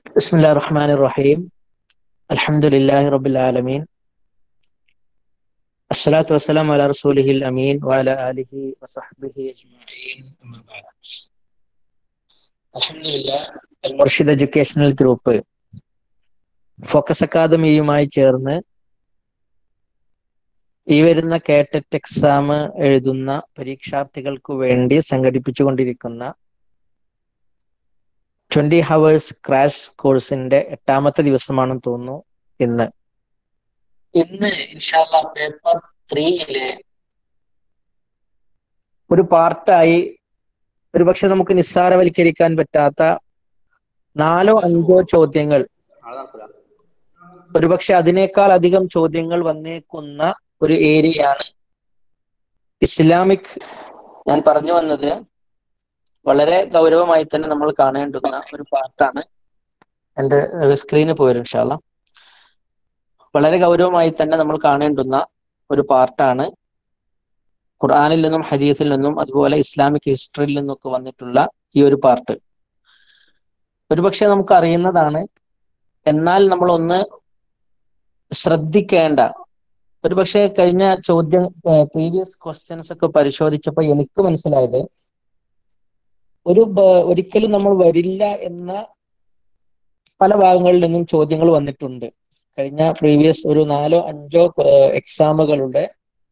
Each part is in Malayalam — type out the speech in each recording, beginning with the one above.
بسم الله الرحمن الرحيم الحمد لله رب العالمين الصلاة والسلام على رسوله الأمين وعلى آله وصحبه أجمعين أما بعد الحمد لله المرشد എഡ്യൂക്കേഷണൽ ഗ്രൂപ്പ് ഫോക്കസ് അക്കാദമിയുമായി ചേർന്ന് ഈ വരുന്ന കേട്ടറ്റ് എക്സാം എഴുതുന്ന പരീക്ഷാർത്ഥികൾക്ക് വേണ്ടി സംഘടിപ്പിച്ചുകൊണ്ടിരിക്കുന്ന ട്വന്റി ഹവേഴ്സ് ക്രാഷ് കോഴ്സിന്റെ എട്ടാമത്തെ ദിവസമാണെന്ന് തോന്നുന്നു ഇന്ന് ഇന്ന് ഇൻഷാല്ല പേപ്പർ ത്രീയിലെ ഒരു പാർട്ടായി ഒരുപക്ഷെ നമുക്ക് നിസ്സാരവൽക്കരിക്കാൻ പറ്റാത്ത നാലോ അഞ്ചോ ചോദ്യങ്ങൾ ഒരുപക്ഷെ അതിനേക്കാൾ അധികം ചോദ്യങ്ങൾ വന്നേക്കുന്ന ഒരു ഏരിയയാണ് ഇസ്ലാമിക് ഞാൻ പറഞ്ഞു വന്നത് വളരെ ഗൗരവമായി തന്നെ നമ്മൾ കാണേണ്ടുന്ന ഒരു പാർട്ടാണ് എൻ്റെ സ്ക്രീന് പോരും ഇൻഷാല്ല വളരെ ഗൗരവമായി തന്നെ നമ്മൾ കാണേണ്ടുന്ന ഒരു പാർട്ടാണ് ഖുർആാനിൽ നിന്നും ഹദീസിൽ നിന്നും അതുപോലെ ഇസ്ലാമിക് ഹിസ്റ്ററിയിൽ നിന്നൊക്കെ വന്നിട്ടുള്ള ഈ ഒരു പാർട്ട് ഒരുപക്ഷെ നമുക്ക് അറിയുന്നതാണ് എന്നാൽ നമ്മൾ ഒന്ന് ശ്രദ്ധിക്കേണ്ട ഒരുപക്ഷെ കഴിഞ്ഞ ചോദ്യം പ്രീവിയസ് ക്വസ്റ്റ്യൻസ് ഒക്കെ പരിശോധിച്ചപ്പോൾ എനിക്ക് മനസ്സിലായത് ഒരു ഒരിക്കലും നമ്മൾ വരില്ല എന്ന പല ഭാഗങ്ങളിൽ നിന്നും ചോദ്യങ്ങൾ വന്നിട്ടുണ്ട് കഴിഞ്ഞ പ്രീവിയസ് ഒരു നാലോ അഞ്ചോ എക്സാമുകളുടെ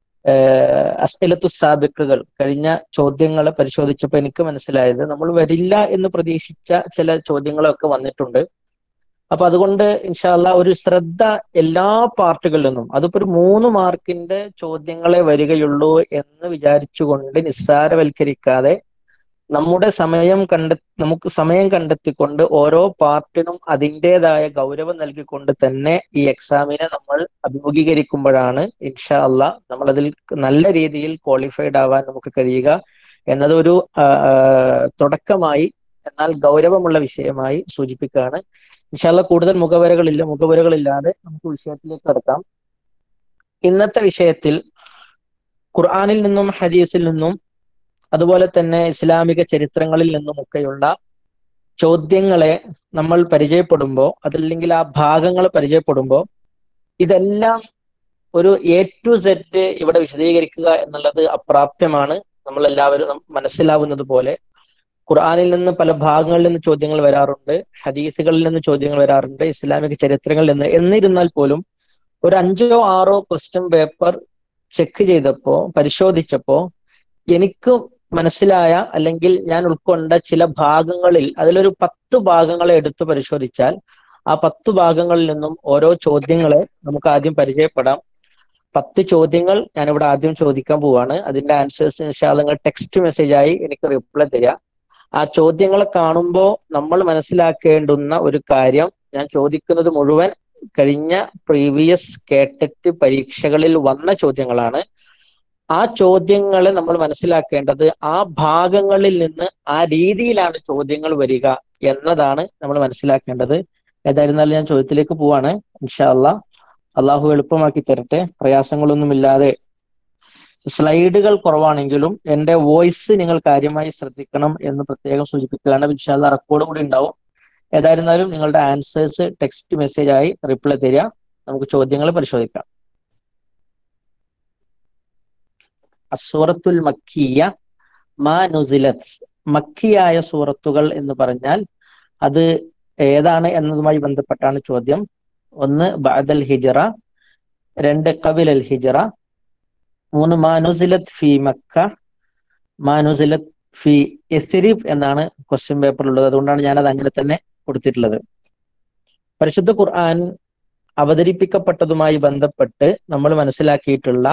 അസ്തലത്തു സാബിക്കുകൾ കഴിഞ്ഞ ചോദ്യങ്ങളെ പരിശോധിച്ചപ്പോൾ എനിക്ക് മനസ്സിലായത് നമ്മൾ വരില്ല എന്ന് പ്രതീക്ഷിച്ച ചില ചോദ്യങ്ങളൊക്കെ വന്നിട്ടുണ്ട് അപ്പൊ അതുകൊണ്ട് ഇൻഷാല്ല ഒരു ശ്രദ്ധ എല്ലാ പാർട്ടുകളിൽ നിന്നും അതിപ്പോ ഒരു മൂന്ന് മാർക്കിന്റെ ചോദ്യങ്ങളെ വരികയുള്ളൂ എന്ന് വിചാരിച്ചുകൊണ്ട് നിസ്സാരവൽക്കരിക്കാതെ നമ്മുടെ സമയം കണ്ടെ നമുക്ക് സമയം കണ്ടെത്തിക്കൊണ്ട് ഓരോ പാർട്ടിനും അതിൻ്റെതായ ഗൗരവം നൽകിക്കൊണ്ട് തന്നെ ഈ എക്സാമിനെ നമ്മൾ അഭിമുഖീകരിക്കുമ്പോഴാണ് ഇൻഷാ അല്ല നമ്മൾ അതിൽ നല്ല രീതിയിൽ ക്വാളിഫൈഡ് ആവാൻ നമുക്ക് കഴിയുക എന്നത് ഒരു തുടക്കമായി എന്നാൽ ഗൗരവമുള്ള വിഷയമായി സൂചിപ്പിക്കുകയാണ് ഇൻഷാല്ല കൂടുതൽ മുഖവരകളില്ല മുഖവരകളില്ലാതെ നമുക്ക് വിഷയത്തിലേക്ക് കടക്കാം ഇന്നത്തെ വിഷയത്തിൽ ഖുർആാനിൽ നിന്നും ഹദീസിൽ നിന്നും അതുപോലെ തന്നെ ഇസ്ലാമിക ചരിത്രങ്ങളിൽ നിന്നുമൊക്കെയുള്ള ചോദ്യങ്ങളെ നമ്മൾ പരിചയപ്പെടുമ്പോൾ അതല്ലെങ്കിൽ ആ ഭാഗങ്ങൾ പരിചയപ്പെടുമ്പോൾ ഇതെല്ലാം ഒരു എ ടു സെറ്റ് ഇവിടെ വിശദീകരിക്കുക എന്നുള്ളത് അപ്രാപ്യമാണ് നമ്മൾ എല്ലാവരും മനസ്സിലാവുന്നത് പോലെ ഖുർആാനിൽ നിന്ന് പല ഭാഗങ്ങളിൽ നിന്ന് ചോദ്യങ്ങൾ വരാറുണ്ട് ഹദീസുകളിൽ നിന്ന് ചോദ്യങ്ങൾ വരാറുണ്ട് ഇസ്ലാമിക ചരിത്രങ്ങളിൽ നിന്ന് എന്നിരുന്നാൽ പോലും ഒരു അഞ്ചോ ആറോ ക്വസ്റ്റ്യൻ പേപ്പർ ചെക്ക് ചെയ്തപ്പോ പരിശോധിച്ചപ്പോ എനിക്ക് മനസ്സിലായ അല്ലെങ്കിൽ ഞാൻ ഉൾക്കൊണ്ട ചില ഭാഗങ്ങളിൽ അതിലൊരു പത്ത് ഭാഗങ്ങളെ എടുത്ത് പരിശോധിച്ചാൽ ആ പത്ത് ഭാഗങ്ങളിൽ നിന്നും ഓരോ ചോദ്യങ്ങളെ നമുക്ക് ആദ്യം പരിചയപ്പെടാം പത്ത് ചോദ്യങ്ങൾ ഞാനിവിടെ ആദ്യം ചോദിക്കാൻ പോവാണ് അതിന്റെ ആൻസേഴ്സ് നിങ്ങൾ ടെക്സ്റ്റ് മെസ്സേജ് ആയി എനിക്ക് റിപ്ലൈ തരിക ആ ചോദ്യങ്ങളെ കാണുമ്പോൾ നമ്മൾ മനസ്സിലാക്കേണ്ടുന്ന ഒരു കാര്യം ഞാൻ ചോദിക്കുന്നത് മുഴുവൻ കഴിഞ്ഞ പ്രീവിയസ് കേട്ടറ്റ് പരീക്ഷകളിൽ വന്ന ചോദ്യങ്ങളാണ് ആ ചോദ്യങ്ങളെ നമ്മൾ മനസ്സിലാക്കേണ്ടത് ആ ഭാഗങ്ങളിൽ നിന്ന് ആ രീതിയിലാണ് ചോദ്യങ്ങൾ വരിക എന്നതാണ് നമ്മൾ മനസ്സിലാക്കേണ്ടത് ഏതായിരുന്നാലും ഞാൻ ചോദ്യത്തിലേക്ക് പോവാണ് ഇൻഷാ അല്ലാ അള്ളാഹു എളുപ്പമാക്കി തരട്ടെ പ്രയാസങ്ങളൊന്നുമില്ലാതെ സ്ലൈഡുകൾ കുറവാണെങ്കിലും എൻ്റെ വോയിസ് നിങ്ങൾ കാര്യമായി ശ്രദ്ധിക്കണം എന്ന് പ്രത്യേകം സൂചിപ്പിക്കുകയാണ് ഇൻഷാല്ല റെക്കോർഡ് കൂടി ഉണ്ടാവും ഏതായിരുന്നാലും നിങ്ങളുടെ ആൻസേഴ്സ് ടെക്സ്റ്റ് മെസ്സേജ് ആയി റിപ്ലൈ തരിക നമുക്ക് ചോദ്യങ്ങൾ പരിശോധിക്കാം അസൂറത്തുൽ മക്കിയ മാ നുസിലത്ത് മക്കിയായ സൂറത്തുകൾ എന്ന് പറഞ്ഞാൽ അത് ഏതാണ് എന്നതുമായി ബന്ധപ്പെട്ടാണ് ചോദ്യം ഒന്ന് ബഅദൽ ഹിജറ രണ്ട് കവിൽ അൽ ഹിജറ മൂന്ന് മാനുസിലത്ത് ഫി മക്ക മാനുസിലത്ത് ഫി എസിരിഫ് എന്നാണ് ക്വസ്റ്റ്യൻ പേപ്പറിലുള്ളത് അതുകൊണ്ടാണ് ഞാനത് അങ്ങനെ തന്നെ കൊടുത്തിട്ടുള്ളത് പരിശുദ്ധ ഖുർആൻ അവതരിപ്പിക്കപ്പെട്ടതുമായി ബന്ധപ്പെട്ട് നമ്മൾ മനസ്സിലാക്കിയിട്ടുള്ള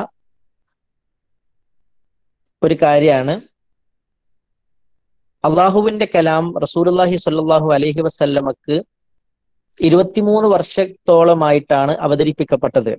ഒരു കാര്യമാണ് അള്ളാഹുവിന്റെ കലാം റസൂലുല്ലാഹി സ്വല്ലല്ലാഹു അലൈഹി വസല്ലമക്ക് ഇരുപത്തിമൂന്ന് വർഷത്തോളമായിട്ടാണ് അവതരിപ്പിക്കപ്പെട്ടത്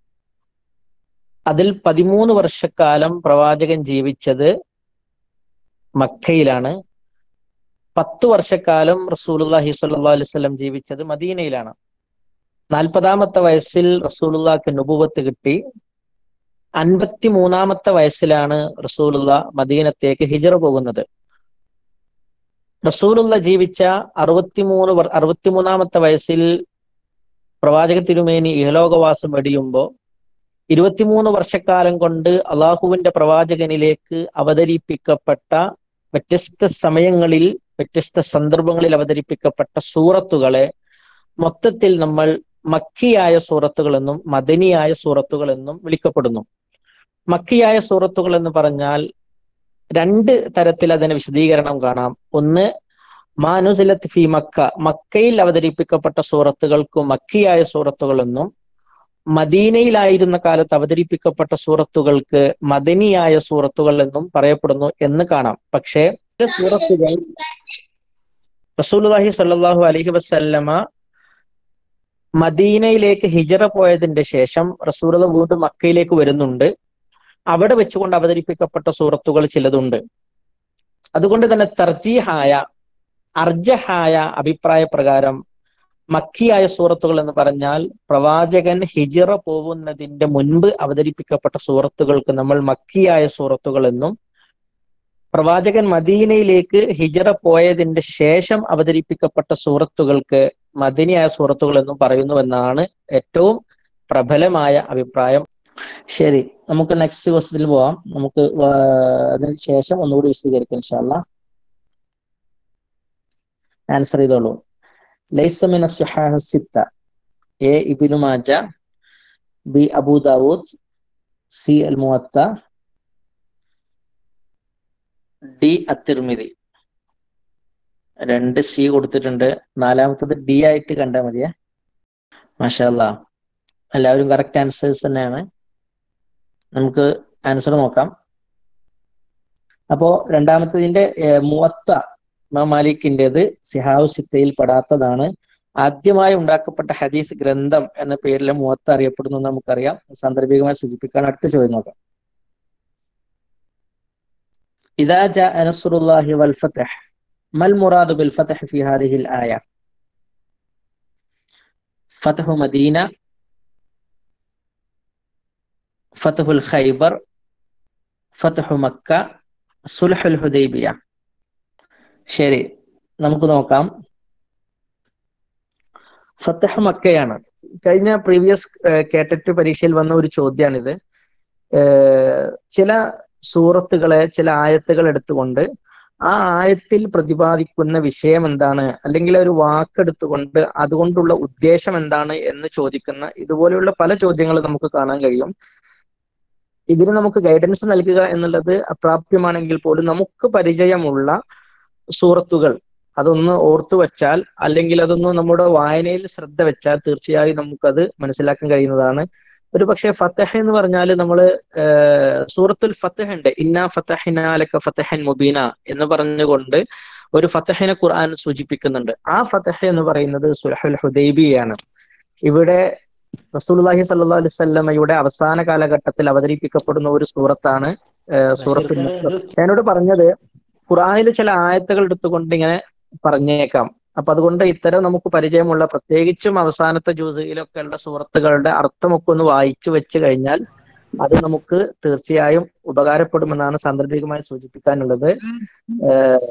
അതിൽ പതിമൂന്ന് വർഷക്കാലം പ്രവാചകൻ ജീവിച്ചത് മക്കയിലാണ് പത്തു വർഷക്കാലം റസൂലുല്ലാഹി സ്വല്ലല്ലാഹു അലൈഹി വസല്ലം ജീവിച്ചത് മദീനയിലാണ് നാൽപ്പതാമത്തെ വയസ്സിൽ റസൂലുള്ളാഹ്ക്ക് നുബുവത്ത് കിട്ടി അൻപത്തി മൂന്നാമത്തെ വയസ്സിലാണ് റസൂലുള്ള മദീനത്തേക്ക് ഹിജറ പോകുന്നത് റസൂലുള്ള ജീവിച്ച അറുപത്തിമൂന്ന് വർ- അറുപത്തിമൂന്നാമത്തെ വയസ്സിൽ പ്രവാചക തിരുമേനി ഇഹലോകവാസം വെടിയുമ്പോൾ ഇരുപത്തിമൂന്ന് വർഷക്കാലം കൊണ്ട് അള്ളാഹുവിന്റെ പ്രവാചകനിലേക്ക് അവതരിപ്പിക്കപ്പെട്ട വ്യത്യസ്ത സമയങ്ങളിൽ വ്യത്യസ്ത സന്ദർഭങ്ങളിൽ അവതരിപ്പിക്കപ്പെട്ട സൂറത്തുകളെ മൊത്തത്തിൽ നമ്മൾ മക്കിയായ സൂറത്തുകൾ എന്നും മദനിയായ സൂറത്തുകൾ എന്നും വിളിക്കപ്പെടുന്നു മക്കിയായ സൂറത്തുകൾ എന്ന് പറഞ്ഞാൽ രണ്ട് തരത്തിൽ അതിന് വിശദീകരണം കാണാം ഒന്ന് മാനുസിലത്ത് ഫി മക്ക മക്കയിൽ അവതരിപ്പിക്കപ്പെട്ട സൂറത്തുകൾക്ക് മക്കിയായ സൂറത്തുകൾ എന്നും മദീനയിലായിരുന്ന കാലത്ത് അവതരിപ്പിക്കപ്പെട്ട സൂറത്തുകൾക്ക് മദനിയായ സൂറത്തുകൾ എന്നും പറയപ്പെടുന്നു എന്ന് കാണാം പക്ഷേ ചില സൂറത്തുകൾ റസൂലുള്ളാഹി സ്വല്ലല്ലാഹു അലൈഹി വസല്ലമ മദീനയിലേക്ക് ഹിജറ പോയതിന്റെ ശേഷം റസൂലത വീണ്ടും മക്കയിലേക്ക് വരുന്നുണ്ട് അവിടെ വെച്ചുകൊണ്ട് അവതരിപ്പിക്കപ്പെട്ട സൂറത്തുകൾ ചിലതുണ്ട് അതുകൊണ്ട് തന്നെ തർജീഹായ അർജഹായ അഭിപ്രായ പ്രകാരം മക്കിയായ സൂറത്തുകൾ എന്ന് പറഞ്ഞാൽ പ്രവാചകൻ ഹിജിറ പോകുന്നതിന്റെ മുൻപ് അവതരിപ്പിക്കപ്പെട്ട സൂറത്തുകൾക്ക് നമ്മൾ മക്കിയായ സൂറത്തുകൾ എന്നും പ്രവാചകൻ മദീനയിലേക്ക് ഹിജറ പോയതിന്റെ ശേഷം അവതരിപ്പിക്കപ്പെട്ട സൂറത്തുകൾക്ക് മദനിയായ സൂറത്തുകൾ എന്നും പറയുന്നുവെന്നാണ് ഏറ്റവും പ്രബലമായ അഭിപ്രായം ശരി നമുക്ക് നെക്സ്റ്റ് ക്വസ്റ്റ്യനിൽ പോവാം നമുക്ക് വാ- അതിന് ശേഷം ഒന്നുകൂടി വിശദീകരിക്കാം ഇൻഷാല്ല ആൻസർ ചെയ്തോളൂ ലൈസ മിന Sihah Sitta A Ibnu Maja B Abu Dawood C Al Muwatta D Attirmidhi രണ്ട് സി കൊടുത്തിട്ടുണ്ട് നാലാമത്തത് ഡി ആയിട്ട് കണ്ടാൽ മതിയേ മാഷാല്ല എല്ലാവരും കറക്റ്റ് ആൻസേഴ്സ് തന്നെയാണ് നമുക്ക് ആൻസർ നോക്കാം അപ്പോ രണ്ടാമത്തതിന്റെ ഏർ, മുവത്ത ഇമാം മാലിക്കിൻ്റെത് സിഹാവു സിത്തയിൽ പെടാത്തതാണ് ആദ്യമായി ഉണ്ടാക്കപ്പെട്ട ഹദീസ് ഗ്രന്ഥം എന്ന പേരിൽ മുവത്ത അറിയപ്പെടുന്നു എന്ന് നമുക്കറിയാം സാന്ദർഭികമായി സൂചിപ്പിക്കാൻ അടുത്ത ചോദ്യം നോക്കാം إذا جاء نصر الله والفتح ما المراد بالفتح في هذه الآية فتح مدينة فتح الخيبر فتح مكة സുൽഹ് ഉൽ ഹുദൈബിയ ശരി നമുക്ക് നോക്കാം ഫത്തഹ് മക്കയാണ് കഴിഞ്ഞ പ്രീവിയസ് കേട്ടറ്റ് പരീക്ഷയിൽ വന്ന ഒരു ചോദ്യമാണിത് ഏർ ചില സൂറത്തുകളെ ചില ആയത്തുകൾ എടുത്തുകൊണ്ട് ആ ആയത്തിൽ പ്രതിപാദിക്കുന്ന വിഷയം എന്താണ് അല്ലെങ്കിൽ ഒരു വാക്കെടുത്തുകൊണ്ട് അതുകൊണ്ടുള്ള ഉദ്ദേശം എന്താണ് എന്ന് ചോദിക്കുന്ന ഇതുപോലെയുള്ള പല ചോദ്യങ്ങൾ നമുക്ക് കാണാൻ കഴിയും ഇതിന് നമുക്ക് ഗൈഡൻസ് നൽകുക എന്നുള്ളത് അപ്രാപ്യമാണെങ്കിൽ പോലും നമുക്ക് പരിചയമുള്ള സൂറത്തുകൾ അതൊന്ന് ഓർത്തു വെച്ചാൽ അല്ലെങ്കിൽ അതൊന്ന് നമ്മുടെ വായനയിൽ ശ്രദ്ധ വെച്ചാൽ തീർച്ചയായും നമുക്കത് മനസ്സിലാക്കാൻ കഴിയുന്നതാണ് ഒരു പക്ഷേ ഫത്തഹ എന്ന് പറഞ്ഞാൽ നമ്മൾ സൂറത്തുൽ ഫത്തഹ ഉണ്ട് ഇന്നാ ഫത്തഹിനാലക്ക ഫത്തഹൻ മുബീന എന്ന് പറഞ്ഞുകൊണ്ട് ഒരു ഫത്തഹിനെ ഖുർആൻ സൂചിപ്പിക്കുന്നുണ്ട് ആ ഫത്തഹ എന്ന് പറയുന്നത് സുലഹുൽ ഹുദൈബിയാണ് ഇവിടെ റസൂലുള്ളാഹി സ്വല്ലല്ലാഹു അലൈഹി വസല്ലമയുടെ അവസാന കാലഘട്ടത്തിൽ അവതരിപ്പിക്കപ്പെടുന്ന ഒരു സൂറത്താണ് ഏഹ് സൂറത്തുൽ നസ്ർ ഞാനോട് പറഞ്ഞത് ഖുർആനിൽ ചില ആയത്തുകൾ എടുത്തുകൊണ്ട് ഇങ്ങനെ പറഞ്ഞേക്കാം അപ്പൊ അതുകൊണ്ട് ഇത്തരം നമുക്ക് പരിചയമുള്ള പ്രത്യേകിച്ചും അവസാനത്തെ ജ്യൂസിലൊക്കെ ഉള്ള സൂറത്തുകളുടെ അർത്ഥമൊക്കെ ഒന്ന് വായിച്ചു വെച്ച് കഴിഞ്ഞാൽ അത് നമുക്ക് തീർച്ചയായും ഉപകാരപ്പെടുമെന്നാണ് സാന്ദർഭികമായി സൂചിപ്പിക്കാനുള്ളത് ഏഹ്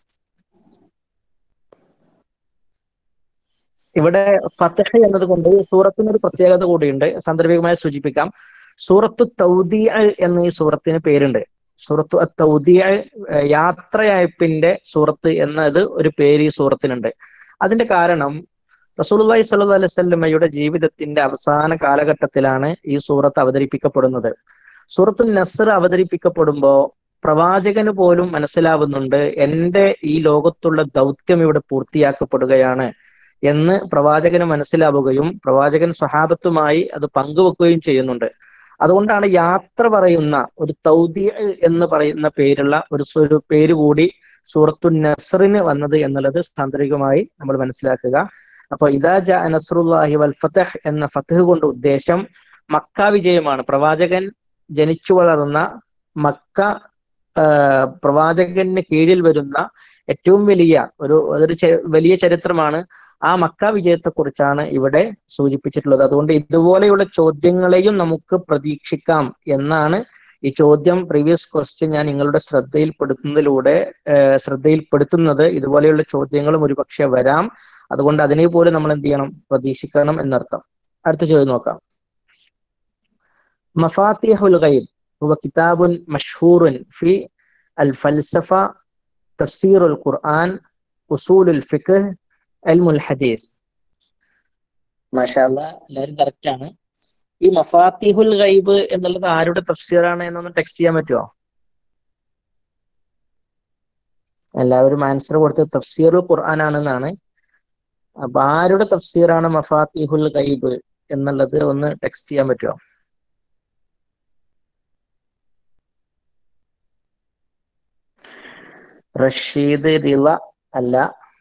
ഇവിടെ ഫത്തഹ എന്നതുകൊണ്ട് സൂറത്തിന് ഒരു പ്രത്യേകത കൂടിയുണ്ട് സാന്ദർഭികമായി സൂചിപ്പിക്കാം സൂറത്തു തൗദിയ എന്ന ഈ സൂറത്തിന് പേരുണ്ട് സൂറത്തു തൗദിയ യാത്രയയപ്പിന്റെ സൂറത്ത് എന്നത് ഒരു പേര് ഈ സൂറത്തിനുണ്ട് അതിന്റെ കാരണം റസൂലുള്ളാഹി സ്വല്ലല്ലാഹു അലൈഹി വസല്ലമയുടെ ജീവിതത്തിന്റെ അവസാന കാലഘട്ടത്തിലാണ് ഈ സൂറത്ത് അവതരിപ്പിക്കപ്പെടുന്നത് സൂറത്തുൽ നസ്ർ അവതരിപ്പിക്കപ്പെടുമ്പോൾ പ്രവാചകന് പോലും മനസ്സിലാവുന്നുണ്ട് എന്റെ ഈ ലോകത്തുള്ള ദൗത്യം ഇവിടെ പൂർത്തിയാക്കപ്പെടുകയാണ് എന്ന് പ്രവാചകന് മനസ്സിലാവുകയും പ്രവാചകൻ സ്വഹാബത്തുമായി അത് പങ്കുവെക്കുകയും ചെയ്യുന്നുണ്ട് അതുകൊണ്ടാണ് യാത്ര പറയുന്ന ഒരു തൗദി എന്ന് പറയുന്ന പേരുള്ള ഒരു സു- ഒരു പേര് കൂടി സൂറത്തു നസറിന് വന്നത് എന്നുള്ളത് സാന്ദർഭികമായി നമ്മൾ മനസ്സിലാക്കുക അപ്പൊ ഇതാ ജാ നസ്രുല്ലാഹി വൽ ഫതഹ് എന്ന ഫതഹ് കൊണ്ട് ഉദ്ദേശം മക്ക വിജയമാണ് പ്രവാചകൻ ജനിച്ചു വളർന്ന മക്ക ആ, പ്രവാചകന് കീഴിൽ വരുന്ന ഏറ്റവും വലിയ ഒരു അതൊരു ചെ- വലിയ ചരിത്രമാണ് ആ മക്ക വിജയത്തെ കുറിച്ചാണ് ഇവിടെ സൂചിപ്പിച്ചിട്ടുള്ളത് അതുകൊണ്ട് ഇതുപോലെയുള്ള ചോദ്യങ്ങളെയും നമുക്ക് പ്രതീക്ഷിക്കാം എന്നാണ് ഈ ചോദ്യം പ്രീവിയസ് ക്വസ്റ്റ്യൻ ഞാൻ നിങ്ങളുടെ ശ്രദ്ധയിൽപ്പെടുത്തുന്നതിലൂടെ ഏഹ് ശ്രദ്ധയിൽപ്പെടുത്തുന്നത് ഇതുപോലെയുള്ള ചോദ്യങ്ങളും ഒരുപക്ഷെ വരാം അതുകൊണ്ട് അതിനെ പോലും നമ്മൾ എന്ത് ചെയ്യണം പ്രതീക്ഷിക്കണം എന്നർത്ഥം അടുത്ത ചോദ്യം നോക്കാം മഫാത്തിഹുൽ ഗൈബ് هو كتاب مشهور في الفلسفة تفسير القرآن أصول الفقه علم الحديث ما شاء الله എല്ലാവരും കറക്റ്റ് ആണ് ഈ മഫാത്തിഹുൽ ഗൈബ് എന്നുള്ളത് ആരുടെ തഫ്സീറാണ് എന്നൊന്ന് ടെക്സ്റ്റ് ചെയ്യാൻ പറ്റുമോ എല്ലാവരും ആൻസർ കൊടുത്തത് തഫ്സീറുൽ ഖുർആൻ ആണെന്നാണ് അപ്പൊ ആരുടെ തഫ്സീറാണ് മഫാത്തിഹുൽ ഗൈബ് എന്നുള്ളത് ഒന്ന് ടെക്സ്റ്റ് ചെയ്യാൻ പറ്റുമോ റഷീദ് റിള അല്ല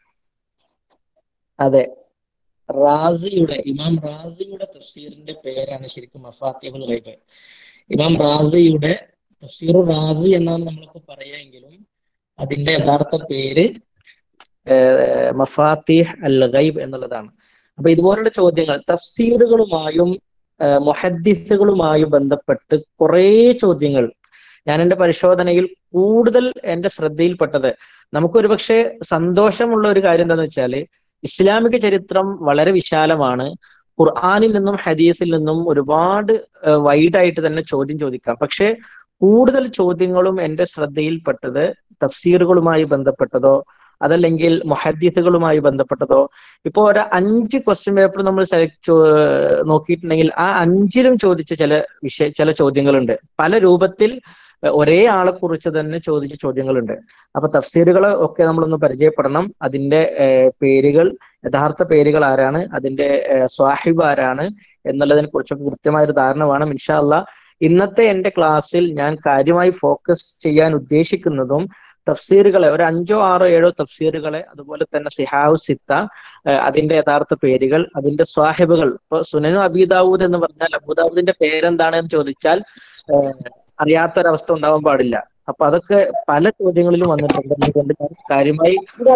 അതെ റാസിയുടെ ഇമാം റാസിയുടെ തഫ്സീറിന്റെ പേരാണ് ശരിക്കും മഫാത്തിഹുൽ ഗൈബ് ഇമാം റാസിയുടെ തഫ്സീർ റാസി എന്നാണ് നമ്മളിപ്പോ പറയാമെങ്കിലും അതിന്റെ യഥാർത്ഥ പേര് മഫാത്തിഹ് അൽ ഗൈബ് എന്നുള്ളതാണ് അപ്പൊ ഇതുപോലുള്ള ചോദ്യങ്ങൾ തഫ്സീറുകളുമായും മൊഹദ്ദിസുകളുമായും ബന്ധപ്പെട്ട് കുറേ ചോദ്യങ്ങൾ ഞാൻ എന്റെ പരിശോധനയിൽ കൂടുതൽ എന്റെ ശ്രദ്ധയിൽപ്പെട്ടത് നമുക്കൊരു പക്ഷേ സന്തോഷമുള്ള ഒരു കാര്യം എന്താണെന്ന് വെച്ചാൽ ഇസ്ലാമിക ചരിത്രം വളരെ വിശാലമാണ് ഖുർആാനിൽ നിന്നും ഹദീസിൽ നിന്നും ഒരുപാട് വൈഡായിട്ട് തന്നെ ചോദ്യം ചോദിക്കാം പക്ഷെ കൂടുതൽ ചോദ്യങ്ങളും എന്റെ ശ്രദ്ധയിൽപ്പെട്ടത് തഫ്സീറുകളുമായി ബന്ധപ്പെട്ടതോ അതല്ലെങ്കിൽ മൊഹദ്ദീസുകളുമായി ബന്ധപ്പെട്ടതോ ഇപ്പോ ഒരു അഞ്ച് ക്വസ്റ്റ്യൻ പേപ്പർ നമ്മൾ സെലക്ട് നോക്കിയിട്ടുണ്ടെങ്കിൽ ആ അഞ്ചിലും ചോദിച്ച ചില വിഷയ ചില ചോദ്യങ്ങളുണ്ട് പല രൂപത്തിൽ ഒരേ ആളെ കുറിച്ച് തന്നെ ചോദിച്ച ചോദ്യങ്ങളുണ്ട് അപ്പൊ തഫ്സീറുകൾ ഒക്കെ നമ്മളൊന്ന് പരിചയപ്പെടണം അതിന്റെ പേരുകൾ യഥാർത്ഥ പേരുകൾ ആരാണ് അതിന്റെ സ്വാഹിബ് ആരാണ് എന്നുള്ളതിനെ കുറിച്ചൊക്കെ കൃത്യമായ ഒരു ധാരണ വേണം ഇൻഷാ അല്ല ഇന്നത്തെ എന്റെ ക്ലാസ്സിൽ ഞാൻ കാര്യമായി ഫോക്കസ് ചെയ്യാൻ ഉദ്ദേശിക്കുന്നതും തഫ്സീറുകളെ ഒരു അഞ്ചോ ആറോ ഏഴോ തഫ്സീറുകളെ അതുപോലെ തന്നെ സിഹാവു സിത്ത അതിന്റെ യഥാർത്ഥ പേരുകൾ അതിന്റെ സ്വാഹിബുകൾ ഇപ്പൊ സുനനു അബീദാവൂദ് എന്ന് പറഞ്ഞാൽ അബൂദാവൂദിന്റെ പേരെന്താണ് എന്ന് ചോദിച്ചാൽ അറിയാത്തൊരവസ്ഥ ഉണ്ടാവാൻ പാടില്ല അപ്പൊ അതൊക്കെ പല ചോദ്യങ്ങളിലും വന്നിട്ടുണ്ട് അതുകൊണ്ട് ഞാൻ കാര്യമായി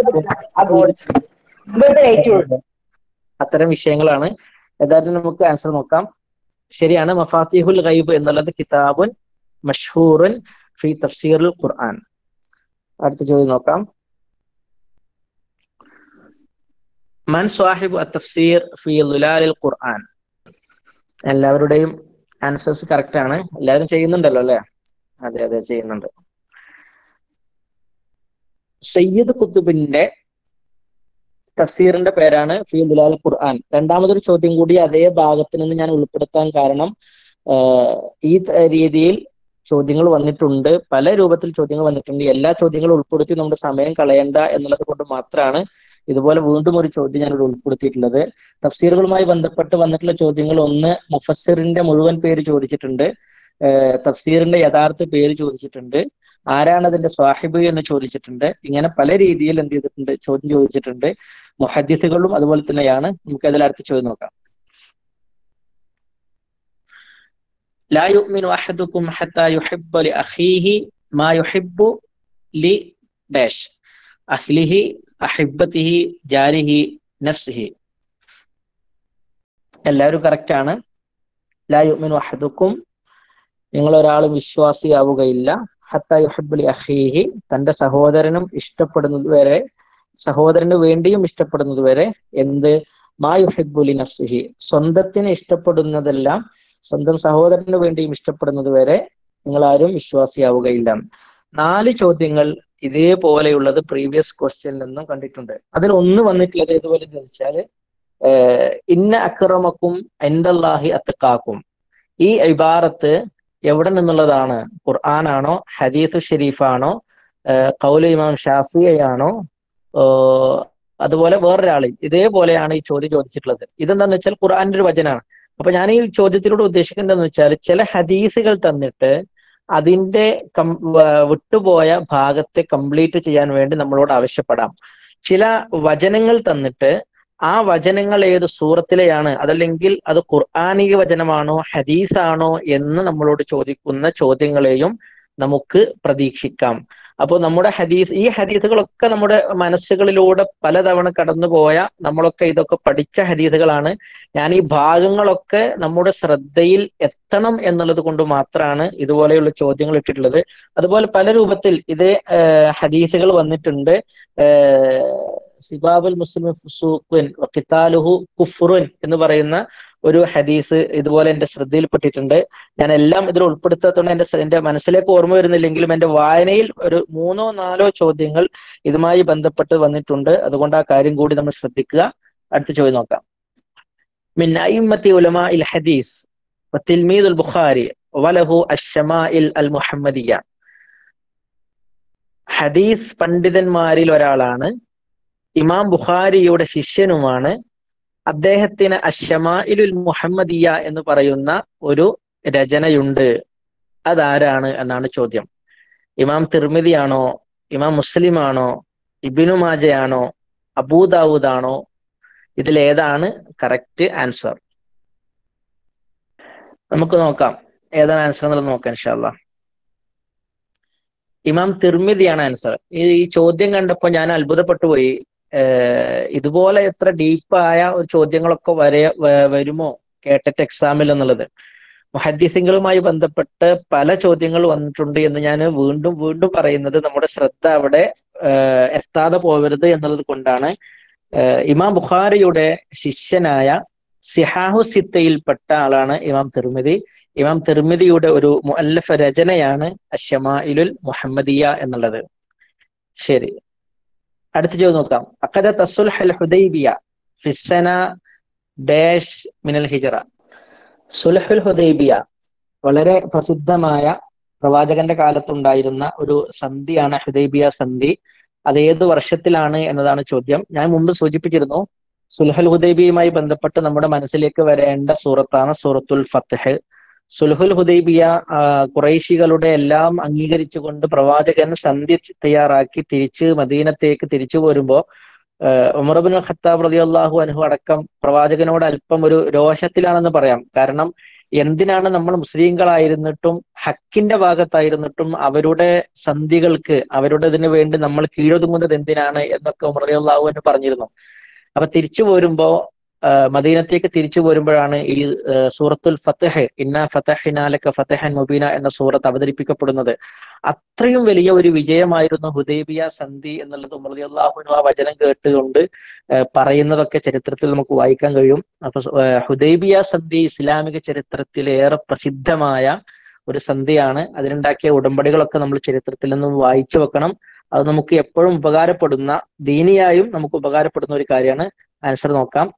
അത്തരം വിഷയങ്ങളാണ് യഥാർത്ഥത്തിൽ നമുക്ക് ആൻസർ നോക്കാം ശരിയാണ് മഫാത്തിഹുൽ ഗൈബ് എന്നുള്ളത് കിതാബുൻ മഷ്ഹൂറുൻ ഫി തഫ്സീറുൽ ഖുർആൻ അടുത്ത ചോദ്യം നോക്കാം മൻ സ്വാഹിബ് തഫ്സീർ ഫി ലുലാലിൽ ഖുർആൻ എല്ലാവരുടെയും ആൻസേഴ്സ് കറക്റ്റ് ആണ് എല്ലാവരും ചെയ്യുന്നുണ്ടല്ലോ അല്ലെ അതെ അതെ ചെയ്യുന്നുണ്ട് സയ്യിദ് കുത്തുബിന്റെ തഫ്സീറിന്റെ പേരാണ് ഫി ദുലാൽ ഖുർആൻ രണ്ടാമതൊരു ചോദ്യം കൂടി അതേ ഭാഗത്ത് നിന്ന് ഞാൻ ഉൾപ്പെടുത്താൻ കാരണം ഈ രീതിയിൽ ചോദ്യങ്ങൾ വന്നിട്ടുണ്ട് പല രൂപത്തിൽ ചോദ്യങ്ങൾ വന്നിട്ടുണ്ട് എല്ലാ ചോദ്യങ്ങളും ഉൾപ്പെടുത്തി നമ്മുടെ സമയം കളയണ്ട എന്നുള്ളത് കൊണ്ട് മാത്രമാണ് ഇതുപോലെ വീണ്ടും ഒരു ചോദ്യം ഞാൻ ഉൾപ്പെടുത്തിയിട്ടുള്ളത് തഫ്സീറുകളുമായി ബന്ധപ്പെട്ട് വന്നിട്ടുള്ള ചോദ്യങ്ങൾ ഒന്ന് മുഫസ്സിറിന്റെ മുഴുവൻ പേര് ചോദിച്ചിട്ടുണ്ട് തഫ്സീറിന്റെ യഥാർത്ഥ പേര് ചോദിച്ചിട്ടുണ്ട് ആരാണ് അതിന്റെ സ്വാഹിബ് എന്ന് ചോദിച്ചിട്ടുണ്ട് ഇങ്ങനെ പല രീതിയിൽ എന്ത് ചെയ്തിട്ടുണ്ട് ചോദ്യം ചോദിച്ചിട്ടുണ്ട് മുഹദ്ദിസുകളും അതുപോലെ തന്നെയാണ് നമുക്ക് അതിൽ അടുത്ത ചോദ്യം നോക്കാം لا يؤمن أحدكم حتى يحب لأخيه ما يحب لداش أهله أحبته جاره نفسه എല്ലാവരും കറക്റ്റ് ആണ് ലാ യുമിനു അഹദുക്കും നിങ്ങൾ ഒരാളും വിശ്വാസിയാവുകയില്ല ഹത്ത യുഹബ്ബുലി അഖീഹി തന്റെ സഹോദരനും ഇഷ്ടപ്പെടുന്നത് വരെ സഹോദരന് വേണ്ടിയും ഇഷ്ടപ്പെടുന്നത് വരെ എന്ത് മാ യുഹിബ്ബുലി നഫ്സിഹി സ്വന്തത്തിന് ഇഷ്ടപ്പെടുന്നതെല്ലാം സ്വന്തം സഹോദരന് വേണ്ടിയും ഇഷ്ടപ്പെടുന്നത് വരെ നിങ്ങൾ ആരും വിശ്വാസിയാവുകയില്ല നാല് ചോദ്യങ്ങൾ ഇതേപോലെയുള്ളത് പ്രീവിയസ് ക്വസ്റ്റ്യനിൽ നിന്നും കണ്ടിട്ടുണ്ട് അതിൽ ഒന്ന് വന്നിട്ടുള്ളത് ഏതുപോലെ ചോദിച്ചാല് ഇന്ന അക്രമക്കും എൻഡല്ലാഹി അത്തക്കാക്കും ഈ ഇബാറത്ത് എവിടെ നിന്നുള്ളതാണ് ഖുർആനാണോ ഹദീസ് ഷെരീഫാണോ കൗല ഇമാം ഷാഫിയയാണോ അതുപോലെ വേറൊരാളിൽ ഇതേപോലെയാണ് ഈ ചോദ്യം ചോദിച്ചിട്ടുള്ളത് ഇതെന്താന്ന് വെച്ചാൽ ഖുർആന്റെ ഒരു വചനാണ് അപ്പൊ ഞാൻ ഈ ചോദ്യത്തിലൂടെ ഉദ്ദേശിക്കുന്നത് എന്താന്ന് വെച്ചാൽ ചില ഹദീസുകൾ തന്നിട്ട് അതിന്റെ കം വിട്ടുപോയ ഭാഗത്തെ കംപ്ലീറ്റ് ചെയ്യാൻ വേണ്ടി നമ്മളോട് ആവശ്യപ്പെടാം ചില വചനങ്ങൾ തന്നിട്ട് ആ വചനങ്ങൾ ഏത് സൂറത്തിലെയാണ് അതല്ലെങ്കിൽ അത് ഖുർആാനിക വചനമാണോ ഹദീസാണോ എന്ന് നമ്മളോട് ചോദിക്കുന്ന ചോദ്യങ്ങളെയും നമുക്ക് പ്രതീക്ഷിക്കാം അപ്പോൾ നമ്മുടെ ഹദീസ് ഈ ഹദീസുകളൊക്കെ നമ്മുടെ മനസ്സുകളിലൂടെ പലതവണ കടന്നുപോയ നമ്മളൊക്കെ ഇതൊക്കെ പഠിച്ച ഹദീസുകളാണ് ഞാൻ ഈ ഭാഗങ്ങളൊക്കെ നമ്മുടെ ശ്രദ്ധയിൽ എത്തണം എന്നുള്ളത് കൊണ്ട് മാത്രമാണ് ഇതുപോലെയുള്ള ചോദ്യങ്ങൾ ഇട്ടിട്ടുള്ളത് അതുപോലെ പല രൂപത്തിൽ ഇതേ ഹദീസുകൾ വന്നിട്ടുണ്ട് സിബാബുൽ മുസ്ലിം ഫുസൂഖുൻ കിതാലുഹു കുഫ്റുൻ എന്ന് പറയുന്ന ഒരു ഹദീസ് ഇതുപോലെ എന്റെ ശ്രദ്ധയിൽപ്പെട്ടിട്ടുണ്ട് ഞാൻ എല്ലാം ഇതിൽ ഉൾപ്പെടുത്താത്തതുകൊണ്ട് എന്റെ എന്റെ മനസ്സിലേക്ക് ഓർമ്മ വരുന്നില്ലെങ്കിലും എന്റെ വായനയിൽ ഒരു മൂന്നോ നാലോ ചോദ്യങ്ങൾ ഇതുമായി ബന്ധപ്പെട്ട് വന്നിട്ടുണ്ട് അതുകൊണ്ട് ആ കാര്യം കൂടി നമ്മൾ ശ്രദ്ധിക്കുക അടുത്ത ചോദ്യം നോക്കാം من أئمة علماء الحديث وتلميذ البخاري وله الشمائل المحمدية ഹദീസ് പണ്ഡിതന്മാരിൽ ഒരാളാണ് ഇമാം ബുഖാരിയുടെ ശിഷ്യനുമാണ് അദ്ദേഹത്തിന് അഷമായിലുൽ മുഹമ്മദിയ എന്ന് പറയുന്ന ഒരു രചനയുണ്ട് അതാരാണ് എന്നാണ് ചോദ്യം ഇമാം തിർമിതിയാണോ ഇമാം മുസ്ലിം ആണോ ഇബിനു മാജയാണോ അബൂദാവൂദാണോ ഇതിലേതാണ് കറക്റ്റ് ആൻസർ നമുക്ക് നോക്കാം ഏതാണ് ആൻസർ എന്നുള്ളത് നോക്കാം ഇൻഷാല്ല ഇമാം തിർമിതിയാണ് ആൻസർ ഈ ചോദ്യം കണ്ടപ്പോൾ ഞാൻ അത്ഭുതപ്പെട്ടു പോയി ഇതുപോലെ എത്ര ഡീപ്പായ ഒരു ചോദ്യങ്ങളൊക്കെ വരെ വരുമോ കേട്ടിട്ട് എക്സാമിൽ എന്നുള്ളത് മുഹദ്ദിസിങ്ങളുമായി ബന്ധപ്പെട്ട് പല ചോദ്യങ്ങൾ വന്നിട്ടുണ്ട് എന്ന് ഞാൻ വീണ്ടും വീണ്ടും പറയുന്നത് നമ്മുടെ ശ്രദ്ധ അവിടെ എത്താതെ പോകരുത് എന്നുള്ളത് കൊണ്ടാണ് ഇമാം ബുഖാരിയുടെ ശിഷ്യനായ സിഹാഹു സിത്തയിൽപ്പെട്ട ആളാണ് ഇമാം തിർമിതി ഇമാം തിർമിതിയുടെ ഒരു മുഅല്ലഫ രചനയാണ് അഷമായിലുൽ മുഹമ്മദിയ എന്നുള്ളത് ശരി അടുത്ത ചോദ്യം നോക്കാം അക്കദ തസുൽഹൽ ഹുദൈബിയ ഫിസന ഡാഷ് മിനൽ ഹിജറ സുലഹുൽ ഹുദൈബിയ വളരെ പ്രസിദ്ധമായ പ്രവാചകന്റെ കാലത്തുണ്ടായിരുന്ന ഒരു സന്ധിയാണ് ഹുദൈബിയ സന്ധി അത് ഏത് വർഷത്തിലാണ് എന്നതാണ് ചോദ്യം ഞാൻ മുമ്പ് സൂചിപ്പിച്ചിരുന്നു സുൽഹുൽ ഹുദൈബിയുമായി ബന്ധപ്പെട്ട് നമ്മുടെ മനസ്സിലേക്ക് വരേണ്ട സൂറത്താണ് സൂറത്തുൽ ഫത്തഹ് സുൽഹുൽ ഹുദൈബിയ കുറൈശികളുടെ എല്ലാം അംഗീകരിച്ചുകൊണ്ട് പ്രവാചകൻ സന്ധി തയ്യാറാക്കി തിരിച്ച് മദീനത്തേക്ക് തിരിച്ചു പോരുമ്പോ ഉമർബിൻ ഖത്താബ് റതി അള്ളാഹു അനുഹു അടക്കം പ്രവാചകനോട് അല്പം ഒരു രോഷത്തിലാണെന്ന് പറയാം കാരണം എന്തിനാണ് നമ്മൾ മുസ്ലിങ്ങളായിരുന്നിട്ടും ഹക്കിന്റെ ഭാഗത്തായിരുന്നിട്ടും അവരുടെ സന്ധികൾക്ക് അവരുടെ ഇതിനു വേണ്ടി നമ്മൾ കീഴൊതുങ്ങുന്നത് എന്തിനാണ് എന്നൊക്കെ ഉമർ റതി അള്ളാഹു എന്ന് പറഞ്ഞിരുന്നു അപ്പൊ തിരിച്ചു പോരുമ്പോ മദീനത്തേക്ക് തിരിച്ചു പോരുമ്പോഴാണ് ഈ സൂറത്തുൽ ഫത്തഹ് ഇന്ന ഫത്തഹിനാലക്ക ഫത്തഹൻ മുബീന എന്ന സൂറത്ത് അവതരിപ്പിക്കപ്പെടുന്നത് അത്രയും വലിയ ഒരു വിജയമായിരുന്നു ഹുദൈബിയ സന്ധി എന്നുള്ളത് ഉമർദി അള്ളാഹുനു ആ വചനം കേട്ടുകൊണ്ട് പറയുന്നതൊക്കെ ചരിത്രത്തിൽ നമുക്ക് വായിക്കാൻ കഴിയും അപ്പൊ ഹുദൈബിയ സന്ധി ഇസ്ലാമിക ചരിത്രത്തിൽ ഏറെ പ്രസിദ്ധമായ ഒരു സന്ധിയാണ് അതിനുണ്ടാക്കിയ ഉടമ്പടികളൊക്കെ നമ്മൾ ചരിത്രത്തിൽ നിന്നും വായിച്ചു വെക്കണം അത് നമുക്ക് എപ്പോഴും ഉപകാരപ്പെടുന്ന ദീനിയായും നമുക്ക് ഉപകാരപ്പെടുന്ന ഒരു കാര്യമാണ് ആൻസർ നോക്കാം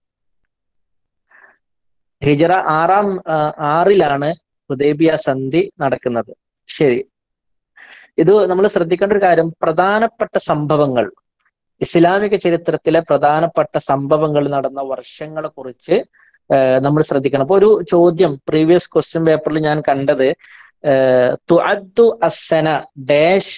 ഹിജറ ആറാം ആറിലാണ് ഹുദൈബിയ സന്ധി നടക്കുന്നത് ശരി ഇത് നമ്മൾ ശ്രദ്ധിക്കേണ്ട ഒരു കാര്യം പ്രധാനപ്പെട്ട സംഭവങ്ങൾ ഇസ്ലാമിക ചരിത്രത്തിലെ പ്രധാനപ്പെട്ട സംഭവങ്ങൾ നടന്ന വർഷങ്ങളെ കുറിച്ച് നമ്മൾ ശ്രദ്ധിക്കണം അപ്പൊ ഒരു ചോദ്യം പ്രീവിയസ് ക്വസ്റ്റ്യൻ പേപ്പറിൽ ഞാൻ കണ്ടത് തുഅദ്ദു അസന ഡാഷ്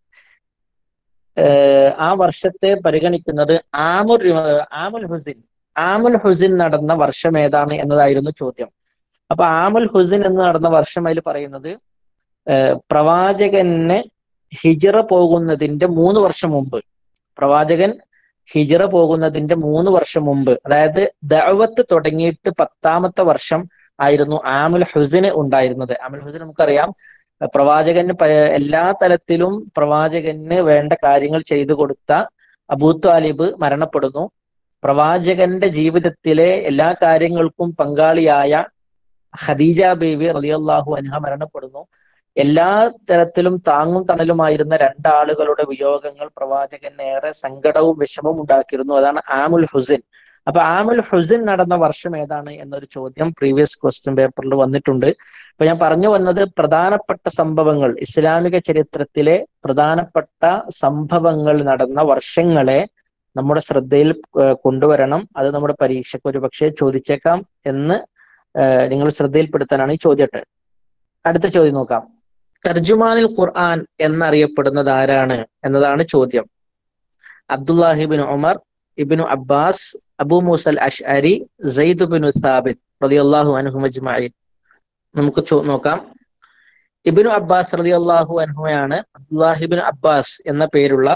ആ വർഷത്തെ പരിഗണിക്കുന്നത് ആമുൽ ആമുൽ ഹുസിൻ ആമുൽ ഹുസിൻ നടന്ന വർഷം ഏതാണ് എന്നതായിരുന്നു ചോദ്യം അപ്പൊ ആമുൽ ഹുസിൻ എന്ന് നടന്ന വർഷം അതിൽ പറയുന്നത് പ്രവാചകന് ഹിജറ പോകുന്നതിന്റെ മൂന്ന് വർഷം മുമ്പ് പ്രവാചകൻ ഹിജറ പോകുന്നതിന്റെ മൂന്ന് വർഷം മുമ്പ് അതായത് ദഅവത്ത് തുടങ്ങിയിട്ട് പത്താമത്തെ വർഷം ആയിരുന്നു ആമുൽ ഹുസിന് ഉണ്ടായിരുന്നത് ആമുൽ ഹുസിൻ നമുക്കറിയാം പ്രവാചകന് എല്ലാ തലത്തിലും പ്രവാചകന് വേണ്ട കാര്യങ്ങൾ ചെയ്തു കൊടുത്ത അബൂ താലിബ് മരണപ്പെടുന്നു പ്രവാചകന്റെ ജീവിതത്തിലെ എല്ലാ കാര്യങ്ങൾക്കും പങ്കാളിയായ ഖദീജ ബേബി റളിയല്ലാഹു അൻഹ മരണപ്പെടുന്നു എല്ലാ തരത്തിലും താങ്ങും തണലുമായിരുന്ന രണ്ടാളുകളുടെ വിയോഗങ്ങൾ പ്രവാചകന് ഏറെ സങ്കടവും വിഷമവും ഉണ്ടാക്കിയിരുന്നു അതാണ് ആമുൽ ഹുസിൻ അപ്പൊ ആമുൽ ഹുസിൻ നടന്ന വർഷം ഏതാണ് എന്നൊരു ചോദ്യം പ്രീവിയസ് ക്വസ്റ്റ്യൻ പേപ്പറിൽ വന്നിട്ടുണ്ട് അപ്പൊ ഞാൻ പറഞ്ഞു വന്നത് പ്രധാനപ്പെട്ട സംഭവങ്ങൾ ഇസ്ലാമിക ചരിത്രത്തിലെ പ്രധാനപ്പെട്ട സംഭവങ്ങൾ നടന്ന വർഷങ്ങളെ നമ്മുടെ ശ്രദ്ധയിൽ കൊണ്ടുവരണം അത് നമ്മുടെ പരീക്ഷയ്ക്ക് ഒരു പക്ഷേ ചോദിച്ചേക്കാം എന്ന് നിങ്ങൾ ശ്രദ്ധയിൽപ്പെടുത്താനാണ് ഈ ചോദ്യട്ട് അടുത്ത ചോദ്യം നോക്കാം തർജുമാനിൽ ഖുർആൻ എന്നറിയപ്പെടുന്നത് ആരാണ് എന്നതാണ് ചോദ്യം അബ്ദുല്ലാഹിബിൻ ഉമർ ഇബിനു അബ്ബാസ് അബു മൂസൽ അഷ്അരി സെയ്ദ് ബിനു സാബിദ് റളിയല്ലാഹു അൻഹു മജ്മഈൻ നമുക്ക് നോക്കാം ഇബിനു അബ്ബാസ് റലി അള്ളാഹു അൻഹുയാണ് അബ്ദുല്ലാഹിബിൻ അബ്ബാസ് എന്ന പേരുള്ള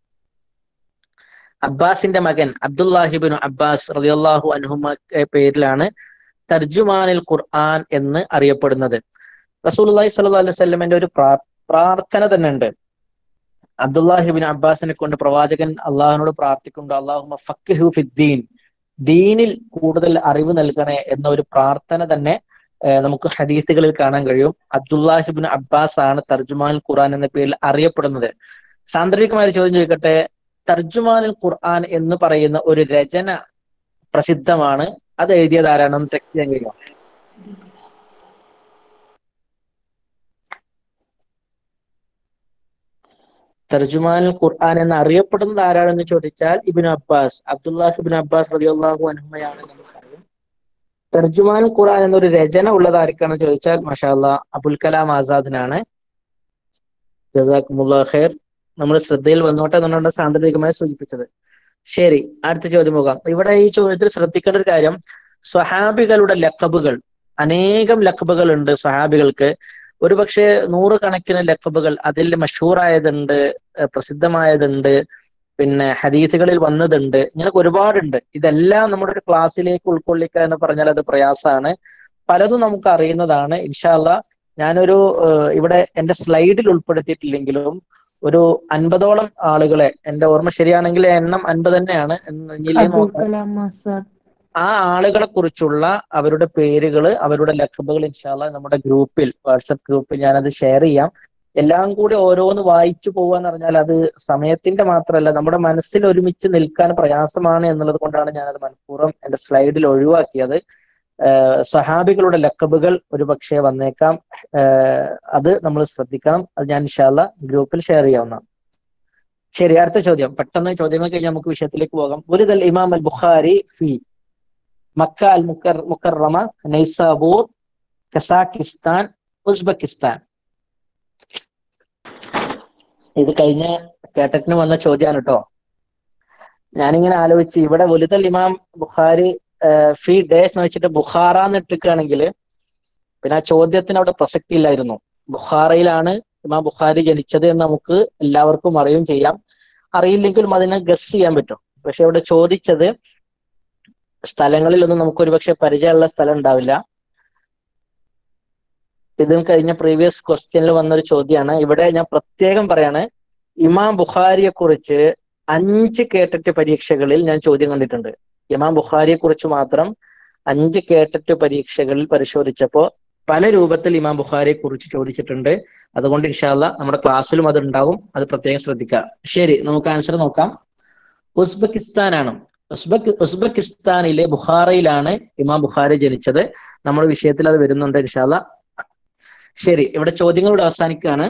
അബ്ബാസിന്റെ മകൻ അബ്ദുല്ലാഹിബിൻ അബ്ബാസ് റലി അള്ളാഹു അൻഹുമ പേരിലാണ് തർജുമാനിൽ ഖുർആൻ എന്ന് അറിയപ്പെടുന്നത് റസൂലുള്ളാഹി സ്വല്ലല്ലാഹു അലൈഹി വസല്ലമയുടെ ഒരു പ്രാർത്ഥന തന്നെ ഉണ്ട് അബ്ദുല്ലാഹിബിൻ അബ്ബാസിനെ കൊണ്ട് പ്രവാചകൻ അള്ളാഹുനോട് പ്രാർത്ഥിക്കുന്നുണ്ട് അള്ളാഹു ഫക്കിഹു ഫിദ്ദീൻ ദീനിൽ കൂടുതൽ അറിവ് നൽകണേ എന്ന ഒരു പ്രാർത്ഥന തന്നെ നമുക്ക് ഹദീസുകളിൽ കാണാൻ കഴിയും അബ്ദുല്ലാഹിബിൻ അബ്ബാസ് ആണ് തർജുമാൻ ഖുർആൻ എന്ന പേരിൽ അറിയപ്പെടുന്നത് സാന്ദർഭികമായ ചോദ്യം ചോദിക്കട്ടെ തർജുമാനിൽ ഖുർആൻ എന്ന് പറയുന്ന ഒരു രചന പ്രസിദ്ധമാണ് അത് എഴുതിയത് ആരാണെന്ന് ടെക്സ്റ്റ് ചെയ്യാൻ കഴിയുമോ തർജുമാനുൽ ഖുർആൻ എന്ന് അറിയപ്പെടുന്നത് ആരാണെന്ന് ചോദിച്ചാൽ ഇബിൻ അബ്ബാസ് അബ്ദുല്ലാഹ് ഇബിൻ അബ്ബാസ് റളിയല്ലാഹു അൻഹുമയാണ് നമുക്കറിയും തർജുമാനുൽ ഖുർആൻ എന്നൊരു രചന ഉള്ളത് ആർക്കാണെന്ന് ചോദിച്ചാൽ മഷാല്ല അബുൽ കലാം ആസാദിനാണ് ജസാഖുമുല്ലാ ഖൈർ നമ്മൾ ശ്രദ്ധയിൽ വന്നോട്ടെ എന്നുകൊണ്ടാണ് സാന്ദർഭികമായി സൂചിപ്പിച്ചത് ശരി അടുത്ത ചോദ്യം പോകാം ഇവിടെ ഈ ചോദ്യത്തിൽ ശ്രദ്ധിക്കേണ്ട ഒരു കാര്യം സ്വഹാബികളുടെ ലക്കബുകൾ അനേകം ലക്കബുകൾ ഉണ്ട് സ്വഹാബികൾക്ക് ഒരുപക്ഷെ നൂറുകണക്കിന് ലക്കബുകൾ അതിൽ മഷൂറായതുണ്ട് പ്രസിദ്ധമായതുണ്ട് പിന്നെ ഹദീസുകളിൽ വന്നതുണ്ട് ഇങ്ങനെ ഒരുപാടുണ്ട് ഇതെല്ലാം നമ്മുടെ ഒരു ക്ലാസ്സിലേക്ക് ഉൾക്കൊള്ളിക്കുക എന്ന് പറഞ്ഞാൽ അത് പ്രയാസമാണ് പലതും നമുക്ക് അറിയുന്നതാണ് ഇൻഷാല്ല ഞാനൊരു ഇവിടെ എന്റെ സ്ലൈഡിൽ ഉൾപ്പെടുത്തിയിട്ടില്ലെങ്കിലും ഒരു അൻപതോളം ആളുകളെ എന്റെ ഓർമ്മ ശരിയാണെങ്കിൽ എണ്ണം അൻപത് തന്നെയാണ് ആ ആളുകളെ കുറിച്ചുള്ള അവരുടെ പേരുകൾ അവരുടെ ലക്കബുകൾ ഇൻഷാല്ല നമ്മുടെ ഗ്രൂപ്പിൽ വാട്സപ്പ് ഗ്രൂപ്പിൽ ഞാനത് ഷെയർ ചെയ്യാം എല്ലാം കൂടി ഓരോന്ന് വായിച്ചു പോവാന്ന് പറഞ്ഞാൽ അത് സമയത്തിന്റെ മാത്രമല്ല നമ്മുടെ മനസ്സിൽ ഒരുമിച്ച് നിൽക്കാൻ പ്രയാസമാണ് എന്നുള്ളത് കൊണ്ടാണ് ഞാനത് മനഃപൂർവ്വം എന്റെ സ്ലൈഡിൽ ഒഴിവാക്കിയത് സഹാബികളുടെ ലക്കബുകൾ ഒരു പക്ഷേ വന്നേക്കാം അത് നമ്മൾ ശ്രദ്ധിക്കണം അത് ഞാൻ ഇൻഷാല്ല ഗ്രൂപ്പിൽ ഷെയർ ചെയ്യാവുന്നതാണ് ശരി അടുത്ത ചോദ്യം പെട്ടെന്ന് ചോദ്യങ്ങൾ കഴിഞ്ഞാൽ നമുക്ക് വിഷയത്തിലേക്ക് പോകാം ഒരു ഇമാം അൽ ബുഖാരി ഫി Mecca Al Mukkar Mukarrama Naisabur Kazakhstan Uzbekistan ഇത് കഴിഞ്ഞ കേട്ടറ്റിന് വന്ന ചോദ്യമാണ് കേട്ടോ ഞാനിങ്ങനെ ആലോചിച്ച് ഇവിടെ വലുതൽ ഇമാം ബുഖാരി ഫി ഡേസ് എന്ന് വെച്ചിട്ട് ബുഖാറ എന്ന് ഇട്ടിക്കുകയാണെങ്കിൽ പിന്നെ ആ ചോദ്യത്തിന് അവിടെ പ്രസക്തി ഇല്ലായിരുന്നു ബുഖാറയിലാണ് ഇമാം ബുഖാരി ജനിച്ചത് എന്ന് നമുക്ക് എല്ലാവർക്കും അറിയും ചെയ്യാം അറിയില്ലെങ്കിലും അതിനെ ഗസ് ചെയ്യാൻ പറ്റും പക്ഷെ ഇവിടെ ചോദിച്ചത് സ്ഥലങ്ങളിലൊന്നും നമുക്ക് ഒരുപക്ഷെ പരിചയമുള്ള സ്ഥലം ഉണ്ടാവില്ല ഇതും കഴിഞ്ഞ പ്രീവിയസ് ക്വസ്റ്റ്യനിൽ വന്നൊരു ചോദ്യമാണ് ഇവിടെ ഞാൻ പ്രത്യേകം പറയാണ് ഇമാം ബുഖാരിയെ കുറിച്ച് അഞ്ച് കേട്ടറ്റ് പരീക്ഷകളിൽ ഞാൻ ചോദ്യം കണ്ടിട്ടുണ്ട് ഇമാം ബുഖാരിയെ കുറിച്ച് മാത്രം അഞ്ച് കേട്ടറ്റ് പരീക്ഷകളിൽ പരിശോധിച്ചപ്പോൾ പല രൂപത്തിൽ ഇമാം ബുഖാരിയെ കുറിച്ച് ചോദിച്ചിട്ടുണ്ട് അതുകൊണ്ട് ഇൻഷാല്ല നമ്മുടെ ക്ലാസ്സിലും അത് ഉണ്ടാവും അത് പ്രത്യേകം ശ്രദ്ധിക്കുക ശരി നമുക്ക് ആൻസർ നോക്കാം ഉസ്ബെക്കിസ്ഥാനാണ് ഉസ്ബെക് ഉസ്ബെക്കിസ്ഥാനിലെ ബുഖാറയിലാണ് ഇമാം ബുഖാരി ജനിച്ചത് നമ്മുടെ വിഷയത്തിൽ അത് വരുന്നുണ്ട് ഇൻഷാല്ല ശരി ഇവിടെ ചോദ്യങ്ങളോട് അവസാനിക്കുകയാണ്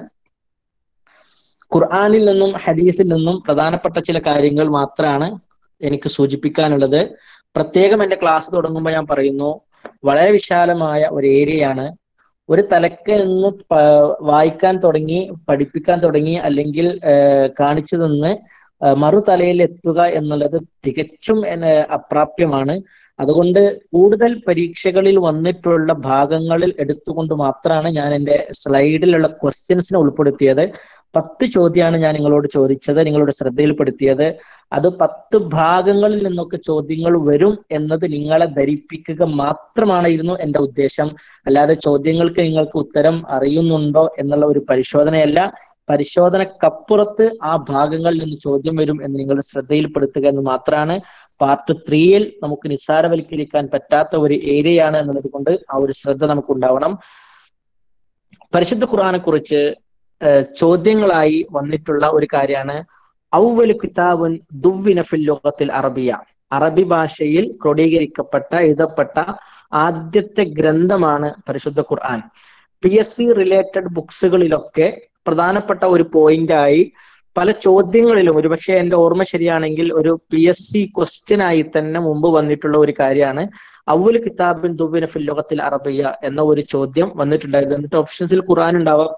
ഖുർആാനിൽ നിന്നും ഹദീസിൽ നിന്നും പ്രധാനപ്പെട്ട ചില കാര്യങ്ങൾ മാത്രമാണ് എനിക്ക് സൂചിപ്പിക്കാനുള്ളത് പ്രത്യേകം എന്റെ ക്ലാസ് തുടങ്ങുമ്പോൾ ഞാൻ പറയുന്നു വളരെ വിശാലമായ ഒരു ഏരിയയാണ് ഒരു തലക്ക് നിന്ന് വായിക്കാൻ തുടങ്ങി പഠിപ്പിക്കാൻ തുടങ്ങി അല്ലെങ്കിൽ കാണിച്ചു തന്ന് മറുതലയിൽ എത്തുക എന്നുള്ളത് തികച്ചും അപ്രാപ്യമാണ് അതുകൊണ്ട് കൂടുതൽ പരീക്ഷകളിൽ വന്നിട്ടുള്ള ഭാഗങ്ങളിൽ എടുത്തുകൊണ്ട് മാത്രമാണ് ഞാൻ എൻ്റെ സ്ലൈഡിലുള്ള ക്വസ്റ്റ്യൻസിനെ ഉൾപ്പെടുത്തിയത് പത്ത് ചോദ്യമാണ് ഞാൻ നിങ്ങളോട് ചോദിച്ചത് നിങ്ങളുടെ ശ്രദ്ധയിൽപ്പെടുത്തിയത് അത് പത്ത് ഭാഗങ്ങളിൽ നിന്നൊക്കെ ചോദ്യങ്ങൾ വരും എന്നത് നിങ്ങളെ ധരിപ്പിക്കുക മാത്രമായിരുന്നു എൻ്റെ ഉദ്ദേശം അല്ലാതെ ചോദ്യങ്ങൾക്ക് നിങ്ങൾക്ക് ഉത്തരം അറിയുന്നുണ്ടോ എന്നുള്ള ഒരു പരിശോധനയല്ല പരിശോധനക്കപ്പുറത്ത് ആ ഭാഗങ്ങളിൽ നിന്ന് ചോദ്യം വരും എന്ന് നിങ്ങളുടെ ശ്രദ്ധയിൽപ്പെടുത്തുക എന്ന് മാത്രമാണ് പാർട്ട് ത്രീയിൽ നമുക്ക് നിസ്സാരവൽക്കരിക്കാൻ പറ്റാത്ത ഒരു ഏരിയയാണ് എന്നുള്ളത് കൊണ്ട് ആ ഒരു ശ്രദ്ധ നമുക്ക് ഉണ്ടാവണം പരിശുദ്ധ ഖുർആനെ കുറിച്ച് ചോദ്യങ്ങളായി വന്നിട്ടുള്ള ഒരു കാര്യമാണ് ഔവലു കിതാബുൻ ദുവ്വിന ഫിൽ ലോകത്തിൽ അറബിയ അറബി ഭാഷയിൽ ക്രോഡീകരിക്കപ്പെട്ട എഴുതപ്പെട്ട ആദ്യത്തെ ഗ്രന്ഥമാണ് പരിശുദ്ധ Quran P S C related ബുക്സുകളിലൊക്കെ പ്രധാനപ്പെട്ട ഒരു പോയിന്റായി പല ചോദ്യങ്ങളിലും ഒരുപക്ഷെ എന്റെ ഓർമ്മ ശരിയാണെങ്കിൽ ഒരു പി എസ് സി ക്വസ്റ്റ്യൻ ആയി തന്നെ മുമ്പ് വന്നിട്ടുള്ള ഒരു കാര്യമാണ് അവല് കിതാബിൻ ദുബിന ഫില്ലോകത്തിൽ അറബിയ എന്ന ഒരു ചോദ്യം വന്നിട്ടുണ്ടായിരുന്നു എന്നിട്ട് ഓപ്ഷൻസിൽ ഖുർആൻ ഉണ്ടാവാം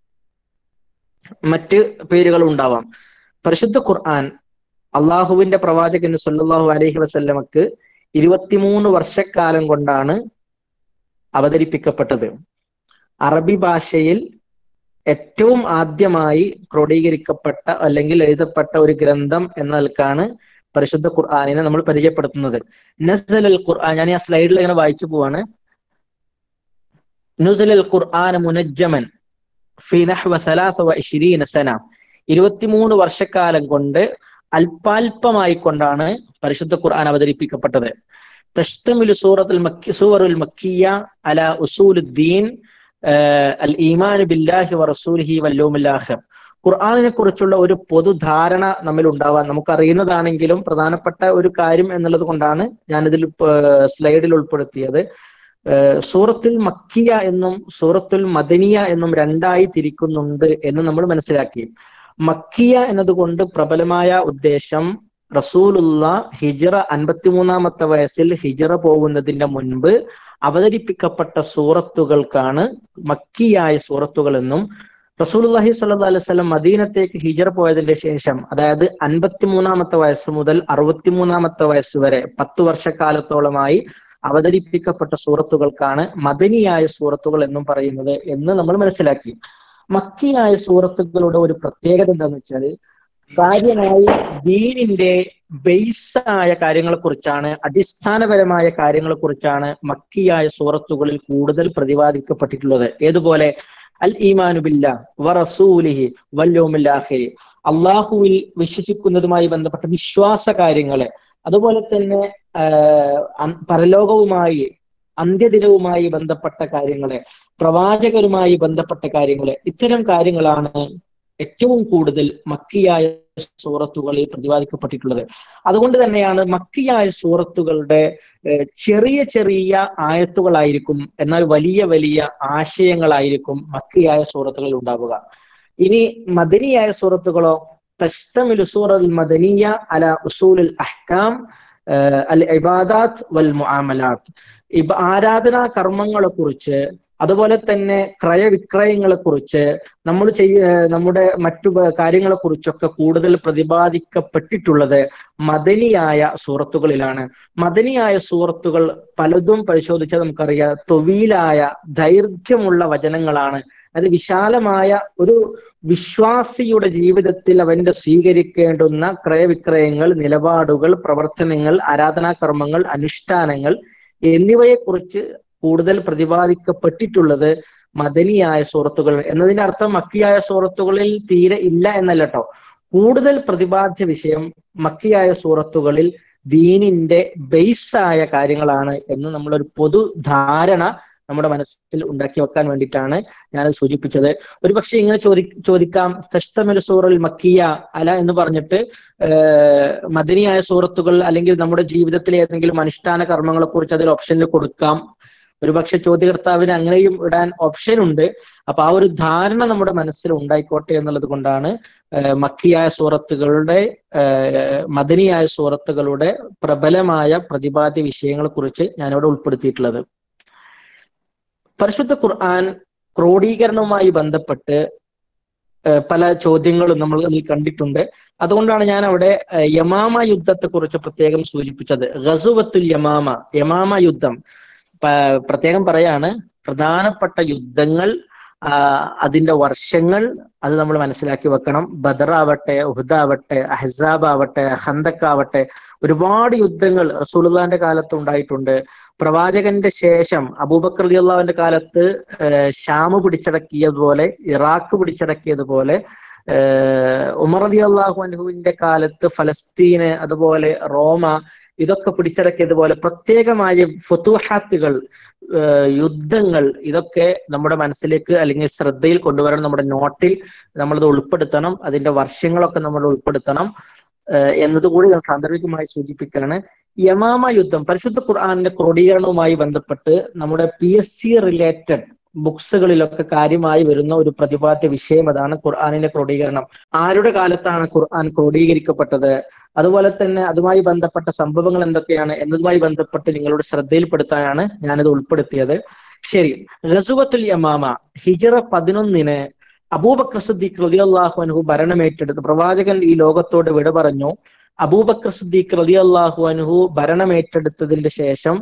മറ്റ് പേരുകൾ ഉണ്ടാവാം പരിശുദ്ധ ഖുർആൻ അള്ളാഹുവിന്റെ പ്രവാചകന് സല്ലാഹു അലഹി വസല്ലമക്ക് ഇരുപത്തിമൂന്ന് വർഷക്കാലം കൊണ്ടാണ് അവതരിപ്പിക്കപ്പെട്ടത് അറബി ഭാഷയിൽ ഏറ്റവും ആദ്യമായി ക്രോഡീകരിക്കപ്പെട്ട അല്ലെങ്കിൽ എഴുതപ്പെട്ട ഒരു ഗ്രന്ഥം എന്ന നിലക്കാണ് പരിശുദ്ധ ഖുർആാനിനെ നമ്മൾ പരിചയപ്പെടുത്തുന്നത് നസൽ അൽ ഖുർആൻ ഞാൻ ആ സ്ലൈഡിൽ ഇങ്ങനെ വായിച്ചു പോവാണ് നുസൽ അൽ ഖുർആൻ മുനജ്ജമൻ ഫി നഹ്വ സലാസ വ ഇശ്രീന സന ഇരുപത്തിമൂന്ന് വർഷക്കാലം കൊണ്ട് അല്പാൽപമായി കൊണ്ടാണ് പരിശുദ്ധ ഖുർആൻ അവതരിപ്പിക്കപ്പെട്ടത് തസ്തമിലു സൂറത്തുൽ മക്കി സൂറത്തുൽ മക്കിയ അല ഉസൂലുദ്ദീൻ അൽ ഈമാൻ ബില്ലാഹി വറസൂലിഹി വല്ലോമുൽ ആഖിർ ഖുർആാനിനെ കുറിച്ചുള്ള ഒരു പൊതുധാരണ നമ്മിൽ ഉണ്ടാവാൻ നമുക്കറിയുന്നതാണെങ്കിലും പ്രധാനപ്പെട്ട ഒരു കാര്യം എന്നുള്ളത് കൊണ്ടാണ് ഞാനിതിൽ സ്ലൈഡിൽ ഉൾപ്പെടുത്തിയത് സൂറത്തുൽ മക്കിയ എന്നും സൂറത്തുൽ മദനിയ എന്നും രണ്ടായി തിരിക്കുന്നുണ്ട് എന്ന് നമ്മൾ മനസ്സിലാക്കി മക്കിയ എന്നതുകൊണ്ട് പ്രബലമായ ഉദ്ദേശം റസൂലുള്ള ഹിജറ അൻപത്തിമൂന്നാമത്തെ വയസ്സിൽ ഹിജറ പോകുന്നതിന്റെ മുൻപ് അവതരിപ്പിക്കപ്പെട്ട സൂറത്തുകൾക്കാണ് മക്കിയായ സൂറത്തുകൾ എന്നും റസൂലുള്ളാഹി സ്വല്ലല്ലാഹു അലൈഹി വസല്ലം മദീനത്തേക്ക് ഹിജറ പോയതിന്റെ ശേഷം അതായത് അൻപത്തിമൂന്നാമത്തെ വയസ്സ് മുതൽ അറുപത്തിമൂന്നാമത്തെ വയസ്സ് വരെ പത്തു വർഷക്കാലത്തോളമായി അവതരിപ്പിക്കപ്പെട്ട സൂറത്തുകൾക്കാണ് മദനിയായ സൂറത്തുകൾ എന്നും പറയുന്നത് എന്ന് നമ്മൾ മനസ്സിലാക്കി മക്കിയായ സൂറത്തുകളുടെ ഒരു പ്രത്യേകത എന്താണെന്ന് വെച്ചാൽ കാര്യമായി ദീനിന്റെ ബേസായ കാര്യങ്ങളെ കുറിച്ചാണ് അടിസ്ഥാനപരമായ കാര്യങ്ങളെ കുറിച്ചാണ് മക്കിയായ സൂറത്തുകളിൽ കൂടുതൽ പ്രതിപാദിക്കപ്പെട്ടിട്ടുള്ളത് ഏതുപോലെ അൽ ഈമാനു ബില്ല വറസൂലിഹി വല്യോമില്ലാഹിരി അള്ളാഹുവിൽ വിശ്വസിക്കുന്നതുമായി ബന്ധപ്പെട്ട വിശ്വാസ കാര്യങ്ങള് അതുപോലെ തന്നെ പരലോകവുമായി അന്ത്യദിനവുമായി ബന്ധപ്പെട്ട കാര്യങ്ങള് പ്രവാചകരുമായി ബന്ധപ്പെട്ട കാര്യങ്ങള് ഇത്തരം കാര്യങ്ങളാണ് ഏറ്റവും കൂടുതൽ മക്കിയായ സൂറത്തുകളിൽ പ്രതിപാദിക്കപ്പെട്ടിട്ടുള്ളത് അതുകൊണ്ട് തന്നെയാണ് മക്കിയായ സൂറത്തുകളുടെ ചെറിയ ചെറിയ ആയത്തുകളായിരിക്കും എന്നാൽ വലിയ വലിയ ആശയങ്ങളായിരിക്കും മക്കിയായ സൂറത്തുകളിൽ ഉണ്ടാവുക ഇനി മദനിയായ സൂറത്തുകളോ തസ്തമിലു സൂറൽ മദനിയ അല ഉസൂലുൽ അഹ്കാം അൽ ഇബാദാത്ത് വൽ മുആമലാത്ത് ഇബ ആരാധനാ കർമ്മങ്ങളെ കുറിച്ച് അതുപോലെ തന്നെ ക്രയവിക്രയങ്ങളെ കുറിച്ച് നമ്മൾ ചെയ്യ നമ്മുടെ മറ്റു കാര്യങ്ങളെ കുറിച്ചൊക്കെ കൂടുതൽ പ്രതിപാദിക്കപ്പെട്ടിട്ടുള്ളത് മദനിയായ സൂറത്തുകളിലാണ് മദനിയായ സൂറത്തുകൾ പലതും പരിശോധിച്ചാൽ നമുക്കറിയാം തൊവീലായ ദൈർഘ്യമുള്ള വചനങ്ങളാണ് അത് വിശാലമായ ഒരു വിശ്വാസിയുടെ ജീവിതത്തിൽ അവന്റെ സ്വീകരിക്കേണ്ടുന്ന ക്രയവിക്രയങ്ങൾ നിലപാടുകൾ പ്രവർത്തനങ്ങൾ ആരാധനാകർമ്മങ്ങൾ അനുഷ്ഠാനങ്ങൾ എന്നിവയെക്കുറിച്ച് കൂടുതൽ പ്രതിപാദിക്കപ്പെട്ടിട്ടുള്ളത് മദനിയായ സൂറത്തുകൾ എന്നതിന്റെ അർത്ഥം മക്കിയായ സൂറത്തുകളിൽ തീരെ ഇല്ല എന്നല്ല കേട്ടോ കൂടുതൽ പ്രതിപാദ്യ വിഷയം മക്കിയായ സൂറത്തുകളിൽ ദീനിന്റെ ബേസായ കാര്യങ്ങളാണ് എന്ന് നമ്മളൊരു പൊതു ധാരണ നമ്മുടെ മനസ്സിൽ ഉണ്ടാക്കി വെക്കാൻ വേണ്ടിയിട്ടാണ് ഞാനത് സൂചിപ്പിച്ചത് ഒരു പക്ഷെ ഇങ്ങനെ ചോദി ചോദിക്കാം തസ്തമൽ സൂറൽ മക്കിയ അല എന്ന് പറഞ്ഞിട്ട് മദനിയായ സൂറത്തുകൾ അല്ലെങ്കിൽ നമ്മുടെ ജീവിതത്തിലെ ഏതെങ്കിലും അനുഷ്ഠാന കർമ്മങ്ങളെ കുറിച്ച് അതിൽ ഓപ്ഷനിൽ കൊടുക്കാം ഒരുപക്ഷെ ചോദ്യകർത്താവിന് അങ്ങനെയും ഇടാൻ ഓപ്ഷൻ ഉണ്ട് അപ്പൊ ആ ഒരു ധാരണ നമ്മുടെ മനസ്സിൽ ഉണ്ടായിക്കോട്ടെ എന്നുള്ളത് കൊണ്ടാണ് മക്കിയായ സൂറത്തുകളുടെ മദനിയായ സൂറത്തുകളുടെ പ്രബലമായ പ്രതിപാദ്യ വിഷയങ്ങളെ കുറിച്ച് ഞാനിവിടെ ഉൾപ്പെടുത്തിയിട്ടുള്ളത് പരിശുദ്ധ ഖുർആൻ ക്രോഡീകരണവുമായി ബന്ധപ്പെട്ട് പല ചോദ്യങ്ങളും നമ്മൾ അതിൽ കണ്ടിട്ടുണ്ട് അതുകൊണ്ടാണ് ഞാൻ അവിടെ യമാമ യുദ്ധത്തെ കുറിച്ച് പ്രത്യേകം സൂചിപ്പിച്ചത് ഗസുവത്തുൽ യമാമ യമാമ യുദ്ധം പ്രത്യേകം പറയാണ് പ്രധാനപ്പെട്ട യുദ്ധങ്ങൾ അതിന്റെ വർഷങ്ങൾ അത് നമ്മൾ മനസ്സിലാക്കി വെക്കണം ബദർ ആവട്ടെ ഉഹുദാവട്ടെ അഹസാബ് ആവട്ടെ ഹന്തക് ആവട്ടെ ഒരുപാട് യുദ്ധങ്ങൾ റസൂലുള്ളാന്റെ കാലത്ത് ഉണ്ടായിട്ടുണ്ട് പ്രവാചകന്റെ ശേഷം അബൂബക്കർ അള്ളാഹുവിന്റെ കാലത്ത് ഷാമ് പിടിച്ചടക്കിയതുപോലെ ഇറാഖ് പിടിച്ചടക്കിയതുപോലെ ഉമർ അലി അള്ളാഹു അനുഹുവിന്റെ കാലത്ത് ഫലസ്തീന് അതുപോലെ റോമ ഇതൊക്കെ പിടിച്ചടക്കിയതുപോലെ പ്രത്യേകമായ ഫുത്തുഹാത്തുകൾ യുദ്ധങ്ങൾ ഇതൊക്കെ നമ്മുടെ മനസ്സിലേക്ക് അല്ലെങ്കിൽ ശ്രദ്ധയിൽ കൊണ്ടുവരണം നമ്മുടെ നോട്ടിൽ നമ്മളത് ഉൾപ്പെടുത്തണം അതിന്റെ വർഷങ്ങളൊക്കെ നമ്മൾ ഉൾപ്പെടുത്തണം എന്നതുകൂടി ഞാൻ സാന്ദർഭികമായി സൂചിപ്പിക്കുകയാണ് യമാമ യുദ്ധം പരിശുദ്ധ ഖുർആാനിന്റെ ക്രോഡീകരണവുമായി ബന്ധപ്പെട്ട് നമ്മുടെ പി എസ് സി റിലേറ്റഡ് ബുക്സുകളിലൊക്കെ കാര്യമായി വരുന്ന ഒരു പ്രതിപാദ്യ വിഷയം അതാണ് ഖുർആാനിന്റെ ക്രോഡീകരണം ആരുടെ കാലത്താണ് ഖുർആൻ ക്രോഡീകരിക്കപ്പെട്ടത് അതുപോലെ തന്നെ അതുമായി ബന്ധപ്പെട്ട സംഭവങ്ങൾ എന്തൊക്കെയാണ് എന്നതുമായി ബന്ധപ്പെട്ട് നിങ്ങളുടെ ശ്രദ്ധയിൽപ്പെടുത്താനാണ് ഞാനിത് ഉൾപ്പെടുത്തിയത് ശരി റസുവത്തുൽ യമാമ ഹിജറ പതിനൊന്നിന് അബൂബക്കർ സിദ്ദീഖ് റളിയല്ലാഹു അൻഹു ഭരണമേറ്റെടുത്ത് പ്രവാചകൻ ഈ ലോകത്തോട് വിട പറഞ്ഞു അബൂബക്കർ സിദ്ദീഖ് റളിയല്ലാഹു അൻഹു ഭരണമേറ്റെടുത്തതിന്റെ ശേഷം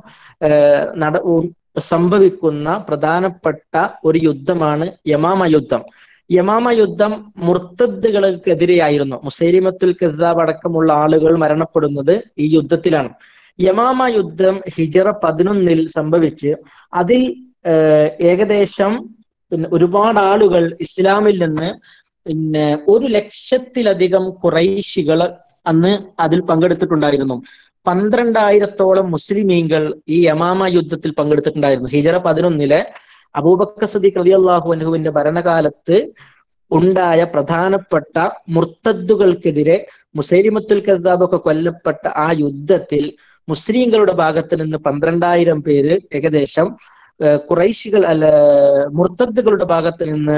നട സംഭവിക്കുന്ന പ്രധാനപ്പെട്ട ഒരു യുദ്ധമാണ് യമാമ യുദ്ധം യമാമ യുദ്ധം മുർത്തദ്ദുകൾക്കെതിരെയായിരുന്നു മുസൈലിമത്തുൽ കസാബ് അടക്കമുള്ള ആളുകൾ മരണപ്പെടുന്നത് ഈ യുദ്ധത്തിലാണ് യമാമ യുദ്ധം ഹിജറ പതിനൊന്നിൽ സംഭവിച്ച് അതിൽ ഏഹ്, ഏകദേശം പിന്നെ ഒരുപാട് ആളുകൾ ഇസ്ലാമിൽ നിന്ന് പിന്നെ ഒരു ലക്ഷത്തിലധികം കുറൈശികൾ അന്ന് അതിൽ പങ്കെടുത്തിട്ടുണ്ടായിരുന്നു പന്ത്രണ്ടായിരത്തോളം മുസ്ലിമീങ്ങൾ ഈ യമാമ യുദ്ധത്തിൽ പങ്കെടുത്തിട്ടുണ്ടായിരുന്നു ഹിജറ പതിനൊന്നിലെ അബൂബക്കർ സദീഖ് റളിയല്ലാഹു അൻഹുവിന്റെ ഭരണകാലത്ത് ഉണ്ടായ പ്രധാനപ്പെട്ട മുർത്തദ്ദുകൾക്കെതിരെ മുസൈലിമത്തുൽ കദ്ദാബ് ഒക്കെ കൊല്ലപ്പെട്ട ആ യുദ്ധത്തിൽ മുസ്ലിങ്ങളുടെ ഭാഗത്ത് നിന്ന് പന്ത്രണ്ടായിരം പേര് ഏകദേശം ഏഹ്, ഖുറൈശികൾ അല്ല മുർത്തദ്ദുകളുടെ ഭാഗത്ത് നിന്ന്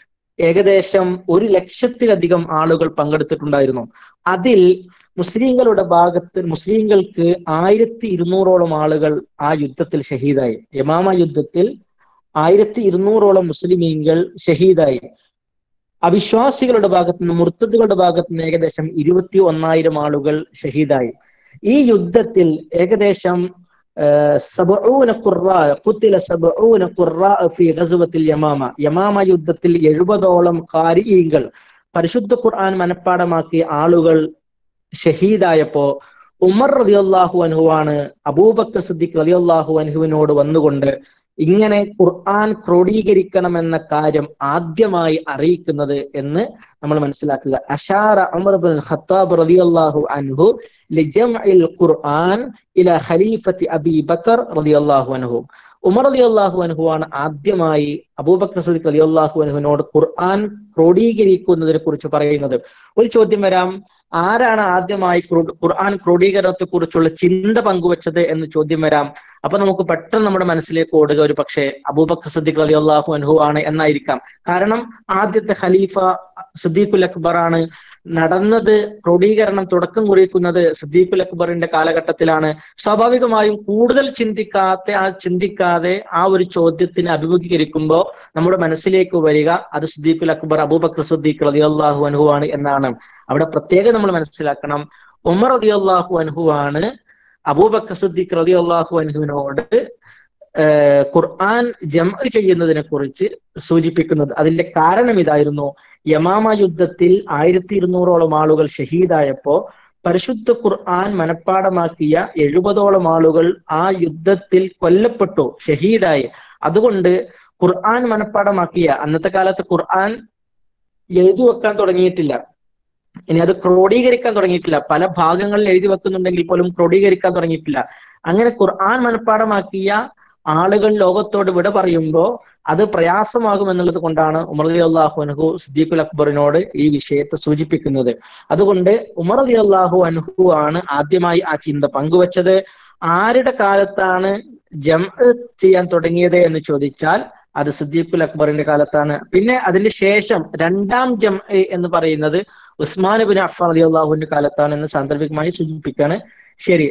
ഏകദേശം ഒരു ലക്ഷത്തിലധികം ആളുകൾ പങ്കെടുത്തിട്ടുണ്ടായിരുന്നു അതിൽ മുസ്ലിങ്ങളുടെ ഭാഗത്ത് മുസ്ലിങ്ങൾക്ക് ആയിരത്തി ഇരുന്നൂറോളം ആളുകൾ ആ യുദ്ധത്തിൽ ഷഹീദായി യമാമ യുദ്ധത്തിൽ ആയിരത്തി ഇരുന്നൂറോളം മുസ്ലിമീങ്ങൾ ഷഹീദായി അവിശ്വാസികളുടെ ഭാഗത്ത് നിന്ന് മുർത്തദുകളുടെ ഭാഗത്ത് നിന്ന് ഏകദേശം ഇരുപത്തി ഒന്നായിരം ആളുകൾ ഷഹീദായി ഈ യുദ്ധത്തിൽ ഏകദേശം ആഹ്, സബഊന ഖുർറാ ഖുത്തില സബഊന ഖുർറാ ഫി ഗസ്വത്തിൽ യമാമ യമാമ യുദ്ധത്തിൽ എഴുപതോളം കാരിയീങ്ങൾ പരിശുദ്ധ ഖുർആൻ മനഃപ്പാടമാക്കിയ ആളുകൾ ഷഹീദായപ്പോ ഉമർ റളിയല്ലാഹു അൻഹുവാണ് അബൂബക്കർ സിദ്ദീഖ് റളിയല്ലാഹു അൻഹുവിനോട് വന്നുകൊണ്ട് ഇങ്ങനെ ഖുർആൻ ക്രോഡീകരിക്കണമെന്ന കാര്യം ആദ്യമായി അറിയിക്കുന്നത് എന്ന് നമ്മൾ മനസ്സിലാക്കുക അഷാറ ഉമർ ബിൻ ഖത്താബ് റളിയല്ലാഹു അൻഹു ലിജംഇൽ ഖുർആൻ ഇല ഖലീഫത്തി അബി ബക്കർ റളിയല്ലാഹു അൻഹു ഉമർ റളിയല്ലാഹു അൻഹു ആണ് ആദ്യമായി അബൂബക്കർ സിദ്ദീഖ് റളിയല്ലാഹു അൻഹുവിനോട് ഖുർആൻ ക്രോഡീകരിക്കുന്നതിനെ കുറിച്ച് പറയുന്നത് ഒരു ചോദ്യം വരാം ആരാണ് ആദ്യമായി ക്രോ- ഖുർആൻ ക്രോഡീകരണത്തെ കുറിച്ചുള്ള ചിന്ത പങ്കുവച്ചത് എന്ന് ചോദ്യം വരാം അപ്പൊ നമുക്ക് പെട്ടെന്ന് നമ്മുടെ മനസ്സിലേക്ക് ഓടുക ഒരു പക്ഷേ അബൂബക്കർ സിദ്ദീഖ് അലി അള്ളാഹു അൻഹു ആണ് എന്നായിരിക്കാം കാരണം ആദ്യത്തെ ഖലീഫ സിദ്ദീഖുൽ അക്ബർ ആണ് നടന്നത് ക്രോഡീകരണം തുടക്കം കുറിക്കുന്നത് സിദ്ദീഖുൽ അക്ബറിന്റെ കാലഘട്ടത്തിലാണ് സ്വാഭാവികമായും കൂടുതൽ ചിന്തിക്കാത്ത ആ ചിന്തിക്കാതെ ആ ഒരു ചോദ്യത്തിന് അഭിമുഖീകരിക്കുമ്പോൾ നമ്മുടെ മനസ്സിലേക്ക് വരിക അത് സിദ്ദീഖുൽ അക്ബർ അബൂബക്കർ സിദ്ദീഖ് റതി അള്ളാഹു അൻഹു ആണ് എന്നാണ് അവിടെ പ്രത്യേകം നമ്മൾ മനസ്സിലാക്കണം ഉമർ റതി അള്ളാഹു അൻഹു ആണ് അബൂബക്കർ സിദ്ദീഖ് റതി അള്ളാഹു അൻഹുവിനോട് ഏഹ് ഖുർആൻ ജം ചെയ്യുന്നതിനെ കുറിച്ച് സൂചിപ്പിക്കുന്നത് അതിന്റെ കാരണം ഇതായിരുന്നു യമാമ യുദ്ധത്തിൽ ആയിരത്തി ഇരുന്നൂറോളം ആളുകൾ ഷഹീദായപ്പോ പരിശുദ്ധ ഖുർആൻ മനഃപ്പാടമാക്കിയ എഴുപതോളം ആളുകൾ ആ യുദ്ധത്തിൽ കൊല്ലപ്പെട്ടു ഷഹീദായി അതുകൊണ്ട് ഖുർആൻ മനഃപ്പാടമാക്കിയ അന്നത്തെ കാലത്ത് ഖുർആൻ എഴുതി വെക്കാൻ തുടങ്ങിയിട്ടില്ല ഇനി അത് ക്രോഡീകരിക്കാൻ തുടങ്ങിയിട്ടില്ല പല ഭാഗങ്ങളിൽ എഴുതി വെക്കുന്നുണ്ടെങ്കിൽ പോലും ക്രോഡീകരിക്കാൻ തുടങ്ങിയിട്ടില്ല അങ്ങനെ ഖുർആൻ മനഃപ്പാടമാക്കിയ ആളുകൾ ലോകത്തോട് വിട പറയുമ്പോൾ അത് പ്രയാസമാകും എന്നുള്ളത് കൊണ്ടാണ് ഉമർ അലി അള്ളാഹു അൻഹു സിദ്ദീഖുൽ അക്ബറിനോട് ഈ വിഷയത്തെ സൂചിപ്പിക്കുന്നത് അതുകൊണ്ട് ഉമർ അലി അള്ളാഹു അൻഹു ആണ് ആദ്യമായി ആ ചിന്ത പങ്കുവച്ചത് ആരുടെ കാലത്താണ് ജം ചെയ്യാൻ തുടങ്ങിയത് എന്ന് ചോദിച്ചാൽ അത് സിദ്ദീഖുൽ അക്ബറിന്റെ കാലത്താണ് പിന്നെ അതിന് ശേഷം രണ്ടാം ജം എന്ന് പറയുന്നത് ഉസ്മാൻ ബിൻ അഫ്ഫാൻ അലി അള്ളാഹുവിന്റെ കാലത്താണ് എന്ന് സാന്ദർഭികമായി സൂചിപ്പിക്കാണ് ശരി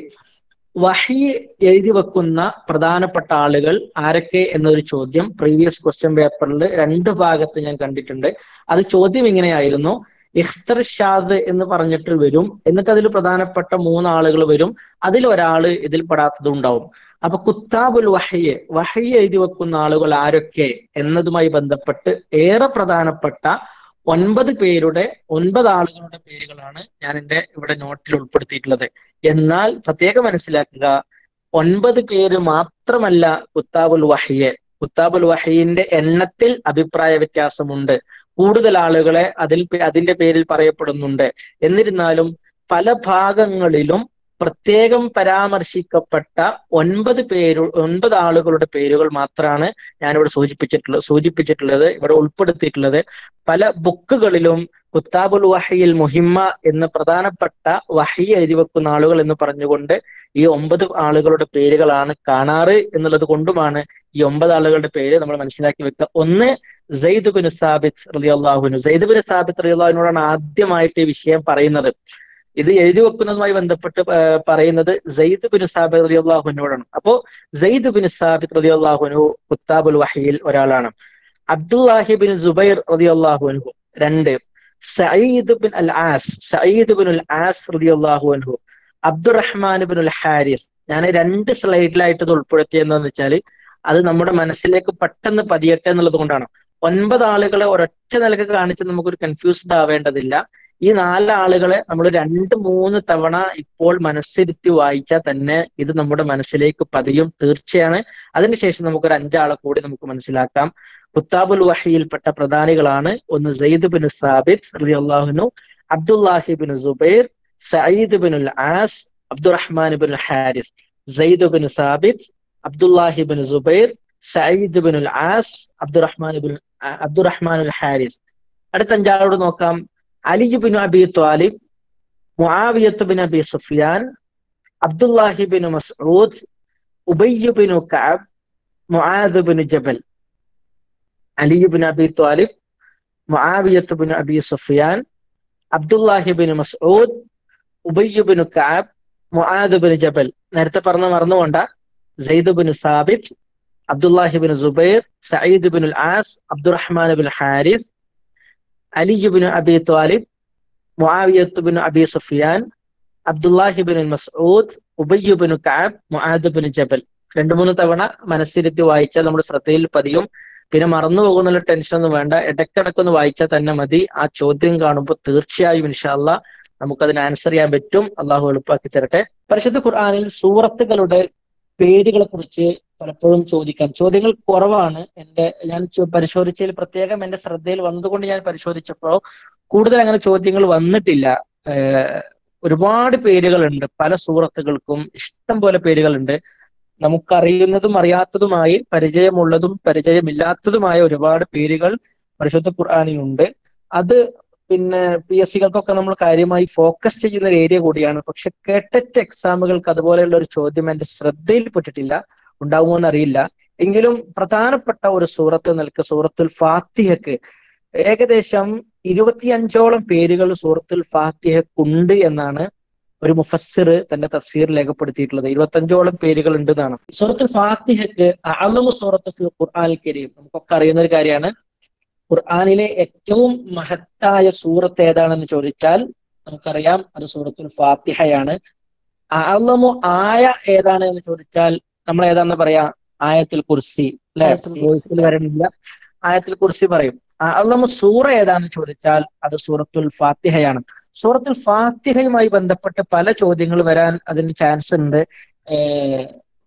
വഹി എഴുതി വെക്കുന്ന പ്രധാനപ്പെട്ട ആളുകൾ ആരൊക്കെ എന്നൊരു ചോദ്യം പ്രീവിയസ് ക്വസ്റ്റ്യൻ പേപ്പറിൽ രണ്ട് ഭാഗത്ത് ഞാൻ കണ്ടിട്ടുണ്ട് അത് ചോദ്യം ഇങ്ങനെയായിരുന്നു ഇഖ്തർ ഷാദ് എന്ന് പറഞ്ഞിട്ട് വരും എന്നിട്ട് അതിൽ പ്രധാനപ്പെട്ട മൂന്നാളുകൾ വരും അതിൽ ഒരാള് ഇതിൽ പെടാത്തത് ഉണ്ടാവും അപ്പൊ കുത്താബുൽ വഹയ്യ് വഹയ്യ് എഴുതി വെക്കുന്ന ആളുകൾ ആരൊക്കെ എന്നതുമായി ബന്ധപ്പെട്ട് ഏറെ പ്രധാനപ്പെട്ട ഒൻപത് പേരുടെ ഒൻപത് ആളുകളുടെ പേരുകളാണ് ഞാൻ എൻ്റെ ഇവിടെ നോട്ടിൽ ഉൾപ്പെടുത്തിയിട്ടുള്ളത് എന്നാൽ പ്രത്യേകം മനസ്സിലാക്കുക ഒൻപത് പേര് മാത്രമല്ല കുത്താബുൽ വഹയ്യ് കുത്താബുൽ വഹയിന്റെ എണ്ണത്തിൽ അഭിപ്രായ വ്യത്യാസമുണ്ട് കൂടുതൽ ആളുകളെ അതിൽ അതിന്റെ പേരിൽ പറയപ്പെടുന്നുണ്ട് എന്നിരുന്നാലും പല ഭാഗങ്ങളിലും പ്രത്യേകം പരാമർശിക്കപ്പെട്ട ഒൻപത് പേരു ഒൻപത് ആളുകളുടെ പേരുകൾ മാത്രമാണ് ഞാനിവിടെ സൂചിപ്പിച്ചിട്ടുള്ളത് സൂചിപ്പിച്ചിട്ടുള്ളത് ഇവിടെ ഉൾപ്പെടുത്തിയിട്ടുള്ളത് പല ബുക്കുകളിലും കുത്താബുൽ വഹയിൽ മുഹിമ്മ എന്ന പ്രധാനപ്പെട്ട വഹി എഴുതി വെക്കുന്ന ആളുകൾ എന്ന് പറഞ്ഞുകൊണ്ട് ഈ ഒമ്പത് ആളുകളുടെ പേരുകളാണ് കാണാറ് എന്നുള്ളത് കൊണ്ടുമാണ് ഈ ഒമ്പത് ആളുകളുടെ പേര് നമ്മൾ മനസ്സിലാക്കി വെക്കുക ഒന്ന് സെയ്ദ് ബിൻ സാബിത്ത് റലി അള്ളാഹുനു സെയ്ദ് ബിൻ സാബിത്ത് റലി അള്ളാഹുവിനോടാണ് ആദ്യമായിട്ട് ഈ വിഷയം പറയുന്നത് ഇത് എഴുതി വെക്കുന്നതുമായി ബന്ധപ്പെട്ട് പറയുന്നത് സെയ്ദ് ബിൻ സാബിത്ത് റലി അള്ളാഹുവിനോടാണ് അപ്പോ സെയ്ദ് ബിൻ സാബിത്ത് റലി അള്ളാഹുനു കുത്താബുൽ വഹയിൽ ഒരാളാണ് അബ്ദുല്ലാഹി ബിൻ സുബൈർ റലി അള്ളാഹുനു രണ്ട് സയ്യിദ് ബിൻ അൽ ആസ് സയ്യിദ് ബിൻ അൽ ആസ് റലി അള്ളാഹു അൻഹു അബ്ദുറഹ്മാൻ ബിൻ അൽ ഹാരിസ് ഞാൻ രണ്ട് സ്ലൈഡിലായിട്ട് ഇത് ഉൾപ്പെടുത്തിയെന്നു വെച്ചാൽ അത് നമ്മുടെ മനസ്സിലേക്ക് പെട്ടെന്ന് പതിയട്ടെ എന്നുള്ളത് കൊണ്ടാണ് ഒൻപത് ആളുകളെ ഒരൊറ്റ നിലക്ക് കാണിച്ച് നമുക്കൊരു കൺഫ്യൂസ്ഡ് ആവേണ്ടതില്ല ഈ നാല് ആളുകളെ നമ്മൾ രണ്ട് മൂന്ന് തവണ ഇപ്പോൾ മനസ്സിരുത്തി വായിച്ചാൽ തന്നെ ഇത് നമ്മുടെ മനസ്സിലേക്ക് പതിയും തീർച്ചയാണ് അതിനുശേഷം നമുക്കൊരു അഞ്ചാളെ കൂടി നമുക്ക് മനസ്സിലാക്കാം കുത്താബുൽ വഹിയിൽപ്പെട്ട പ്രധാനികളാണ് ഒന്ന് സെയ്ദ് ബിൻ സാബിത് റളിയല്ലാഹുനു അബ്ദുല്ലാഹി ബിൻ സുബൈർ സയ്യിദ് ബിൻ ആസ് അബ്ദുറഹ്മാൻ ബിൻ ഹാരിസ് സെയ്ദ് ബിൻ സാബിത് അബ്ദുല്ലാഹി ബിൻ സുബൈർ സയ്യിദ് ബിൻ ആസ് അബ്ദുറഹ്മാൻ ബിൻ അബ്ദുറഹ്മാൻ ഹാരിസ് അടുത്ത അഞ്ചാളോട് നോക്കാം അലി ബിൻ അബി ത്വാലിബ് മുആവിയത്ത് ബിൻ അബി സുഫിയാൻ അബ്ദുല്ലാഹി ബിൻ മസ്ഊദ് ഉബയ്യ ബിൻ കഅബ് മുആദ് ബിൻ ജബൽ അലി ബിൻ അബി ത്വാലിബ് മുആവിയത്ത് ബിൻ അബി സുഫിയാൻ അബ്ദുല്ലാഹി ബിൻ മസ്ഊദ് ഉബയ്യ ബിൻ കഅബ് മുആദ് ബിൻ ജബൽ നേരത്തെ പറഞ്ഞ മറന്നുകൊണ്ട സെയ്ദ് ബിൻ സാബിത്ത് അബ്ദുല്ലാഹി ബിൻ സുബൈർ സയ്യിദ് ബിൻ ആസ് അബ്ദുറഹ്മാൻ ബിൻ ഹാരിസ് അലി ബിൻ അബി ത്വാലിബ് മുആവിയത്ത് ബിൻ അബി സുഫിയാൻ അബ്ദുല്ലാഹി ബിൻ മസ്ഊദ് ഉബയ്യ ബിൻ കഅബ് മുആദ് ബിൻ ജബൽ രണ്ടു മൂന്ന് തവണ മനസ്സിരുത്തി വായിച്ചാൽ നമ്മുടെ ശ്രദ്ധയിൽ പതിയും പിന്നെ മറന്നു പോകുന്നുള്ള ടെൻഷൻ ഒന്നും വേണ്ട ഇടയ്ക്കിടയ്ക്കൊന്ന് വായിച്ചാൽ തന്നെ മതി ആ ചോദ്യം കാണുമ്പോൾ തീർച്ചയായും ഇൻഷാല്ല നമുക്കതിന് ആൻസർ ചെയ്യാൻ പറ്റും അള്ളാഹു എളുപ്പാക്കി തരട്ടെ പരിശുദ്ധ ഖുർആാനിൽ സൂറത്തുകളുടെ പേരുകളെ കുറിച്ച് പലപ്പോഴും ചോദിക്കാം ചോദ്യങ്ങൾ കുറവാണ് എന്റെ ഞാൻ ചോ- പരിശോധിച്ചതിൽ പ്രത്യേകം എന്റെ ശ്രദ്ധയിൽ വന്നതുകൊണ്ട് ഞാൻ പരിശോധിച്ചപ്പോൾ കൂടുതൽ അങ്ങനെ ചോദ്യങ്ങൾ വന്നിട്ടില്ല ഏഹ് ഒരുപാട് പേരുകളുണ്ട് പല സൂറത്തുകൾക്കും ഇഷ്ടം പോലെ പേരുകളുണ്ട് നമുക്കറിയുന്നതും അറിയാത്തതുമായി പരിചയമുള്ളതും പരിചയമില്ലാത്തതുമായ ഒരുപാട് പേരുകൾ പരിശുദ്ധ ഖുർആാനിലുണ്ട് അത് പിന്നെ പി എസ് സികൾക്കൊക്കെ നമ്മൾ കാര്യമായി ഫോക്കസ് ചെയ്യുന്ന ഒരു ഏരിയ കൂടിയാണ് പക്ഷെ കേട്ടറ്റ് എക്സാമുകൾക്ക് അതുപോലെയുള്ള ഒരു ചോദ്യം എന്റെ ശ്രദ്ധയിൽപ്പെട്ടിട്ടില്ല ഉണ്ടാവുമോ എന്നറിയില്ല എങ്കിലും പ്രധാനപ്പെട്ട ഒരു സൂറത്ത് നിൽക്ക് സൂറത്തുൽ ഫാത്തിഹക്ക് ഏകദേശം ഇരുപത്തിയഞ്ചോളം പേരുകൾ സൂറത്തുൽ ഫാത്തിഹക്കുണ്ട് എന്നാണ് ഒരു മുഫസ്സിർ തന്റെ തഫ്സീർ രേഖപ്പെടുത്തിയിട്ടുള്ളത് ഇരുപത്തഞ്ചോളം പേരുകൾ ഉണ്ട് എന്നാണ് സൂറത്തുൽ ഫാത്തിഹക്ക് അളമു സൂറത്ത് ഫിൽ ഖുർആൻ കരീം നമുക്കൊക്കെ അറിയുന്ന ഒരു കാര്യമാണ് ഖുർആനിലെ ഏറ്റവും മഹത്തായ സൂറത്ത് ഏതാണെന്ന് ചോദിച്ചാൽ നമുക്കറിയാം അത് സൂറത്തുൽ ഫാത്തിഹയാണ് അളമു ആയ ഏതാണ് എന്ന് ചോദിച്ചാൽ നമ്മൾ ഏതാണെന്ന് പറയാ ആയത്തിൽ കുർസി അല്ലെ ആയത്തുൽ കുർസി. വോയിസിൽ വരണില്ല ആയത്തിൽ കുർസി പറയും അള്ളമ സൂറ ഏതാണെന്ന് ചോദിച്ചാൽ അത് സൂറത്തുൽ ഫാത്തിഹയാണ് സൂറത്തുൽ ഫാത്തിഹയുമായി ബന്ധപ്പെട്ട് പല ചോദ്യങ്ങൾ വരാൻ അതിന് ചാൻസ് ഉണ്ട് ഏർ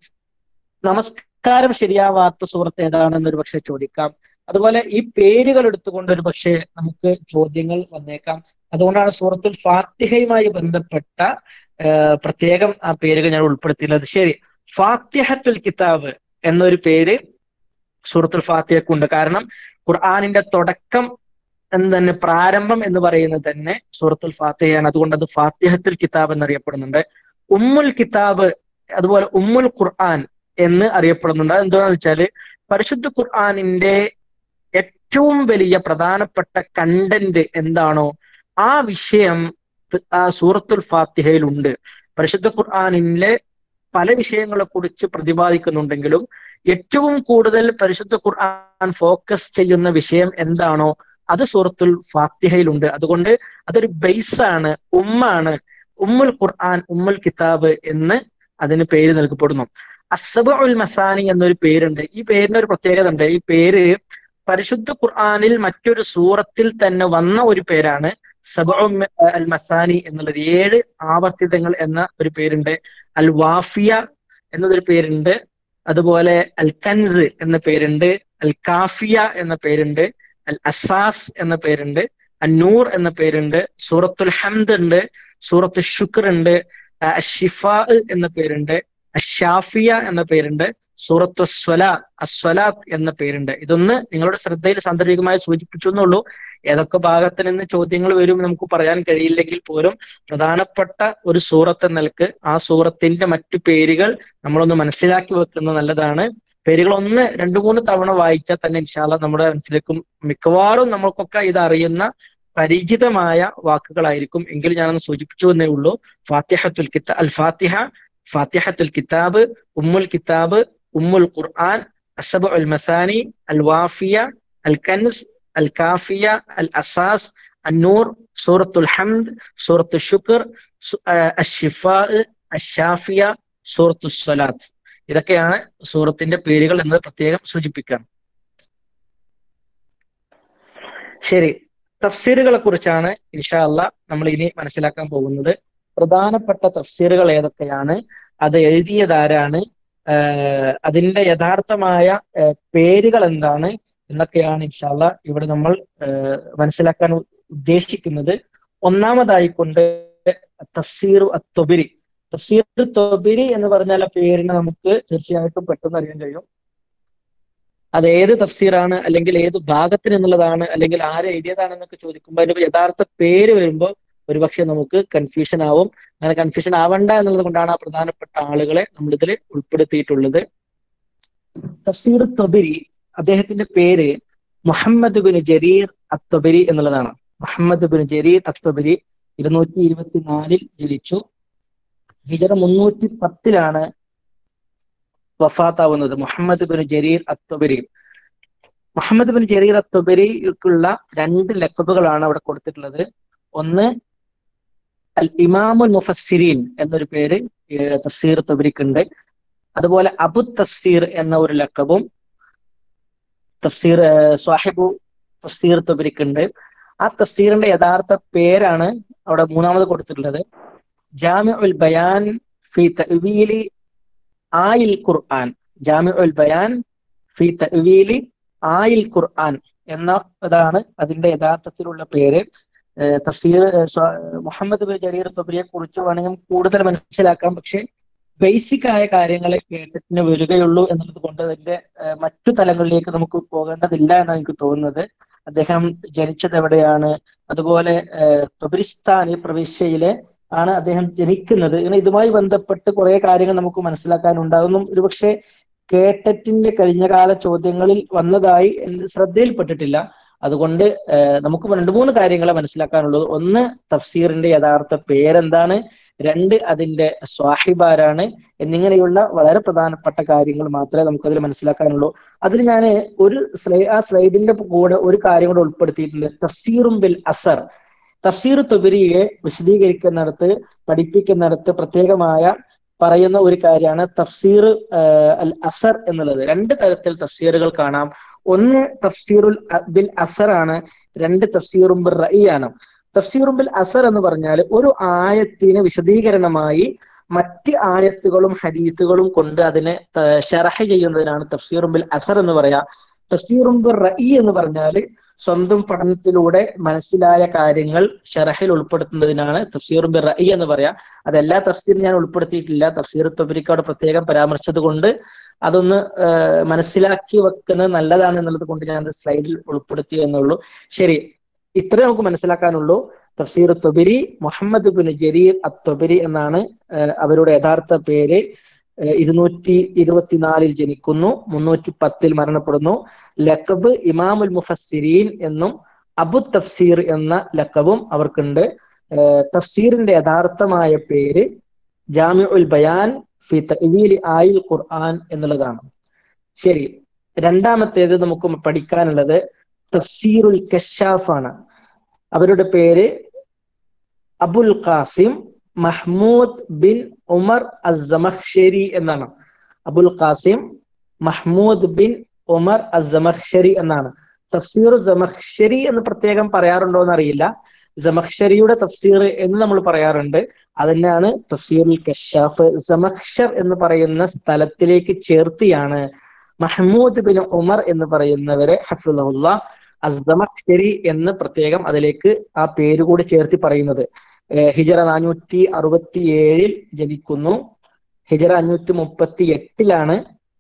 നമസ്കാരം ശരിയാവാത്ത സൂറത്ത് ഏതാണെന്ന് ഒരു പക്ഷെ ചോദിക്കാം അതുപോലെ ഈ പേരുകൾ എടുത്തുകൊണ്ട് ഒരു പക്ഷേ നമുക്ക് ചോദ്യങ്ങൾ വന്നേക്കാം അതുകൊണ്ടാണ് സൂറത്തുൽ ഫാത്തിഹയുമായി ബന്ധപ്പെട്ട ഏർ പ്രത്യേകം ആ പേരുകൾ ഞാൻ ഉൾപ്പെടുത്തിയുള്ളത് ശരി ഫാത്തിഹത്തുൽ കിതാബ് എന്നൊരു പേര് സൂറത്തുൽ ഫാത്തിഹക്കുണ്ട് കാരണം ഖുർആാനിന്റെ തുടക്കം എന്ന് തന്നെ പ്രാരംഭം എന്ന് പറയുന്നത് തന്നെ സൂറത്തുൽ ഫാത്തിഹയാണ് അതുകൊണ്ട് അത് ഫാത്തിഹത്തുൽ കിതാബ് എന്നറിയപ്പെടുന്നുണ്ട് ഉമ്മുൽ കിതാബ് അതുപോലെ ഉമ്മുൽ ഖുർആൻ എന്ന് അറിയപ്പെടുന്നുണ്ട് അതെന്താണെന്ന് വെച്ചാല് പരിശുദ്ധ ഖുർആാനിന്റെ ഏറ്റവും വലിയ പ്രധാനപ്പെട്ട കണ്ടന്റ് എന്താണോ ആ വിഷയം ത്- ആ സൂറത്തുൽ ഫാത്തിഹയിലുണ്ട് പരിശുദ്ധ ഖുർആാനിലെ പല വിഷയങ്ങളെ കുറിച്ച് പ്രതിപാദിക്കുന്നുണ്ടെങ്കിലും ഏറ്റവും കൂടുതൽ പരിശുദ്ധ ഖുർആൻ ഫോക്കസ് ചെയ്യുന്ന വിഷയം എന്താണോ അത് സൂറത്തുൽ ഫാത്തിഹയിലുണ്ട് അതുകൊണ്ട് അതൊരു ബേസ് ആണ് ഉമ്മാണ് ഉമ്മുൽ ഖുർആൻ ഉമ്മുൽ കിതാബ് എന്ന് അതിന് പേര് നൽകപ്പെടുന്നു അസബ ഉൽ മസാനി എന്നൊരു പേരുണ്ട് ഈ പേരിന് ഒരു പ്രത്യേകത ഉണ്ട് ഈ പേര് പരിശുദ്ധ ഖുർആനിൽ മറ്റൊരു സൂറത്തിൽ തന്നെ വന്ന ഒരു പേരാണ് സബ അൽ മസാനി എന്നുള്ളത് ഏഴ് ആവർത്തിതങ്ങൾ എന്ന ഒരു പേരുണ്ട് അൽ വാഫിയ എന്നതൊരു പേരുണ്ട് അതുപോലെ അൽ കൻസ് എന്ന പേരുണ്ട് അൽ കാഫിയ എന്ന പേരുണ്ട് അൽ അസാസ് എന്ന പേരുണ്ട് അന്നൂർ എന്ന പേരുണ്ട് സൂറത്തുൽ ഹംദ് ഉണ്ട് സൂറത്ത് ശുക്ർ ഉണ്ട് അഷിഫാ എന്ന പേരുണ്ട് അഷാഫിയ എന്ന പേരുണ്ട് സൂറത്തു സ്വല അസ്വലാത്ത് എന്ന പേരുണ്ട് ഇതൊന്ന് നിങ്ങളുടെ ശ്രദ്ധയിൽ സാന്ദർഭികമായി സൂചിപ്പിച്ചു എന്നുള്ളൂ ഏതൊക്കെ ഭാഗത്ത് നിന്ന് ചോദ്യങ്ങൾ വരും നമുക്ക് പറയാൻ കഴിയില്ലെങ്കിൽ പോലും പ്രധാനപ്പെട്ട ഒരു സൂറത്ത് എന്ന നിലക്ക് ആ സൂറത്തിന്റെ മറ്റു പേരുകൾ നമ്മളൊന്ന് മനസ്സിലാക്കി വെക്കുന്നത് നല്ലതാണ് പേരുകൾ ഒന്ന് രണ്ടു മൂന്ന് തവണ വായിച്ചാൽ തന്നെ ഇൻഷാല്ല നമ്മുടെ മനസ്സിലേക്കും മിക്കവാറും നമ്മൾക്കൊക്കെ ഇത് അറിയുന്ന പരിചിതമായ വാക്കുകളായിരിക്കും എങ്കിലും ഞാനൊന്ന് സൂചിപ്പിച്ചു എന്നേ ഉള്ളൂ ഫാത്തിഹത്തുൽ കിത്ത അൽ ഫാത്തിഹ ഫാത്തിഹത്തുൽ കിതാബ് ഉമ്മുൽ കിതാബ് ഉമ്മുൽ ഖുർആൻ അസബ അൽ മസാനി അൽ വാഫിയ അൽ കൻസ് അൽ കാഫിയ അൽ അസാസ് അന്നൂർ സൂറത്തുൽ ഹംദ് സൂറത്തു ശുക്ർ അഷിഫാ അഷാഫിയ സൂറത്തു സ്വലാത്ത് ഇതൊക്കെയാണ് സൂറത്തിന്റെ പേരുകൾ എന്നത് പ്രത്യേകം സൂചിപ്പിക്കണം ശരി തഫ്സീറുകളെ കുറിച്ചാണ് ഇൻഷാ അല്ല നമ്മൾ ഇനി മനസ്സിലാക്കാൻ പോകുന്നത് പ്രധാനപ്പെട്ട തഫ്സീറുകൾ ഏതൊക്കെയാണ് അത് എഴുതിയതാരാണ് ആഹ് അതിന്റെ യഥാർത്ഥമായ ആഹ് പേരുകൾ എന്താണ് എന്നൊക്കെയാണ് ഇൻഷാല്ല ഇവിടെ നമ്മൾ ആഹ് മനസ്സിലാക്കാൻ ഉദ്ദേശിക്കുന്നത് ഒന്നാമതായിക്കൊണ്ട് തഫ്സീർ അത്തൊബിരി തഫ്സീർ തൊബിരി എന്ന് പറഞ്ഞാൽ ആ പേരിനെ നമുക്ക് തീർച്ചയായിട്ടും പെട്ടെന്ന് അറിയാൻ കഴിയും അത് ഏത് തഫ്സീറാണ് അല്ലെങ്കിൽ ഏത് ഭാഗത്തിന് എന്നുള്ളതാണ് അല്ലെങ്കിൽ ആരെ എഴുതിയതാണെന്നൊക്കെ ചോദിക്കുമ്പോൾ അതിന്റെ യഥാർത്ഥ പേര് വരുമ്പോൾ ഒരുപക്ഷെ നമുക്ക് കൺഫ്യൂഷൻ ആവും അങ്ങനെ കൺഫ്യൂഷൻ ആവണ്ട എന്നുള്ളത് കൊണ്ടാണ് ആ പ്രധാനപ്പെട്ട ആളുകളെ നമ്മൾ ഇതിൽ ഉൾപ്പെടുത്തിയിട്ടുള്ളത് തഫ്സീർ തൊബിരി അദ്ദേഹത്തിന്റെ പേര് മുഹമ്മദ് ബിൻ ജരീർ അത്തൊബരി എന്നുള്ളതാണ് മുഹമ്മദ് ബിൻ ജരീർ അത്തൊബരി ഇരുന്നൂറ്റി ഇരുപത്തിനാലിൽ ജനിച്ചു ഹിജറ മുന്നൂറ്റി പത്തിലാണ് വഫാത്താവുന്നത് മുഹമ്മദ് ബിൻ ജരീർ അത്തൊബരി മുഹമ്മദ് ബിൻ ജരീർ അത്തൊബരിക്കുള്ള രണ്ട് ലക്കബുകളാണ് അവിടെ കൊടുത്തിട്ടുള്ളത് ഒന്ന് അൽ ഇമാമുൽ മുഫസ്സിരീൻ എന്നൊരു പേര് ഏഹ് തഫ്സീർ തൊബരിക്കുണ്ട് അതുപോലെ അബു തഫ്സീർ എന്ന ഒരു ലക്കബും തഫ്സീർ ഏഹ് സ്വാഹിബു തഫ്സീർ തൊബരിക്കുണ്ട് ആ തഫ്സീറിന്റെ യഥാർത്ഥ പേരാണ് അവിടെ മൂന്നാമത് കൊടുത്തിട്ടുള്ളത് ജാമി ഉൽ ബയാൻ ഫി തഅ്വീലി ആയിൽ ഖുർആൻ ജാമി ഉൽ ബയാൻ ഫി തഅ്വീലി ആയിൽ ഖുർആൻ എന്ന ഇതാണ് അതിന്റെ യഥാർത്ഥത്തിലുള്ള പേര് ഏഹ് തഫ്സീർ ഏഹ് സ്വാ- മുഹമ്മദ് ബിൻ ജരീർ തൊബരിയെ കുറിച്ച് വേണമെങ്കിൽ കൂടുതൽ മനസ്സിലാക്കാം പക്ഷെ ബേസിക് ആയ കാര്യങ്ങളെ കേട്ടിട്ട് വരികയുള്ളൂ എന്നുള്ളത് കൊണ്ട് അതിന്റെ ഏഹ് മറ്റു തലങ്ങളിലേക്ക് നമുക്ക് പോകേണ്ടതില്ല എന്നാണ് എനിക്ക് തോന്നുന്നത് അദ്ദേഹം ജനിച്ചത് എവിടെയാണ് അതുപോലെ ഏഹ് തൊബരിസ്ഥാനി പ്രവിശ്യയിലെ ആണ് അദ്ദേഹം ജനിക്കുന്നത് ഇങ്ങനെ ഇതുമായി ബന്ധപ്പെട്ട് കുറെ കാര്യങ്ങൾ നമുക്ക് മനസ്സിലാക്കാനുണ്ടാകുന്നു ഒരുപക്ഷെ കേട്ടറ്റിന്റെ കഴിഞ്ഞകാല ചോദ്യങ്ങളിൽ വന്നതായി എന്റെ ശ്രദ്ധയിൽപ്പെട്ടിട്ടില്ല അതുകൊണ്ട് ഏഹ് നമുക്ക് രണ്ട് മൂന്ന് കാര്യങ്ങളെ മനസ്സിലാക്കാനുള്ളത് ഒന്ന് തഫ്സീറിന്റെ യഥാർത്ഥ പേരെന്താണ് രണ്ട് അതിന്റെ സ്വാഹിബാരാണ് എന്നിങ്ങനെയുള്ള വളരെ പ്രധാനപ്പെട്ട കാര്യങ്ങൾ മാത്രമേ നമുക്കതിൽ മനസ്സിലാക്കാനുള്ളൂ അതിൽ ഞാൻ ഒരു സ്ലൈ ആ സ്ലൈഡിന്റെ കൂടെ ഒരു കാര്യം കൂടെ ഉൾപ്പെടുത്തിയിട്ടുണ്ട് തഫ്സീറും ബിൽ അസർ തഫ്സീർ തുബരിയെ വിശദീകരിക്കുന്നിടത്ത് പഠിപ്പിക്കുന്നിടത്ത് പ്രത്യേകമായ പറയുന്ന ഒരു കാര്യമാണ് തഫ്സീർ ആഹ് അൽ അസർ എന്നുള്ളത് രണ്ട് തരത്തിൽ തഫ്സീറുകൾ കാണാം ഒന്ന് തഫ്സീറുൽ അ- ബിൽ അസർ ആണ് രണ്ട് തഫ്സീറും ബിൽ റഈ ആണ് തഫ്സീറും ബിൽ അസർ എന്ന് പറഞ്ഞാൽ ഒരു ആയത്തിന് വിശദീകരണമായി മറ്റ് ആയത്തുകളും ഹദീസുകളും കൊണ്ട് അതിനെ ത- ഷറഹ് ചെയ്യുന്നതിനാണ് തഫ്സീറും ബിൽ അസർ എന്ന് പറയാ തഫ്സീറും ബിൽ റഈ എന്ന് പറഞ്ഞാൽ സ്വന്തം പഠനത്തിലൂടെ മനസ്സിലായ കാര്യങ്ങൾ ഷറഹിൽ ഉൾപ്പെടുത്തുന്നതിനാണ് തഫ്സീറും ബിൽ റഈ എന്ന് പറയാ അതെല്ലാ തഫ്സീറും ഞാൻ ഉൾപ്പെടുത്തിയിട്ടില്ല തഫ്സീർ തൊബരിക്കോട് പ്രത്യേകം പരാമർശിച്ചത് കൊണ്ട് അതൊന്ന് ആഹ് മനസ്സിലാക്കി വെക്കുന്നത് നല്ലതാണ് എന്നുള്ളത് കൊണ്ട് ഞാൻ സ്ലൈഡിൽ ഉൾപ്പെടുത്തി എന്നുള്ളൂ ശരി ഇത്രേ നമുക്ക് മനസ്സിലാക്കാനുള്ളൂ തഫ്സീർ തൊബരി മുഹമ്മദ് ബിൻ ജരീർ അത്തൊബരി എന്നാണ് ആഹ് അവരുടെ യഥാർത്ഥ പേര് ആഹ് ഇരുന്നൂറ്റി ഇരുപത്തിനാലിൽ ജനിക്കുന്നു മുന്നൂറ്റി പത്തിൽ മരണപ്പെടുന്നു ലക്കബ് ഇമാമുൽ മുഫസ്സിരീൻ എന്നും അബു തഫ്സീർ എന്ന ലക്കബും അവർക്കുണ്ട് ആഹ് തഫ്സീറിന്റെ യഥാർത്ഥമായ പേര് ജാമി ഉൽ ബയാൻ ഫി തഅ്വീലി ആയിൽ ഖുർആൻ എന്നുള്ളതാണ് ശരി രണ്ടാമത്തേത് നമുക്ക് പഠിക്കാനുള്ളത് തഫ്സീറുൽ കശാഫ് ആണ് അവരുടെ പേര് അബുൽ ഖാസിം മഹ്മൂദ് ബിൻ ഉമർ അസ്സമഖ്ശരി എന്നാണ് അബുൽ ഖാസിം മഹ്മൂദ് ബിൻ ഉമർ അസ്സമഖ്ശരി എന്നാണ് തഫ്സീർ ജമഖ്ശരി എന്ന് പ്രത്യേകം പറയാറുണ്ടോ എന്ന് അറിയില്ല ജമഖ്ശരിയുടെ തഫ്സീർ എന്ന് നമ്മൾ പറയാറുണ്ട് അതിനാണ് തഫ്സീറുൽ കശാഫ് ജമഖ്ഷർ എന്ന് പറയുന്ന സ്ഥലത്തിലേക്ക് ചേർത്തിയാണ് മഹ്മൂദ് ബിൻ ഉമർ എന്ന് പറയുന്നവരെ ഹഫിള്ള അസ്ദമഖ്ശരി എന്ന് പ്രത്യേകം അതിലേക്ക് ആ പേര് കൂടി ചേർത്തി പറയുന്നത് ഏഹ് ഹിജറ നാനൂറ്റി അറുപത്തി ഏഴിൽ ജനിക്കുന്നു ഹിജറ അഞ്ഞൂറ്റി മുപ്പത്തി എട്ടിലാണ്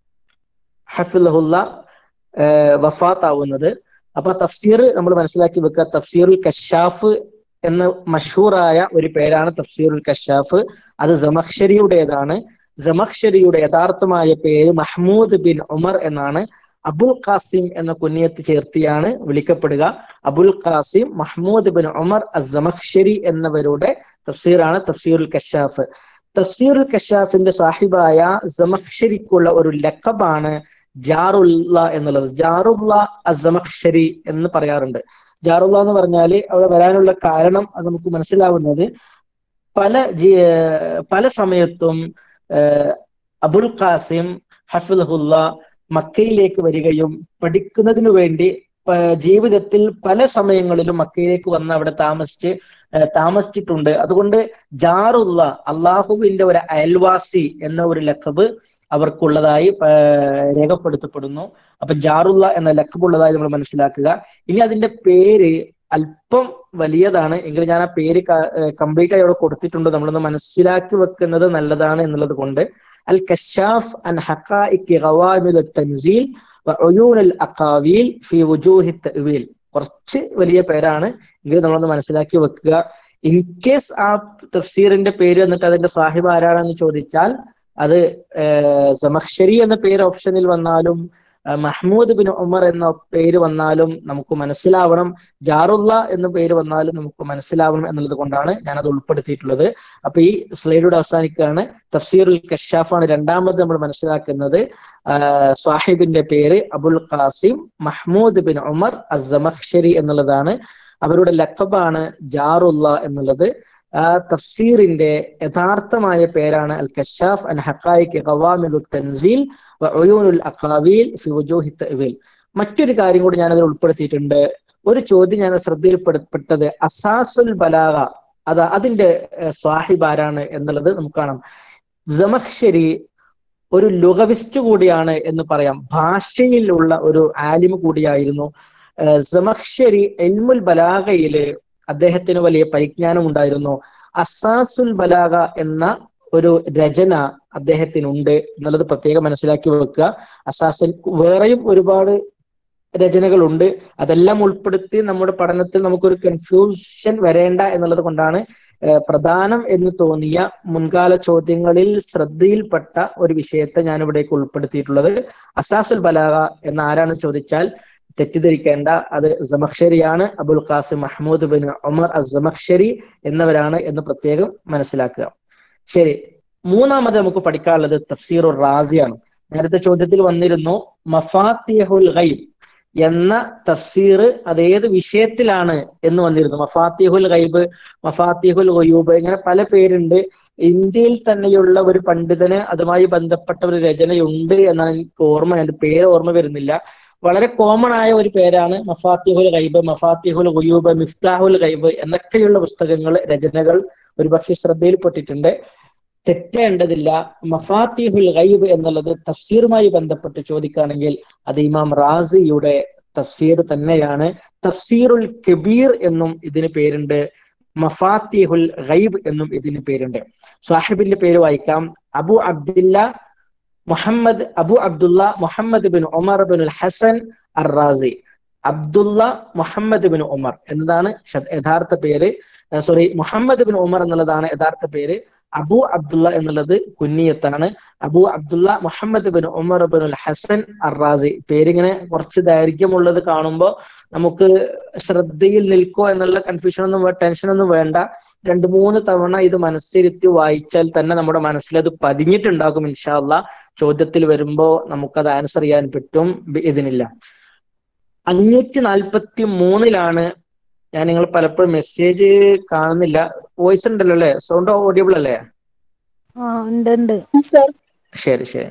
ഹഫിള്ള വഫാത്ത് ആവുന്നത് അപ്പൊ തഫ്സീർ നമ്മൾ മനസ്സിലാക്കി വെക്കുക തഫ്സീറുൽ കശാഫ് എന്ന മഷൂറായ ഒരു പേരാണ് തഫ്സീറുൽ കശാഫ് അത് ജമഖ്ശരിയുടേതാണ് ജമഖ്ശരിയുടെ യഥാർത്ഥമായ പേര് മഹ്മൂദ് ബിൻ ഉമർ എന്നാണ് അബുൽ ഖാസിം എന്ന കുഞ്ഞയത്ത് ചേർത്തിയാണ് വിളിക്കപ്പെടുക അബുൽ ഖാസിം മഹ്മൂദ് ബിൻ ഉമർ അസമഖ്ശരി എന്നവരുടെ തഫ്സീറാണ് തഫ്സീറുൽ കശാഫ് തഫ്സീറുൽ കശാഫിന്റെ സാഹിബായ ജമഖ്ശരിക്കുള്ള ഒരു ലക്കബാണ് ജാറുല്ല എന്നുള്ളത് ജാറുല്ല അസമഖ്ശരി എന്ന് പറയാറുണ്ട് ജാറുല്ല എന്ന് പറഞ്ഞാല് അവിടെ വരാനുള്ള കാരണം അത് നമുക്ക് മനസ്സിലാവുന്നത് പല ജി പല സമയത്തും ഏഹ് അബുൽ ഖാസിം ഹഫിൽഹുല്ല മക്കയിലേക്ക് വരികയും പഠിക്കുന്നതിനു വേണ്ടി പ- ജീവിതത്തിൽ പല സമയങ്ങളിലും മക്കയിലേക്ക് വന്ന് അവിടെ താമസിച്ച് ഏഹ് താമസിച്ചിട്ടുണ്ട് അതുകൊണ്ട് ജാറുള്ള അള്ളാഹുവിന്റെ ഒരു അയൽവാസി എന്ന ഒരു ലക്കബ് അവർക്കുള്ളതായി ഏഹ് രേഖപ്പെടുത്തപ്പെടുന്നു അപ്പൊ ജാറുള്ള എന്ന ലക്കബ് ഉള്ളതായി നമ്മൾ മനസ്സിലാക്കുക ഇനി അതിന്റെ പേര് അല്പം വലിയതാണ് എങ്കിലും ഞാൻ ആ പേര് കംപ്ലീറ്റ് ആയി അവിടെ കൊടുത്തിട്ടുണ്ട് നമ്മളൊന്ന് മനസ്സിലാക്കി വെക്കുന്നത് നല്ലതാണ് എന്നുള്ളത് കൊണ്ട് അൽ കശാഫ് അൻ ഹഖായിക് ഖവാമിദ് തൻസീൽ വഉയൂൻ അൽ അഖാവീൽ ഫി വുജൂഹി തഅ്വീൽ കുറച്ച് വലിയ പേരാണ് എങ്കിലും നമ്മളൊന്ന് മനസ്സിലാക്കി വെക്കുക ഇൻ കേസ് ആ തഫ്സീറിന്റെ പേര് എന്നിട്ട് അതിന്റെ സാഹിബ് ആരാണെന്ന് ചോദിച്ചാൽ അത് സമക്ഷരി എന്ന പേര് ഓപ്ഷനിൽ വന്നാലും ആ, മഹ്മൂദ് ബിൻ ഉമർ എന്ന പേര് വന്നാലും നമുക്ക് മനസ്സിലാവണം ജാറുള്ള എന്ന പേര് വന്നാലും നമുക്ക് മനസ്സിലാവണം എന്നുള്ളത് കൊണ്ടാണ് ഞാൻ അത് ഉൾപ്പെടുത്തിയിട്ടുള്ളത് അപ്പൊ ഈ സ്ലൈഡോട് അവസാനിക്കുകയാണ് തഫ്സീറുൽ കഷാഫാണ് രണ്ടാമത് നമ്മൾ മനസ്സിലാക്കുന്നത് ആ, സ്വാഹിബിന്റെ പേര് അബുൽ ഖാസിം മഹ്മൂദ് ബിൻ ഉമർ അസമഖ്ഷരി എന്നുള്ളതാണ് അവരുടെ ലക്കബാണ് ജാറുള്ള എന്നുള്ളത് ആ തഫ്സീറിന്റെ യഥാർത്ഥമായ പേരാണ് അൽ കഷാഫ് അൻ ഹഖായിക് ഖവാമിദു തൻസീൽ വഉയൂനുൽ അഖാവീൽ ഫി വുജൂഹി തഅ്വീൽ മറ്റൊരു കാര്യം കൂടി ഞാൻ അതിൽ ഉൾപ്പെടുത്തിയിട്ടുണ്ട് ഒരു ചോദ്യം ഞാൻ ശ്രദ്ധയിൽപ്പെടുത്തപ്പെട്ടത് അസാസുൽ ബലാഗ അത് അതിന്റെ ഏഹ്, സ്വാഹിബ് ആരാണ് എന്നുള്ളത് നമുക്ക് കാണാം ജമഖ്ശരി ഒരു ലുഗവിസ്റ്റ് കൂടിയാണ് എന്ന് പറയാം ഭാഷയിലുള്ള ഒരു ആലിമ് കൂടിയായിരുന്നു ഏഹ്, ജമഖ്ശരി എൽമുൽ ബലാഗയില് അദ്ദേഹത്തിന് വലിയ പരിജ്ഞാനം ഉണ്ടായിരുന്നു അസാസുൽ ബലാഗ എന്ന ഒരു രചന അദ്ദേഹത്തിനുണ്ട് എന്നുള്ളത് പ്രത്യേകം മനസ്സിലാക്കി വെക്കുക അസാസുൽ വേറെയും ഒരുപാട് രചനകളുണ്ട് അതെല്ലാം ഉൾപ്പെടുത്തി നമ്മുടെ പഠനത്തിൽ നമുക്കൊരു കൺഫ്യൂഷൻ വരേണ്ട എന്നുള്ളത് കൊണ്ടാണ് ഏഹ് പ്രധാനം എന്ന് തോന്നിയ മുൻകാല ചോദ്യങ്ങളിൽ ശ്രദ്ധയിൽപ്പെട്ട ഒരു വിഷയത്തെ ഞാൻ ഇവിടേക്ക് ഉൾപ്പെടുത്തിയിട്ടുള്ളത് അസാസുൽ ബലാഗ എന്ന് ആരാണ് ചോദിച്ചാൽ തെറ്റിദ്ധരിക്കേണ്ട അത് ജമഖ്ഷരിയാണ് അബുൽ ഖാസിം മഹ്മൂദ് ബിൻ ഉമർ അസമഖ്ഷരി എന്നവരാണ് എന്ന് പ്രത്യേകം മനസ്സിലാക്കുക ശരി മൂന്നാമത് നമുക്ക് പഠിക്കാനുള്ളത് തഫ്സീറുർ റാസിയാണ് നേരത്തെ ചോദ്യത്തിൽ വന്നിരുന്നു മഫാത്തിഹുൽ ഗൈബ് എന്ന തഫ്സീർ അത് ഏത് വിഷയത്തിലാണ് എന്ന് വന്നിരുന്നു മഫാത്തിഹുൽ ഗൈബ് മഫാത്തിഹുൽ ഗയൂബ് ഇങ്ങനെ പല പേരുണ്ട് ഇന്ത്യയിൽ തന്നെയുള്ള ഒരു പണ്ഡിതന് അതുമായി ബന്ധപ്പെട്ട ഒരു രചനയുണ്ട് എന്നാണ് എനിക്ക് ഓർമ്മ എന്റെ പേര് ഓർമ്മ വരുന്നില്ല വളരെ കോമൺ ആയ ഒരു പേരാണ് മഫാത്തിഹുൽ ഗൈബ് മഫാത്തിഹുൽ ഗുയൂബ് മിഫ്താഹുൽ ഗൈബ് എന്നൊക്കെയുള്ള പുസ്തകങ്ങൾ രചനകൾ ഒരുപക്ഷെ ശ്രദ്ധയിൽപ്പെട്ടിട്ടുണ്ട് തെറ്റേണ്ടതില്ല മഫാത്തിഹുൽ ഗൈബ് എന്നുള്ളത് തഫ്സീറുമായി ബന്ധപ്പെട്ട് ചോദിക്കുകയാണെങ്കിൽ അത് ഇമാം റാസിയുടെ തഫ്സീർ തന്നെയാണ് തഫ്സീറുൽ കബീർ എന്നും ഇതിന് പേരുണ്ട് മഫാത്തിഹുൽ ഗൈബ് എന്നും ഇതിന് പേരുണ്ട് സാഹിബിന്റെ പേര് വായിക്കാം അബു അബ്ദില്ല മുഹമ്മദ് അബു അബ്ദുള്ള മുഹമ്മദ് ബിൻ ഉമർ ബിൻ ഹസൻ അർ റാസി അബ്ദുള്ള മുഹമ്മദ് ബിൻ ഉമർ എന്നതാണ് ശ- യഥാർത്ഥ പേര് സോറി മുഹമ്മദ് ബിൻ ഉമർ എന്നുള്ളതാണ് യഥാർത്ഥ പേര് അബു അബ്ദുള്ള എന്നുള്ളത് കുന്നിയത്താണ് അബു അബ്ദുള്ള മുഹമ്മദ് ബിൻ ഉമർ ബിൻ ഹസൻ അർ റാസി പേരിങ്ങനെ കുറച്ച് ദൈർഘ്യമുള്ളത് കാണുമ്പോൾ നമുക്ക് ശ്രദ്ധയിൽ നിൽക്കോ എന്നുള്ള കൺഫ്യൂഷൻ ഒന്നും ടെൻഷൻ ഒന്നും വേണ്ട രണ്ട് മൂന്ന് തവണ ഇത് മനസ്സിരുത്തി വായിച്ചാൽ തന്നെ നമ്മുടെ മനസ്സിൽ അത് പതിഞ്ഞിട്ടുണ്ടാകും ഇൻഷാല്ല ചോദ്യത്തിൽ വരുമ്പോ നമുക്കത് ആൻസർ ചെയ്യാൻ പറ്റും ഇതിനില്ല അഞ്ഞൂറ്റി നാൽപ്പത്തി മൂന്നിലാണ് ഞാൻ നിങ്ങൾ പലപ്പോഴും മെസ്സേജ് കാണുന്നില്ല വോയിസ് ഉണ്ടല്ലോ അല്ലെ സൗണ്ട് ഓഡിയബിൾ അല്ലേ ആ ഉണ്ട് ഉണ്ട് സർ ശരി ശരി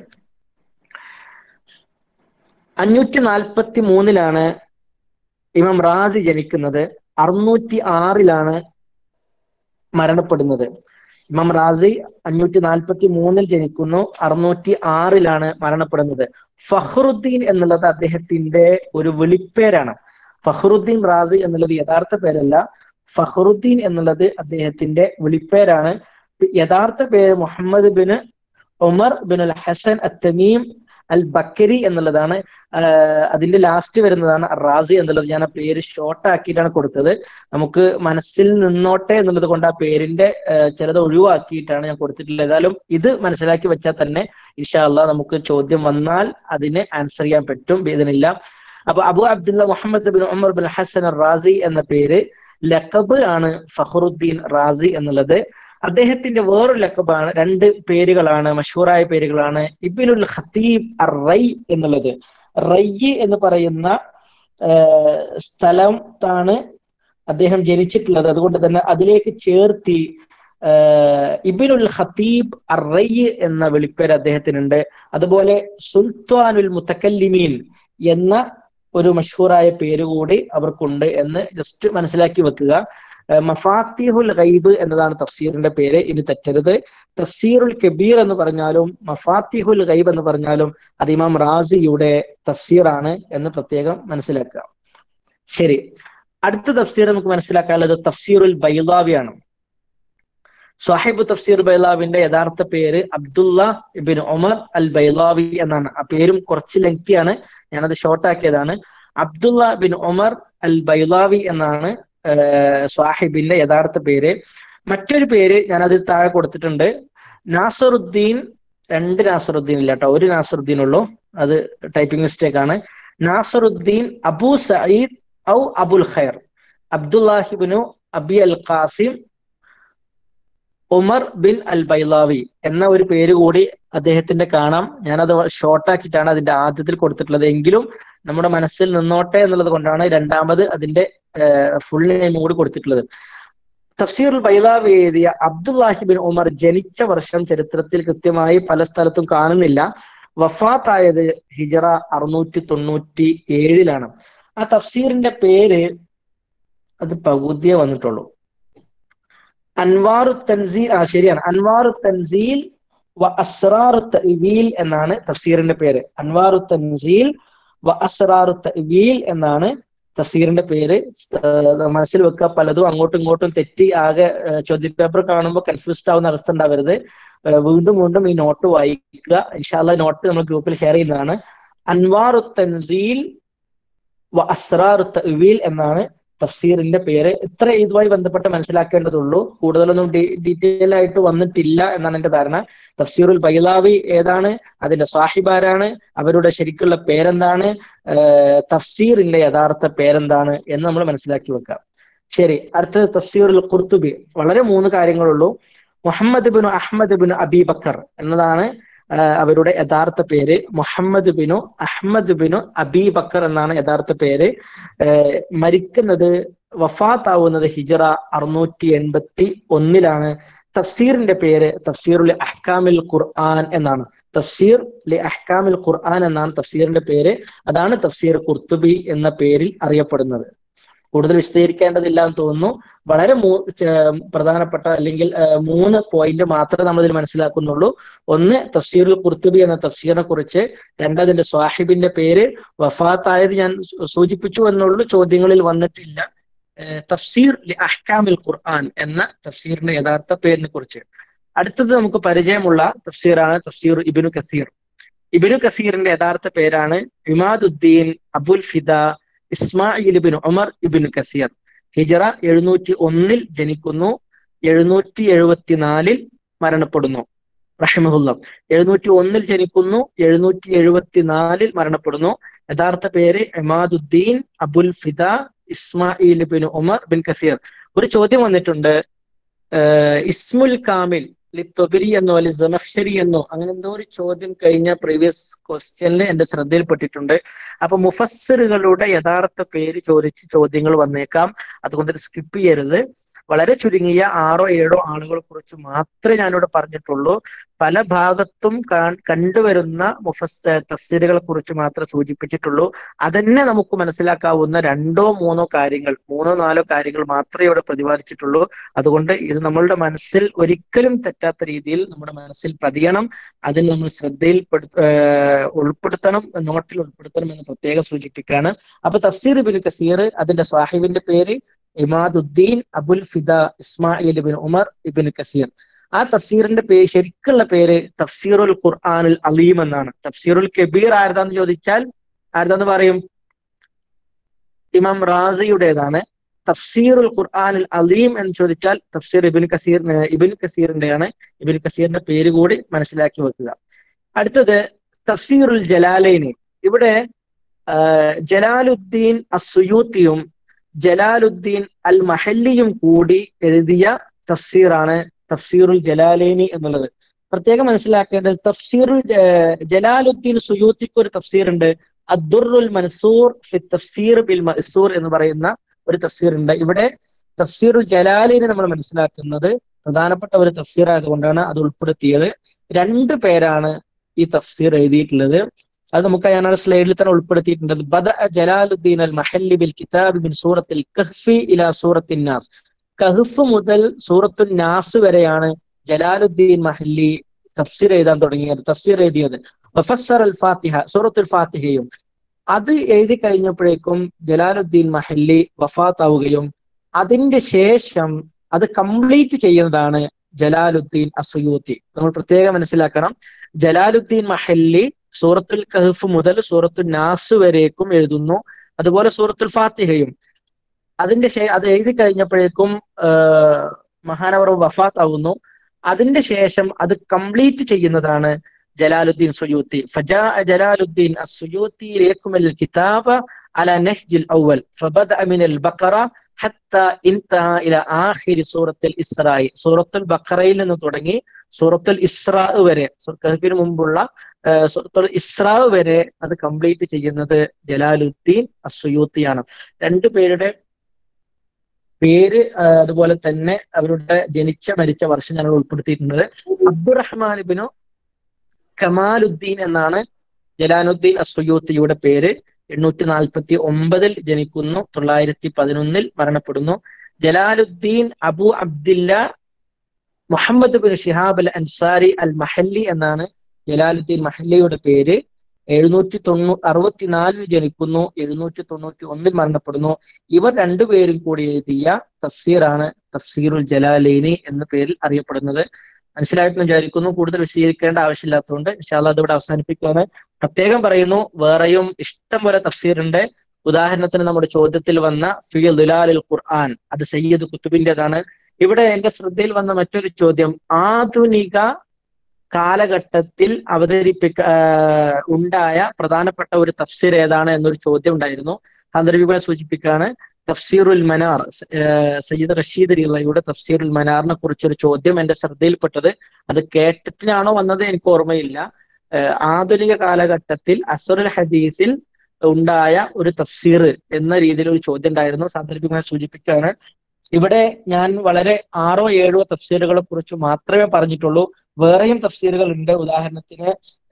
അഞ്ഞൂറ്റി നാൽപ്പത്തി മൂന്നിലാണ് ഇമാം റാസി ജനിക്കുന്നത് അറുന്നൂറ്റി ആറിലാണ് മരണപ്പെടുന്നത് ഇമാം റാസി അഞ്ഞൂറ്റി നാൽപ്പത്തി മൂന്നിൽ ജനിക്കുന്നു അറുന്നൂറ്റി ആറിലാണ് മരണപ്പെടുന്നത് ഫഹ്റുദ്ദീൻ എന്നുള്ളത് അദ്ദേഹത്തിന്റെ ഒരു വിളിപ്പേരാണ് ഫഹ്റുദ്ദീൻ റാസി എന്നുള്ളത് യഥാർത്ഥ പേരല്ല ഫഹ്റുദ്ദീൻ എന്നുള്ളത് അദ്ദേഹത്തിന്റെ വിളിപ്പേരാണ് യഥാർത്ഥ പേര് മുഹമ്മദ് ബിൻ ഉമർ ബിൻ അൽ ഹസൻ അത്തമീം അൽ ബക്കരി എന്നുള്ളതാണ് ആഹ് അതിന്റെ ലാസ്റ്റ് വരുന്നതാണ് റാസി എന്നുള്ളത് ഞാൻ ആ പേര് ഷോർട്ട് ആക്കിയിട്ടാണ് കൊടുത്തത് നമുക്ക് മനസ്സിൽ നിന്നോട്ടെ എന്നുള്ളത് കൊണ്ട് ആ പേരിന്റെ ആഹ് ചിലത് ഒഴിവാക്കിയിട്ടാണ് ഞാൻ കൊടുത്തിട്ടുള്ളത് ഏതായാലും ഇത് മനസ്സിലാക്കി വെച്ചാൽ തന്നെ ഇൻഷാല്ല നമുക്ക് ചോദ്യം വന്നാൽ അതിന് ആൻസർ ചെയ്യാൻ പറ്റും ഇതിനില്ല അപ്പൊ അബു അബ്ദുല്ല മുഹമ്മദ് ബിൻ ഉമർ ബിൻ ഹസൻ റാസി എന്ന പേര് ലക്കബ് ആണ് ഫഹറുദ്ദീൻ റാസി എന്നുള്ളത് അദ്ദേഹത്തിന്റെ വേറൊരു ലക്കബാണ് രണ്ട് പേരുകളാണ് മഷൂറായ പേരുകളാണ് ഇബിനുൽ ഖത്തീബ് അർ റൈ എന്നുള്ളത് റൈ എന്ന് പറയുന്ന ആഹ് സ്ഥലത്താണ് അദ്ദേഹം ജനിച്ചിട്ടുള്ളത് അതുകൊണ്ട് തന്നെ അതിലേക്ക് ചേർത്തി ആഹ് ഇബിനുൽ ഖത്തീബ് അർ റൈ എന്ന വിളിപ്പേര് അദ്ദേഹത്തിനുണ്ട് അതുപോലെ സുൽത്താനുൽ മുത്തക്കല്ലിമീൻ എന്ന ഒരു മഷഹൂറായ പേര് കൂടി അവർക്കുണ്ട് എന്ന് ജസ്റ്റ് മനസ്സിലാക്കി വെക്കുക ഏഹ് മഫാത്തിഹുൽ ഗൈബ് എന്നതാണ് തഫ്സീറിന്റെ പേര് ഇനി തെറ്റരുത് തഫ്സീറുൽ കബീർ എന്ന് പറഞ്ഞാലും മഫാത്തിഹുൽ ഗൈബ് എന്ന് പറഞ്ഞാലും അത് ഇമാം റാസിയുടെ തഫ്സീറാണ് എന്ന് പ്രത്യേകം മനസ്സിലാക്കുക ശരി അടുത്ത തഫ്സീർ നമുക്ക് മനസ്സിലാക്കാനുള്ളത് തഫ്സീറുൽ ബൈലാവിയാണ് സാഹിബ് തഫ്സീർ ബൈലാവിന്റെ യഥാർത്ഥ പേര് അബ്ദുള്ള ഇബിൻ ഒമർ അൽ ബൈലാവി എന്നാണ് ആ പേരും കുറച്ച് ലെങ്തിയാണ് ഞാനത് ഷോർട്ട് ആക്കിയതാണ് അബ്ദുള്ള ബിൻ ഒമർ അൽ ബൈലാവി എന്നാണ് സാഹിബിന്റെ യഥാർത്ഥ പേര് മറ്റൊരു പേര് ഞാനത് താഴെ കൊടുത്തിട്ടുണ്ട് നാസറുദ്ദീൻ രണ്ട് നാസറുദ്ദീൻ ഇല്ല കേട്ടോ ഒരു നാസറുദ്ദീൻ ഉള്ളൂ അത് ടൈപ്പിംഗ് മിസ്റ്റേക്ക് ആണ് നാസറുദ്ദീൻ അബു സയ്യിദ് ഔ അബുൽ ഖൈർ അബ്ദുല്ലാഹിബിനു അബി അൽ ഖാസിം ഉമർ ബിൻ അൽ ബൈലാവി എന്ന ഒരു പേര് കൂടി അദ്ദേഹത്തിന്റെ കാണാം ഞാനത് ഷോർട്ട് ആക്കിയിട്ടാണ് അതിന്റെ ആദ്യത്തിൽ കൊടുത്തിട്ടുള്ളത് എങ്കിലും നമ്മുടെ മനസ്സിൽ നിന്നോട്ടെ എന്നുള്ളത് കൊണ്ടാണ് രണ്ടാമത് അതിന്റെ ഫുൾ നെയിം കൂടി കൊടുത്തിട്ടുള്ളത് തഫ്സീർ ബൈലാവി എഴുതിയ അബ്ദുല്ലാഹിബിൻ ഉമർ ജനിച്ച വർഷം ചരിത്രത്തിൽ കൃത്യമായി പല സ്ഥലത്തും കാണുന്നില്ല വഫാത്തായത് ഹിജറ അറുന്നൂറ്റി തൊണ്ണൂറ്റി ഏഴിലാണ് ആ തഫ്സീറിന്റെ പേര് അത് പകുതിയെ വന്നിട്ടുള്ളൂ അൻവാറു തൻസീൽ ആ ശരിയാണ് അൻവാറു തൻസീൽ വ അസ്റാറു തവീൽ എന്നാണ് തഫ്സീറിന്റെ പേര് അൻവാറു തൻസീൽ വ അസ്റാറു തവീൽ എന്നാണ് തഫ്സീറിന്റെ പേര് മനസ്സിൽ വെക്കുക പലതും അങ്ങോട്ടും ഇങ്ങോട്ടും തെറ്റി ആകെ ചോദ്യപേപ്പർ കാണുമ്പോൾ കൺഫ്യൂസ്ഡ് ആവുന്ന അവസ്ഥ ഉണ്ടാവരുത് വീണ്ടും വീണ്ടും ഈ നോട്ട് വായിക്കുക ഇൻഷാല്ല നോട്ട് നമ്മൾ ഗ്രൂപ്പിൽ ഷെയർ ചെയ്യുന്നതാണ് അൻവാറു തൻസീൽ വ അസ്റാറു തവീൽ എന്നാണ് തഫ്സീറിന്റെ പേര് ഇത്ര ഇതുമായി ബന്ധപ്പെട്ട് മനസ്സിലാക്കേണ്ടതുള്ളൂ കൂടുതലൊന്നും ഡീറ്റെയിൽ ആയിട്ട് വന്നിട്ടില്ല എന്നാണ് എന്റെ ധാരണ തഫ്സീറുൽ ബൈലാവി ഏതാണ് അതിന്റെ സാഹിബ് ആരാണ് അവരുടെ ശരിക്കുള്ള പേരെന്താണ് തഫ്സീറിന്റെ യഥാർത്ഥ പേരെന്താണ് എന്ന് നമ്മൾ മനസ്സിലാക്കി വെക്കാം ശരി അടുത്തത് തഫ്സീറുൽ ഖുർത്തുബി വളരെ മൂന്ന് കാര്യങ്ങളുള്ളൂ മുഹമ്മദ് ബിനു അഹമ്മദ് ബിനു അബി ബക്കർ എന്നതാണ് അവരുടെ യഥാർത്ഥ പേര് മുഹമ്മദ് ബിനു അഹമ്മദ് ബിനു അബി ബക്കർ എന്നാണ് യഥാർത്ഥ പേര് മരിക്കുന്നത് വഫാത്താവുന്നത് ഹിജറ അറുന്നൂറ്റി എൺപത്തി ഒന്നിലാണ് തഫ്സീറിന്റെ പേര് തഫ്സീറുൽ അഹ്കാമിൽ ഖുർആൻ എന്നാണ് തഫ്സീർ ലി അഹ്കാമിൽ ഖുർആൻ എന്നാണ് തഫ്സീറിന്റെ പേര് അതാണ് തഫ്സീർ ഖുർത്തുബി എന്ന പേരിൽ അറിയപ്പെടുന്നത് കൂടുതൽ വിശദീകരിക്കേണ്ടതില്ല എന്ന് തോന്നുന്നു വളരെ പ്രധാനപ്പെട്ട അല്ലെങ്കിൽ മൂന്ന് പോയിന്റ് മാത്രമേ നമ്മൾ ഇതിൽ മനസ്സിലാക്കുന്നുള്ളൂ ഒന്ന് തഫ്സീറുൽ ഖുർത്തുബി എന്ന തഫ്സീറിനെ കുറിച്ച് രണ്ടതിന്റെ സ്വാഹിബിന്റെ പേര് വഫാത്തായത് ഞാൻ സൂചിപ്പിച്ചു എന്നുള്ളൂ ചോദ്യങ്ങളിൽ വന്നിട്ടില്ല തഫ്സീർ ലി അഹ്കാമിൽ ഖുർആൻ എന്ന തഫ്സീറിന്റെ യഥാർത്ഥ പേരിനെ കുറിച്ച് അടുത്തത് നമുക്ക് പരിചയമുള്ള തഫ്സീറാണ് തഫ്സീർ ഇബിനു കസീർ ഇബിനു കസീറിന്റെ യഥാർത്ഥ പേരാണ് ഇമാദുദ്ദീൻ അബുൽ ഫിദ ഇസ്മായിൽ ഇബിൻ ഉമർ ഇബിൻ കസീർ ഹിജറ എഴുന്നൂറ്റി ഒന്നിൽ ജനിക്കുന്നു എഴുന്നൂറ്റി എഴുപത്തിനാലിൽ മരണപ്പെടുന്നു റഹിമഹുല്ല എഴുന്നൂറ്റി ഒന്നിൽ ജനിക്കുന്നു എഴുന്നൂറ്റി എഴുപത്തിനാലിൽ മരണപ്പെടുന്നു യഥാർത്ഥ പേര് എമാദുദ്ദീൻ അബുൽ ഫിദ ഇസ്മായിൽ ബിൻ ഉമർ ബിൻ കസീർ ഒരു ചോദ്യം വന്നിട്ടുണ്ട് ഇസ്മുൽ കാമിൽ ലിത്തൊബിരി എന്നോ അല്ലെ ജമഖ്ഷരി എന്നോ അങ്ങനെ എന്തോ ഒരു ചോദ്യം കഴിഞ്ഞ പ്രീവിയസ് ക്വസ്റ്റ്യനിൽ എന്റെ ശ്രദ്ധയിൽപ്പെട്ടിട്ടുണ്ട് അപ്പൊ മുഫസ്സിറുകളുടെ യഥാർത്ഥ പേര് ചോദിച്ച് ചോദ്യങ്ങൾ വന്നേക്കാം അതുകൊണ്ട് ഇത് സ്കിപ്പ് ചെയ്യരുത് വളരെ ചുരുങ്ങിയ ആറോ ഏഴോ ആളുകളെ കുറിച്ച് മാത്രമേ ഞാനിവിടെ പറഞ്ഞിട്ടുള്ളൂ പല ഭാഗത്തും കണ്ടുവരുന്ന മുഫസ് തഫ്സീറുകളെ കുറിച്ച് മാത്രമേ സൂചിപ്പിച്ചിട്ടുള്ളൂ അതന്നെ നമുക്ക് മനസ്സിലാക്കാവുന്ന രണ്ടോ മൂന്നോ കാര്യങ്ങൾ മൂന്നോ നാലോ കാര്യങ്ങൾ മാത്രമേ ഇവിടെ പ്രതിപാദിച്ചിട്ടുള്ളൂ അതുകൊണ്ട് ഇത് നമ്മളുടെ മനസ്സിൽ ഒരിക്കലും തെറ്റാത്ത രീതിയിൽ നമ്മുടെ മനസ്സിൽ പതിയണം അതിന് നമ്മൾ ശ്രദ്ധയിൽ ഉൾപ്പെടുത്തണം നോട്ടിൽ ഉൾപ്പെടുത്തണം എന്ന് പ്രത്യേകം സൂചിപ്പിക്കുകയാണ് അപ്പൊ തഫ്സീർ ബിൻ കസീർ അതിന്റെ സാഹിബിന്റെ പേര് ഇമാദുദ്ദീൻ അബുൽ ഫിദ ഇസ്മായിൽ ഇബിൻ ഉമർ ഇബിൻ കസീർ ആ തഫ്സീറിന്റെ പേര് ശരിക്കുള്ള പേര് തഫ്സീറുൽ ഖുർആാനുൽ അലീം എന്നാണ് തഫ്സീറുൽ കബീർ ആരുതാന്ന് ചോദിച്ചാൽ ആരുതാന്ന് പറയും ഇമാം റാസിയുടേതാണ് തഫ്സീറുൽ ഖുർആാനുൽ അലീം എന്ന് ചോദിച്ചാൽ തഫ്സീർ ഇബിൻ കസീർ ഇബിൻ കസീറിന്റെയാണ് ഇബിൻ കസീറിന്റെ പേര് കൂടി മനസ്സിലാക്കി വെക്കുക അടുത്തത് തഫ്സീറുൽ ജലാലൈനി ഇവിടെ ജലാലുദ്ദീൻ അസുയൂത്തിയും ജലാലുദ്ദീൻ അൽ മഹല്ലിയും കൂടി എഴുതിയ തഫ്സീറാണ് തഫ്സീറുൽ ജലാലൈനി എന്നുള്ളത് പ്രത്യേകം മനസ്സിലാക്കേണ്ടത് തഫ്സീറുൽ ജലാലുദ്ദീൻ സുയൂത്തിക്ക് ഒരു തഫ്സീർ ഉണ്ട് അദ്ദുറുൽ മൻസൂർ ഫി തഫ്സീർ ബിൽ മൻസൂർ എന്ന് പറയുന്ന ഒരു തഫ്സീർ ഉണ്ട് ഇവിടെ തഫ്സീറുൽ ജലാലിനെ നമ്മൾ മനസ്സിലാക്കുന്നത് പ്രധാനപ്പെട്ട ഒരു തഫ്സീർ ആയതുകൊണ്ടാണ് അത് ഉൾപ്പെടുത്തിയത് രണ്ട് പേരാണ് ഈ തഫ്സീർ എഴുതിയിട്ടുള്ളത് അത് നമുക്ക് ഞാൻ സ്ലൈഡിൽ തന്നെ ഉൾപ്പെടുത്തിയിട്ടുണ്ട് ബദ ജലാലുദ്ദീൻ അൽ മഹല്ലി ബിൽ കിതാബ് ബിൻ സൂറത്തിൽ കഹ്ഫി ഇല സൂറത്തിൻ നാസ് കഹ്ഫ് മുതൽ സൂറത്തുൻ നാസ് വരെയാണ് ജലാലുദ്ദീൻ മഹല്ലി തഫ്സീർ എഴുതാൻ തുടങ്ങിയത് തഫ്സീർ എഴുതിയത് വഫസ്സർ അൽ ഫാത്തിഹ സൂറത്തുൽ ഫാത്തിഹയും അത് എഴുതി കഴിഞ്ഞപ്പോഴേക്കും ജലാലുദ്ദീൻ മഹല്ലി വഫാത്താവുകയും അതിന്റെ ശേഷം അത് കംപ്ലീറ്റ് ചെയ്യുന്നതാണ് ജലാലുദ്ദീൻ അസുയൂത്തി നമ്മൾ പ്രത്യേകം മനസ്സിലാക്കണം ജലാലുദ്ദീൻ മഹല്ലി സൂറത്തുൽ കഹഫ് മുതൽ സൂറത്തുൽ നാസ് വരേക്കും എഴുതുന്നു അതുപോലെ സൂറത്തുൽ ഫാത്തിഹയും അതിന്റെ ശേ അത് എഴുതി കഴിഞ്ഞപ്പോഴേക്കും മഹാനവർ വഫാത്ത് ആവുന്നു അതിന്റെ ശേഷം അത് കംപ്ലീറ്റ് ചെയ്യുന്നതാണ് ജലാലുദ്ദീൻ സുയൂത്തി ഫജാ ജലാലുദ്ദീൻ അസുയൂത്തി ലിയക്മൽ കിതാബ على نهج الأول فبدأ من البقرة حتى انتهى إلى آخر سورة الإسراء سورة البقرة നിന്ന് തുടങ്ങി സൂറത്തുൽ ഇസ്രാ വരെ കഹഫിന് മുമ്പുള്ള സൂറത്തുൽ ഇസ്രാ വരെ അത് കംപ്ലീറ്റ് ചെയ്യുന്നത് ജലാലുദ്ദീൻ അസുയൂത്തിയാണ് രണ്ടു പേരുടെ പേര് അതുപോലെ തന്നെ അവരുടെ ജനിച്ച മരിച്ച വർഷം ഞങ്ങൾ ഉൾപ്പെടുത്തിയിട്ടുണ്ട് അബ്ദുറഹ്മാൻ ബിനു കമാലുദ്ദീൻ എന്നാണ് ജലാലുദ്ദീൻ അസുയൂത്തിയുടെ പേര് എണ്ണൂറ്റി നാൽപ്പത്തി ഒമ്പതിൽ ജനിക്കുന്നു തൊള്ളായിരത്തി പതിനൊന്നിൽ മരണപ്പെടുന്നു ജലാലുദ്ദീൻ അബു അബ്ദില്ല മുഹമ്മദ് ബിൻ ഷിഹാബ് അൽ അൻസാരി അൽ മഹല്ലി എന്നാണ് ജലാലുദ്ദീൻ മഹല്ലിയുടെ പേര് എഴുന്നൂറ്റി തൊണ്ണൂ അറുപത്തിനാലിൽ ജനിക്കുന്നു എഴുന്നൂറ്റി തൊണ്ണൂറ്റി ഒന്നിൽ മരണപ്പെടുന്നു ഇവർ രണ്ടുപേരും കൂടി എഴുതിയ തഫ്സീറാണ് തഫ്സീറുൽ ജലാലൈനി എന്ന പേരിൽ അറിയപ്പെടുന്നത് മനസ്സിലായിട്ട് വിചാരിക്കുന്നു കൂടുതൽ വിശദീകരിക്കേണ്ട ആവശ്യമില്ലാത്തതുകൊണ്ട് ഇൻഷാല്ല അതിവിടെ അവസാനിപ്പിക്കുകയാണ് പ്രത്യേകം പറയുന്നു വേറെയും ഇഷ്ടം പോലെ തഫ്സീറുണ്ട് ഉദാഹരണത്തിന് നമ്മുടെ ചോദ്യത്തിൽ വന്ന ഫി ദുലാലിൽ ഖുർആൻ അത് സയ്യിദ് കുത്തുബിന്റേതാണ് ഇവിടെ എന്റെ ശ്രദ്ധയിൽ വന്ന മറ്റൊരു ചോദ്യം ആധുനിക കാലഘട്ടത്തിൽ അവതരിപ്പിക്ക ഉണ്ടായ പ്രധാനപ്പെട്ട ഒരു തഫ്സീർ ഏതാണ് എന്നൊരു ചോദ്യം ഉണ്ടായിരുന്നു സന്ദർഭികളെ സൂചിപ്പിക്കുകയാണ് തഫ്സീറുൽ മനാർ സയ്യിദ് റഷീദ് റിയുടെ തഫ്സീറുൽ മനാറിനെ കുറിച്ചൊരു ചോദ്യം എന്റെ ശ്രദ്ധയിൽപ്പെട്ടത് അത് കേട്ടിട്ടാണോ വന്നത് എനിക്ക് ഓർമ്മയില്ല ആധുനിക കാലഘട്ടത്തിൽ അസറുൽ ഹദീസിൽ ഉണ്ടായ ഒരു തഫ്സീർ എന്ന രീതിയിൽ ഒരു ചോദ്യം ഉണ്ടായിരുന്നു സാന്ദർഭികമായി സൂചിപ്പിക്കുകയാണ് ഇവിടെ ഞാൻ വളരെ ആറോ ഏഴോ തഫ്സീറുകളെ കുറിച്ച് മാത്രമേ പറഞ്ഞിട്ടുള്ളൂ വേറെയും തഫ്സീറുകൾ ഉണ്ട് ഉദാഹരണത്തിന്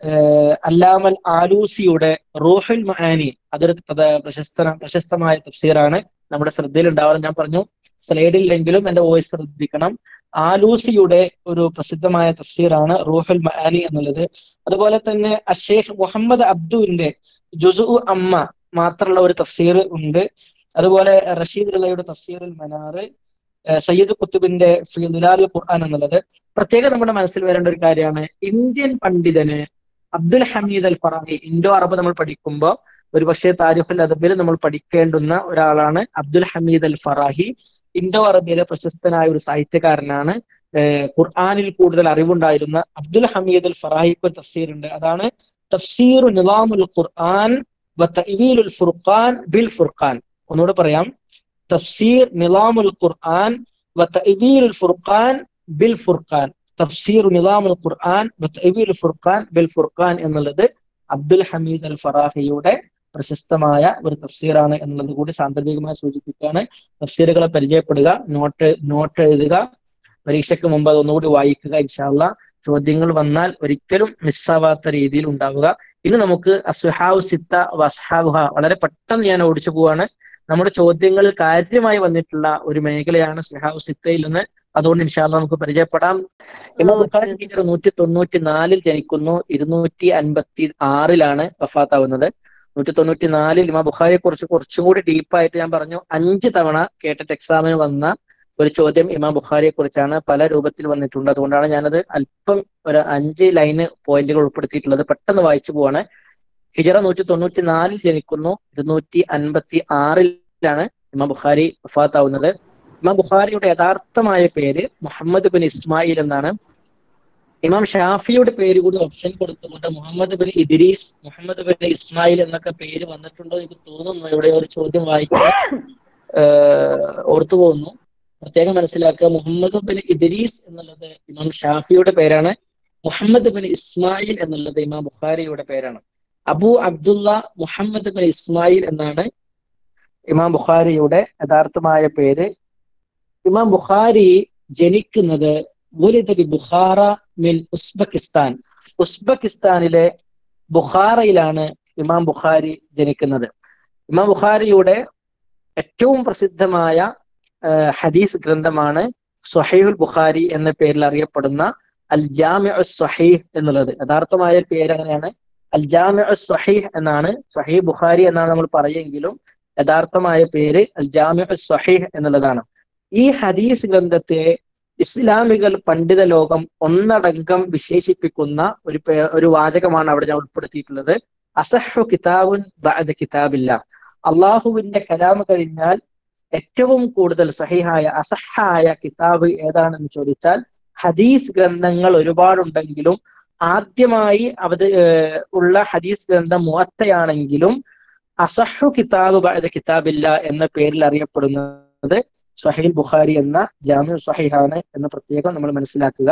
അല്ലാമൽ ആലൂസിയുടെ റൂഹുൽ മഹാനി അതൊരു പ്രശസ്ത പ്രശസ്തമായ തഫ്സീറാണ് നമ്മുടെ ശ്രദ്ധയിൽ ഉണ്ടാവാൻ ഞാൻ പറഞ്ഞു സ്ലൈഡില്ലെങ്കിലും എന്റെ വോയിസ് ശ്രദ്ധിക്കണം ആലൂസിയുടെ ഒരു പ്രസിദ്ധമായ തഫ്സീറാണ് റൂഹുൽ മഹാനി എന്നുള്ളത് അതുപോലെ തന്നെ അഷേഖ് മുഹമ്മദ് അബ്ദുവിന്റെ ജുസു അമ്മ മാത്രമുള്ള ഒരു തഫ്സീർ ഉണ്ട് അതുപോലെ റഷീദ് റലയുടെ തഫ്സീറുൽ മനാറ് സയ്യിദ് കുത്തുബിന്റെ ഫിദുലാൽ ഖുർആൻ എന്നുള്ളത് പ്രത്യേകം നമ്മുടെ മനസ്സിൽ വരേണ്ട ഒരു കാര്യമാണ് ഇന്ത്യൻ പണ്ഡിതന് അബ്ദുൽ ഹമീദ് അൽ ഫറാഹി ഇൻഡോ അറബ് നമ്മൾ പഠിക്കുമ്പോൾ ഒരു പക്ഷേ താരിഖുൽ അദബിൽ നമ്മൾ പഠിക്കേണ്ടുന്ന ഒരാളാണ് അബ്ദുൽ ഹമീദ് അൽ ഫറാഹി ഇൻഡോ അറബിയിലെ പ്രശസ്തനായ ഒരു സാഹിത്യകാരനാണ് ഖുർആാനിൽ കൂടുതൽ അറിവുണ്ടായിരുന്ന അബ്ദുൽ ഹമീദ് അൽ ഫറാഹിക്ക് ഒരു തഫ്സീർ ഉണ്ട് അതാണ് തഫ്സീറു നിലാമുൽ ഖുർആൻ വത്തഈലുൽ ഫുർഖാൻ ബിൽ ഫുർഖാൻ ഒന്നുകൂടെ പറയാം തഫ്സീർ നിലാമുൽ ഖുർആൻ വത്തഈലുൽ ഫുർഖാൻ ബിൽ ഫുർഖാൻ തഫ്സീർ നിലാമുൽ ഖുർആൻ വത്തഈലുൽ ഫുർഖാൻ ബിൽ ഫുർഖാൻ എന്നുള്ളത് അബ്ദുൽ ഹമീദ് അൽ ഫറാഹിയുടെ പ്രശസ്തമായ ഒരു തഫ്സീറാണ് എന്നുള്ളത് കൂടി സാന്ദർഭികമായി സൂചിപ്പിക്കുകയാണ് തഫ്സീറുകളെ പരിചയപ്പെടുക നോട്ട് നോട്ട് എഴുതുക പരീക്ഷയ്ക്ക് മുമ്പ് അത് ഒന്നുകൂടി വായിക്കുക ഇൻഷാല്ല ചോദ്യങ്ങൾ വന്നാൽ ഒരിക്കലും മിസ്സാവാത്ത രീതിയിൽ ഉണ്ടാവുക ഇനി നമുക്ക് അസ്ഹാവ് സിത്ത വസ്ഹാവുഹ വളരെ പെട്ടെന്ന് ഞാൻ ഓടിച്ചു പോവാണ് നമ്മുടെ ചോദ്യങ്ങൾ കാര്യമായി വന്നിട്ടുള്ള ഒരു മേഖലയാണ് സുഹാവ് സിത്തയിൽ നിന്ന് അതുകൊണ്ട് ഇൻഷാല്ല നമുക്ക് പരിചയപ്പെടാം ഇമാം ബുഖാരി ടീച്ചർ നൂറ്റി തൊണ്ണൂറ്റി നാലിൽ ജനിക്കുന്നു ഇരുന്നൂറ്റി അൻപത്തി ആറിലാണ് വഫാത്താവുന്നത് നൂറ്റി തൊണ്ണൂറ്റി നാലിൽ ഇമാം ബുഖാരിയെ കുറിച്ച് കുറച്ചും കൂടി ഡീപ്പായിട്ട് ഞാൻ പറഞ്ഞു അഞ്ച് തവണ കേട്ടിട്ട് എക്സാമിന് വന്ന ഒരു ചോദ്യം ഇമാം ബുഖാരിയെ കുറിച്ചാണ് പല രൂപത്തിൽ വന്നിട്ടുണ്ട് അതുകൊണ്ടാണ് ഞാനത് അല്പം ഒരു അഞ്ച് ലൈന് പോയിന്റുകൾ ഉൾപ്പെടുത്തിയിട്ടുള്ളത് പെട്ടെന്ന് വായിച്ചു പോവാണ് ഹിജറ നൂറ്റി തൊണ്ണൂറ്റി നാലിൽ ജനിക്കുന്നു ഇരുന്നൂറ്റി അൻപത്തി ആറിലാണ് ഇമാം ബുഖാരി വഫാത്താവുന്നത് ഇമാം ബുഖാരിയുടെ യഥാർത്ഥമായ പേര് മുഹമ്മദ് ബിൻ ഇസ്മായിൽ എന്നാണ് ഇമാം ഷാഫിയുടെ പേര് കൂടി ഓപ്ഷൻ കൊടുത്തുകൊണ്ട് മുഹമ്മദ് ബിൻ ഇദ്രീസ് മുഹമ്മദ് ബിൻ ഇസ്മായിൽ എന്നൊക്കെ പേര് വന്നിട്ടുണ്ടോ എനിക്ക് തോന്നുന്നു ഇവിടെ ഒരു ചോദ്യം വായിക്കാൻ ഓർത്തു പോകുന്നു പ്രത്യേകം മനസ്സിലാക്കുക മുഹമ്മദ് ബിൻ ഇദ്രീസ് എന്നുള്ളത് ഇമാം ഷാഫിയുടെ പേരാണ് മുഹമ്മദ് ബിൻ ഇസ്മായിൽ എന്നുള്ളത് ഇമാം ബുഖാരിയുടെ പേരാണ് അബു അബ്ദുള്ള മുഹമ്മദ് ബിൻ ഇസ്മായിൽ എന്നാണ് ഇമാം ബുഖാരിയുടെ യഥാർത്ഥമായ പേര് ഇമാം ബുഖാരി ജനിക്കുന്നത് ബുഖാറ മിൻ ഉസ്ബെക്കിസ്ഥാൻ ഉസ്ബെക്കിസ്ഥാനിലെ ബുഖാറയിലാണ് ഇമാം ബുഖാരി ജനിക്കുന്നത് ഇമാം ബുഖാരിയുടെ ഏറ്റവും പ്രസിദ്ധമായ ആ, ഹദീസ് ഗ്രന്ഥമാണ് സ്വഹീഹുൽ ബുഖാരി എന്ന പേരിൽ അറിയപ്പെടുന്ന അൽ ജാമിഉ സ്വഹീഹ് എന്നുള്ളത് യഥാർത്ഥമായ ഒരു പേര് അങ്ങനെയാണ് അൽ ജാമിഉ സ്വഹീഹ് എന്നാണ് സ്വഹീഹ് ബുഖാരി എന്നാണ് നമ്മൾ പറയുമെങ്കിലും യഥാർത്ഥമായ പേര് അൽ ജാമിഉ സ്വഹീഹ് എന്നുള്ളതാണ് ഈ ഹദീസ് ഗ്രന്ഥത്തെ ഇസ്ലാമികൾ പണ്ഡിത ലോകം ഒന്നടങ്കം വിശേഷിപ്പിക്കുന്ന ഒരു പേ- ഒരു വാചകമാണ് അവിടെ ഞാൻ ഉൾപ്പെടുത്തിയിട്ടുള്ളത് അസഹു കിതാബുൻ ബഅദ കിതാബില്ല അള്ളാഹുവിന്റെ കലാമ് കഴിഞ്ഞാൽ ഏറ്റവും കൂടുതൽ സഹിഹായ അസഹായ കിതാബ് ഏതാണെന്ന് ചോദിച്ചാൽ ഹദീസ് ഗ്രന്ഥങ്ങൾ ഒരുപാടുണ്ടെങ്കിലും ആദ്യമായി അവത് ഏർ ഉള്ള ഹദീസ് ഗ്രന്ഥം മുഅത്തയാണെങ്കിലും അസഹു കിതാബ് ബഅദ കിതാബില്ല എന്ന പേരിൽ അറിയപ്പെടുന്നത് സഹീൽ ബുഖാരി എന്ന ജാമ്യ സഹിഹാണ് എന്ന് പ്രത്യേകം നമ്മൾ മനസ്സിലാക്കുക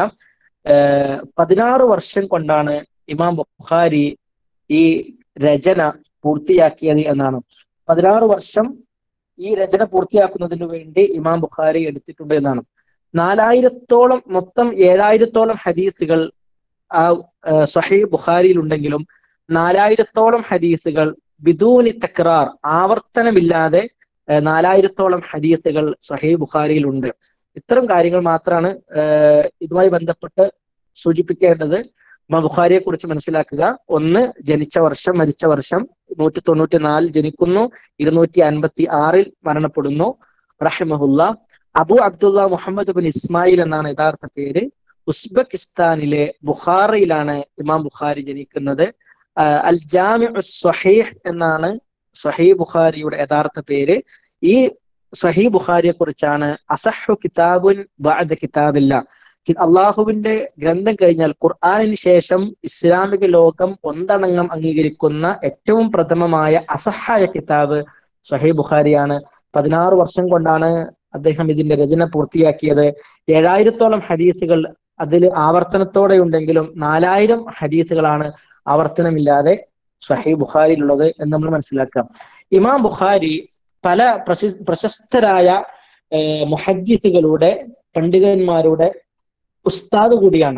ഏർ പതിനാറ് വർഷം കൊണ്ടാണ് ഇമാം ബുഖാരി ഈ രചന പൂർത്തിയാക്കിയത് എന്നാണ് പതിനാറ് വർഷം ഈ രചന പൂർത്തിയാക്കുന്നതിന് വേണ്ടി ഇമാം ബുഖാരി എടുത്തിട്ടുണ്ട് എന്നാണ് നാലായിരത്തോളം മൊത്തം ഏഴായിരത്തോളം ഹദീസുകൾ ആ ഏർ സഹീഹ് ബുഖാരിയിൽ ഉണ്ടെങ്കിലും നാലായിരത്തോളം ഹദീസുകൾ ബിദൂനി തക്രാർ ആവർത്തനമില്ലാതെ ഏർ നാലായിരത്തോളം ഹദീസുകൾ സഹീഹ് ബുഖാരിയിലുണ്ട് ഇത്തരം കാര്യങ്ങൾ മാത്രമാണ് ഏർ ഇതുമായി ബന്ധപ്പെട്ട് സൂചിപ്പിക്കേണ്ടത് ഇമാം ബുഖാരിയെ കുറിച്ച് മനസ്സിലാക്കുക ഒന്ന് ജനിച്ച വർഷം മരിച്ച വർഷം നൂറ്റി തൊണ്ണൂറ്റി നാലിൽ ജനിക്കുന്നു ഇരുന്നൂറ്റി അൻപത്തി ആറിൽ മരണപ്പെടുന്നു റഹിമഹുല്ല അബു അബ്ദുള്ള മുഹമ്മദ് ബിൻ ഇസ്മായിൽ എന്നാണ് യഥാർത്ഥ പേര് ഉസ്ബെക്കിസ്ഥാനിലെ ബുഖാറയിലാണ് ഇമാം ബുഖാരി ജനിക്കുന്നത് ആഹ് അൽ ജാമി സ്വഹീഹ് എന്നാണ് സ്വഹീ ബുഖാരിയുടെ യഥാർത്ഥ പേര് ഈ സ്വഹീ ബുഖാരിയെ കുറിച്ചാണ് അസഹു കിതാബുൻ ബഅദ കിതാബില്ല കി- അള്ളാഹുവിന്റെ ഗ്രന്ഥം കഴിഞ്ഞാൽ ഖുർആാനിന് ശേഷം ഇസ്ലാമിക ലോകം ഒന്നടങ്കം അംഗീകരിക്കുന്ന ഏറ്റവും പ്രഥമമായ അസഹായ കിതാബ് സ്വഹീ ബുഖാരിയാണ് പതിനാറ് വർഷം കൊണ്ടാണ് അദ്ദേഹം ഇതിന്റെ രചന പൂർത്തിയാക്കിയത് ഏഴായിരത്തോളം ഹദീസുകൾ അതിൽ ആവർത്തനത്തോടെ ഉണ്ടെങ്കിലും നാലായിരം ഹദീസുകളാണ് ആവർത്തനമില്ലാതെ സ്വഹീ ബുഖാരിയിലുള്ളത് എന്ന് നമ്മൾ മനസ്സിലാക്കാം ഇമാം ബുഖാരി പല പ്രശസ് പ്രശസ്തരായ ഏർ മുഹദ്ദിസുകളുടെ പണ്ഡിതന്മാരുടെ ഉസ്താദ് കൂടിയാണ്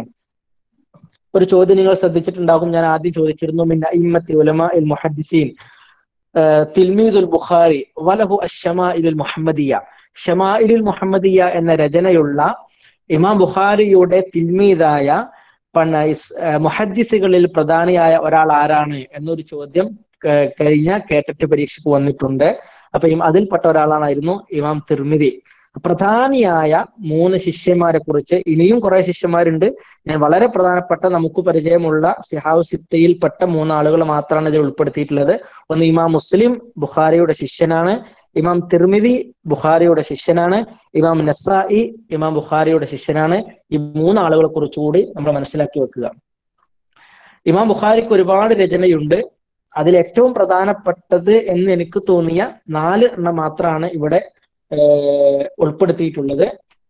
ഒരു ചോദ്യം നിങ്ങൾ ശ്രദ്ധിച്ചിട്ടുണ്ടാകും ഞാൻ ആദ്യം ചോദിച്ചിരുന്നു മിൻ അഇമ്മത്തി ഉലമാ ഇൽ മുഹദ്ദിസീൻ തിൽമീദുൽ ബുഖാരി വലഹു അഷമാഇലുൽ മുഹമ്മദിയ ഷമാഇലുൽ മുഹമ്മദിയ എന്ന രചനയുള്ള ഇമാം ബുഖാരിയുടെ തിൽമീദായ പണ ഇസ്- ഏർ മുഹദ്ദിസുകളിൽ പ്രധാനിയായ ഒരാൾ ആരാണ് എന്നൊരു ചോദ്യം ക- കഴിഞ്ഞ കേട്ടിട്ട് പരീക്ഷയ്ക്ക് വന്നിട്ടുണ്ട് അപ്പൊ ഇം- അതിൽപ്പെട്ട ഒരാളാണായിരുന്നു ഇമാം തിർമിതി പ്രധാനിയായ മൂന്ന് ശിഷ്യന്മാരെ കുറിച്ച് ഇനിയും കുറെ ശിഷ്യന്മാരുണ്ട് ഞാൻ വളരെ പ്രധാനപ്പെട്ട നമുക്ക് പരിചയമുള്ള സിഹാവ് സിത്തയിൽപ്പെട്ട മൂന്നാളുകൾ മാത്രമാണ് ഇതിൽ ഉൾപ്പെടുത്തിയിട്ടുള്ളത് ഒന്ന് ഇമാം മുസ്ലിം ബുഖാരിയുടെ ശിഷ്യനാണ് ഇമാം തിർമിതി ബുഖാരിയുടെ ശിഷ്യനാണ് ഇമാം നസായി ഇമാം ബുഖാരിയുടെ ശിഷ്യനാണ് ഈ മൂന്നാളുകളെ കുറിച്ചുകൂടി നമ്മൾ മനസ്സിലാക്കി വെക്കുക ഇമാം ബുഖാരിക്ക് ഒരുപാട് രചനയുണ്ട് അതിൽ ഏറ്റവും പ്രധാനപ്പെട്ടത് എന്ന് എനിക്ക് തോന്നിയ നാല് എണ്ണം മാത്രമാണ് ഇവിടെ ഏർ ഉൾപ്പെടുത്തിയിട്ടുള്ളത്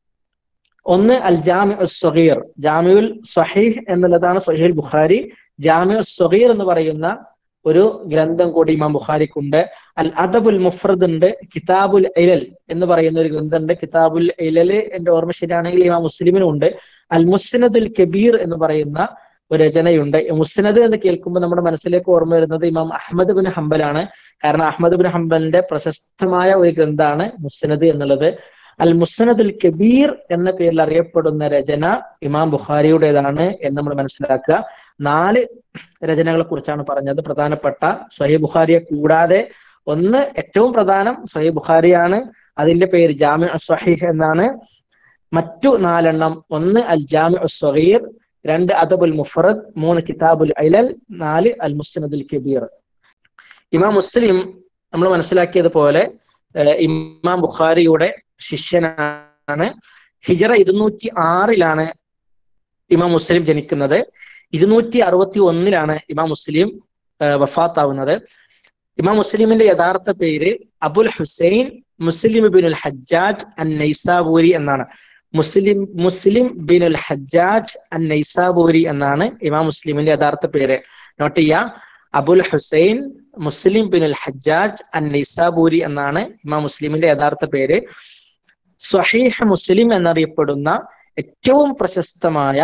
ഒന്ന് അൽ ജാമി സ്വഹീർ ജാമിഉൽ സ്വഹീഹ് എന്നുള്ളതാണ് സ്വഹീൽ ബുഖാരി ജാമിഉ സ്വഹീർ എന്ന് പറയുന്ന ഒരു ഗ്രന്ഥം കൂടി ഇമാം ബുഖാരിക്കുണ്ട് അൽ അദബുൽ മുഫ്രദ് ഉണ്ട് കിതാബുൽ ഇലൽ എന്ന് പറയുന്ന ഒരു ഗ്രന്ഥമുണ്ട് കിതാബുൽ ഇലല് എന്റെ ഓർമ്മ ശരിയാണെങ്കിൽ ഇമാം മുസ്ലിമിനും ഉണ്ട് അൽ മുസ്നദുൽ കബീർ എന്ന് പറയുന്ന ഒരു രചനയുണ്ട് മുസ്നദ് എന്ന് കേൾക്കുമ്പോൾ നമ്മുടെ മനസ്സിലേക്ക് ഓർമ്മ വരുന്നത് ഇമാം അഹമ്മദ് ബിൻ ഹംബലാണ് കാരണം അഹമ്മദ് ബിൻ ഹംബലിന്റെ പ്രശസ്തമായ ഒരു ഗ്രന്ഥാണ് മുസ്നദ് എന്നുള്ളത് അൽ മുസ്നദുൽ കബീർ എന്ന പേരിൽ അറിയപ്പെടുന്ന രചന ഇമാം ബുഖാരിയുടേതാണ് എന്ന് നമ്മൾ മനസ്സിലാക്കുക നാല് രചനകളെ കുറിച്ചാണ് പറഞ്ഞത് പ്രധാനപ്പെട്ട സ്വഹീ ബുഖാരിയെ കൂടാതെ ഒന്ന് ഏറ്റവും പ്രധാനം സ്വഹീ ബുഖാരിയാണ് അതിന്റെ പേര് ജാമി സ്വഹീഹ് എന്നാണ് മറ്റു നാലെണ്ണം ഒന്ന് അൽ ജാമി സ്വഹീർ രണ്ട് അദബുൽ മുഫറദ് മൂന്ന് കിതാബുൽ ഐലൽ നാല് അൽ മുസ്നദുൽ കബീർ ഇമാം മുസ്ലിം നമ്മൾ മനസ്സിലാക്കിയതുപോലെ ഏഹ് ഇമാം ബുഖാരിയുടെ ശിഷ്യനാണ് ഹിജറ ഇരുന്നൂറ്റി ആറിലാണ് ഇമാം മുസ്ലിം ജനിക്കുന്നത് ഇരുന്നൂറ്റി അറുപത്തി ഒന്നിലാണ് ഇമാം മുസ്ലിം ഏഹ് വഫാത്താവുന്നത് ഇമാം മുസ്ലിമിന്റെ യഥാർത്ഥ പേര് അബുൽ ഹുസൈൻ മുസ്ലിം ബിനുൽ ഹജ്ജാജ് അൻ നൈസാബൂരി എന്നാണ് മുസ്ലിം മുസ്ലിം ബിനുൽ ഹജ്ജാജ് അൻ നൈസാബൂരി എന്നാണ് ഇമാം മുസ്ലിമിന്റെ യഥാർത്ഥ പേര് നോട്ട് ചെയ്യാം അബുൽ ഹുസൈൻ മുസ്ലിം ബിനുൽ ഹജ്ജാജ് അൻ നൈസാബൂരി എന്നാണ് ഇമാം മുസ്ലിമിന്റെ യഥാർത്ഥ പേര് സ്വഹീഹ് മുസ്ലിം എന്നറിയപ്പെടുന്ന ഏറ്റവും പ്രശസ്തമായ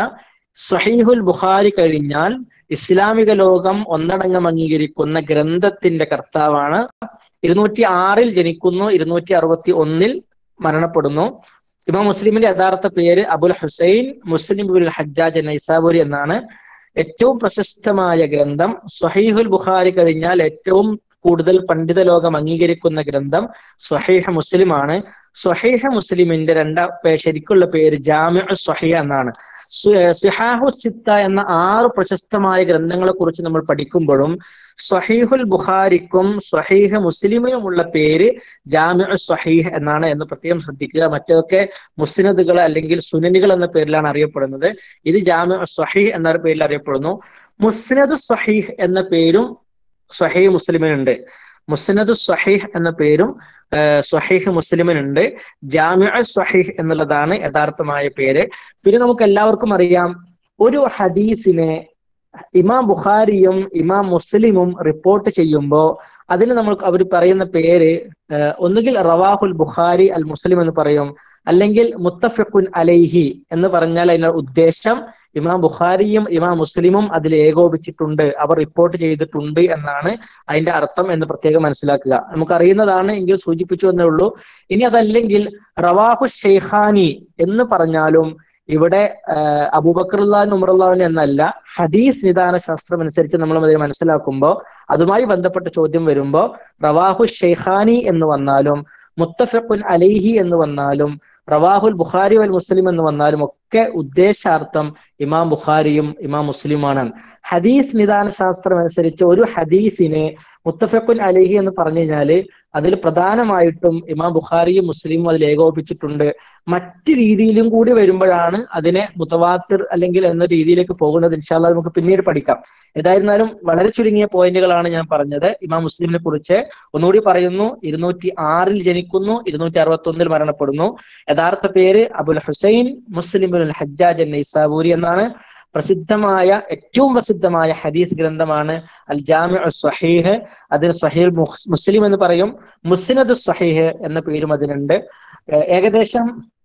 സഹീഹുൽ ബുഖാരി കഴിഞ്ഞാൽ ഇസ്ലാമിക ലോകം ഒന്നടങ്കം അംഗീകരിക്കുന്ന ഗ്രന്ഥത്തിന്റെ കർത്താവാണ് ഇരുന്നൂറ്റി ആറിൽ ജനിക്കുന്നു ഇരുന്നൂറ്റി അറുപത്തി ഒന്നിൽ മരണപ്പെടുന്നു ഇമാം മുസ്ലിമിന്റെ യഥാർത്ഥ പേര് അബുൽ ഹുസൈൻ മുസ്ലിം ബുൽ ഹജ്ജാജ് നൈസാബുരി എന്നാണ് ഏറ്റവും പ്രശസ്തമായ ഗ്രന്ഥം സ്വഹീഹുൽ ബുഖാരി കഴിഞ്ഞാൽ ഏറ്റവും കൂടുതൽ പണ്ഡിത ലോകം അംഗീകരിക്കുന്ന ഗ്രന്ഥം സ്വഹീഹ് മുസ്ലിമാണ് സ്വഹീഹ് മുസ്ലിമിന്റെ രണ്ടാം പേ- ശരിക്കുള്ള പേര് ജാമ്യ സ്വഹീഹ് എന്നാണ് സ്വ- സിഹാഹു സിത്ത എന്ന ആറ് പ്രശസ്തമായ ഗ്രന്ഥങ്ങളെ കുറിച്ച് നമ്മൾ പഠിക്കുമ്പോഴും സ്വഹീഹുൽ ബുഖാരിക്കും സ്വഹീഹ് മുസ്ലിമിനുമുള്ള പേര് ജാമ്യ സ്വഹീഹ് എന്നാണ് എന്ന് പ്രത്യേകം ശ്രദ്ധിക്കുക മറ്റൊക്കെ മുസ്നദുകൾ അല്ലെങ്കിൽ സുനനികൾ എന്ന പേരിലാണ് അറിയപ്പെടുന്നത് ഇത് ജാമ്യ സ്വഹീഹ് എന്ന പേരിൽ അറിയപ്പെടുന്നു മുസ്നദ് സ്വഹീഹ് എന്ന പേരും സ്വഹീഹ് മുസ്ലിമിനുണ്ട് മുസ്നദ് സ്വഹീഹ് എന്ന പേരും ആഹ് സ്വഹീഹ് മുസ്ലിമിനുണ്ട് ജാമ്യ സ്വഹീഹ് എന്നുള്ളതാണ് യഥാർത്ഥമായ പേര് പിന്നെ നമുക്ക് എല്ലാവർക്കും അറിയാം ഒരു ഹദീസിനെ ഇമാം ബുഖാരിയും ഇമാം മുസ്ലിമും റിപ്പോർട്ട് ചെയ്യുമ്പോൾ അതിന് നമ്മൾ അവർ പറയുന്ന പേര് ആഹ് ഒന്നുകിൽ റവാഹുൽ ബുഖാരി അൽ മുസ്ലിം എന്ന് പറയും അല്ലെങ്കിൽ മുത്തഫിഖുൻ അലൈഹി എന്ന് പറഞ്ഞാൽ അതിന്റെ ഉദ്ദേശം ഇമാം ബുഖാരിയും ഇമാം മുസ്ലിമും അതിൽ ഏകോപിച്ചിട്ടുണ്ട് അവർ റിപ്പോർട്ട് ചെയ്തിട്ടുണ്ട് എന്നാണ് അതിന്റെ അർത്ഥം എന്ന് പ്രത്യേകം മനസ്സിലാക്കുക നമുക്കറിയുന്നതാണ് എങ്കിൽ സൂചിപ്പിച്ചു എന്നേ ഉള്ളൂ ഇനി അതല്ലെങ്കിൽ റവാഹു ഷെയ്ഖാനി എന്ന് പറഞ്ഞാലും ഇവിടെ ആഹ് അബൂബക്കറുല്ലാൻ ഉമറുല്ലാൻ എന്നല്ല ഹദീസ് നിദാന ശാസ്ത്രം അനുസരിച്ച് നമ്മൾ അതിനെ മനസ്സിലാക്കുമ്പോൾ അതുമായി ബന്ധപ്പെട്ട ചോദ്യം വരുമ്പോൾ റവാഹു ഷെയ്ഖാനി എന്ന് വന്നാലും മുത്തഫിഖുൻ അലൈഹി എന്ന് വന്നാലും റവാഹുൽ ബുഖാരി വൽ മുസ്ലിം എന്ന് വന്നാലും ഒക്കെ ഉദ്ദേശാർത്ഥം ഇമാം ബുഖാരിയും ഇമാം മുസ്ലിമാണ് ഹദീസ് നിദാന ശാസ്ത്രം അനുസരിച്ച് ഒരു ഹദീസിനെ മുത്തഫഖുൻ അലൈഹി എന്ന് പറഞ്ഞു കഴിഞ്ഞാല് അതിൽ പ്രധാനമായിട്ടും ഇമാം ബുഖാരിയും മുസ്ലിമും അതിൽ ഏകോപിച്ചിട്ടുണ്ട് മറ്റ് രീതിയിലും കൂടി വരുമ്പോഴാണ് അതിനെ മുത്തവാത്തിർ അല്ലെങ്കിൽ എന്ന രീതിയിലേക്ക് പോകുന്നത് ഇൻഷാല്ല നമുക്ക് പിന്നീട് പഠിക്കാം ഏതായിരുന്നാലും വളരെ ചുരുങ്ങിയ പോയിന്റുകളാണ് ഞാൻ പറഞ്ഞത് ഇമാം മുസ്ലിമിനെ കുറിച്ച് ഒന്നുകൂടി പറയുന്നു ഇരുന്നൂറ്റി ആറിൽ ജനിക്കുന്നു ഇരുന്നൂറ്റി അറുപത്തി ഒന്നിൽ മരണപ്പെടുന്നു യഥാർത്ഥ പേര് Abul Husain Muslim bin Hajjaj Naisaburi എന്നാണ് പ്രസിദ്ധമായ ഏറ്റവും പ്രസിദ്ധമായ ഹദീസ് ഗ്രന്ഥമാണ് അൽ ജാമി സ്വഹീഹ് അതിന് സ്വഹീൽ മുഹ്- മുസ്ലിം എന്ന് പറയും മുസ്നദ് സ്വഹീഹ് എന്ന പേരും അതിനുണ്ട് ഏർ ഏകദേശം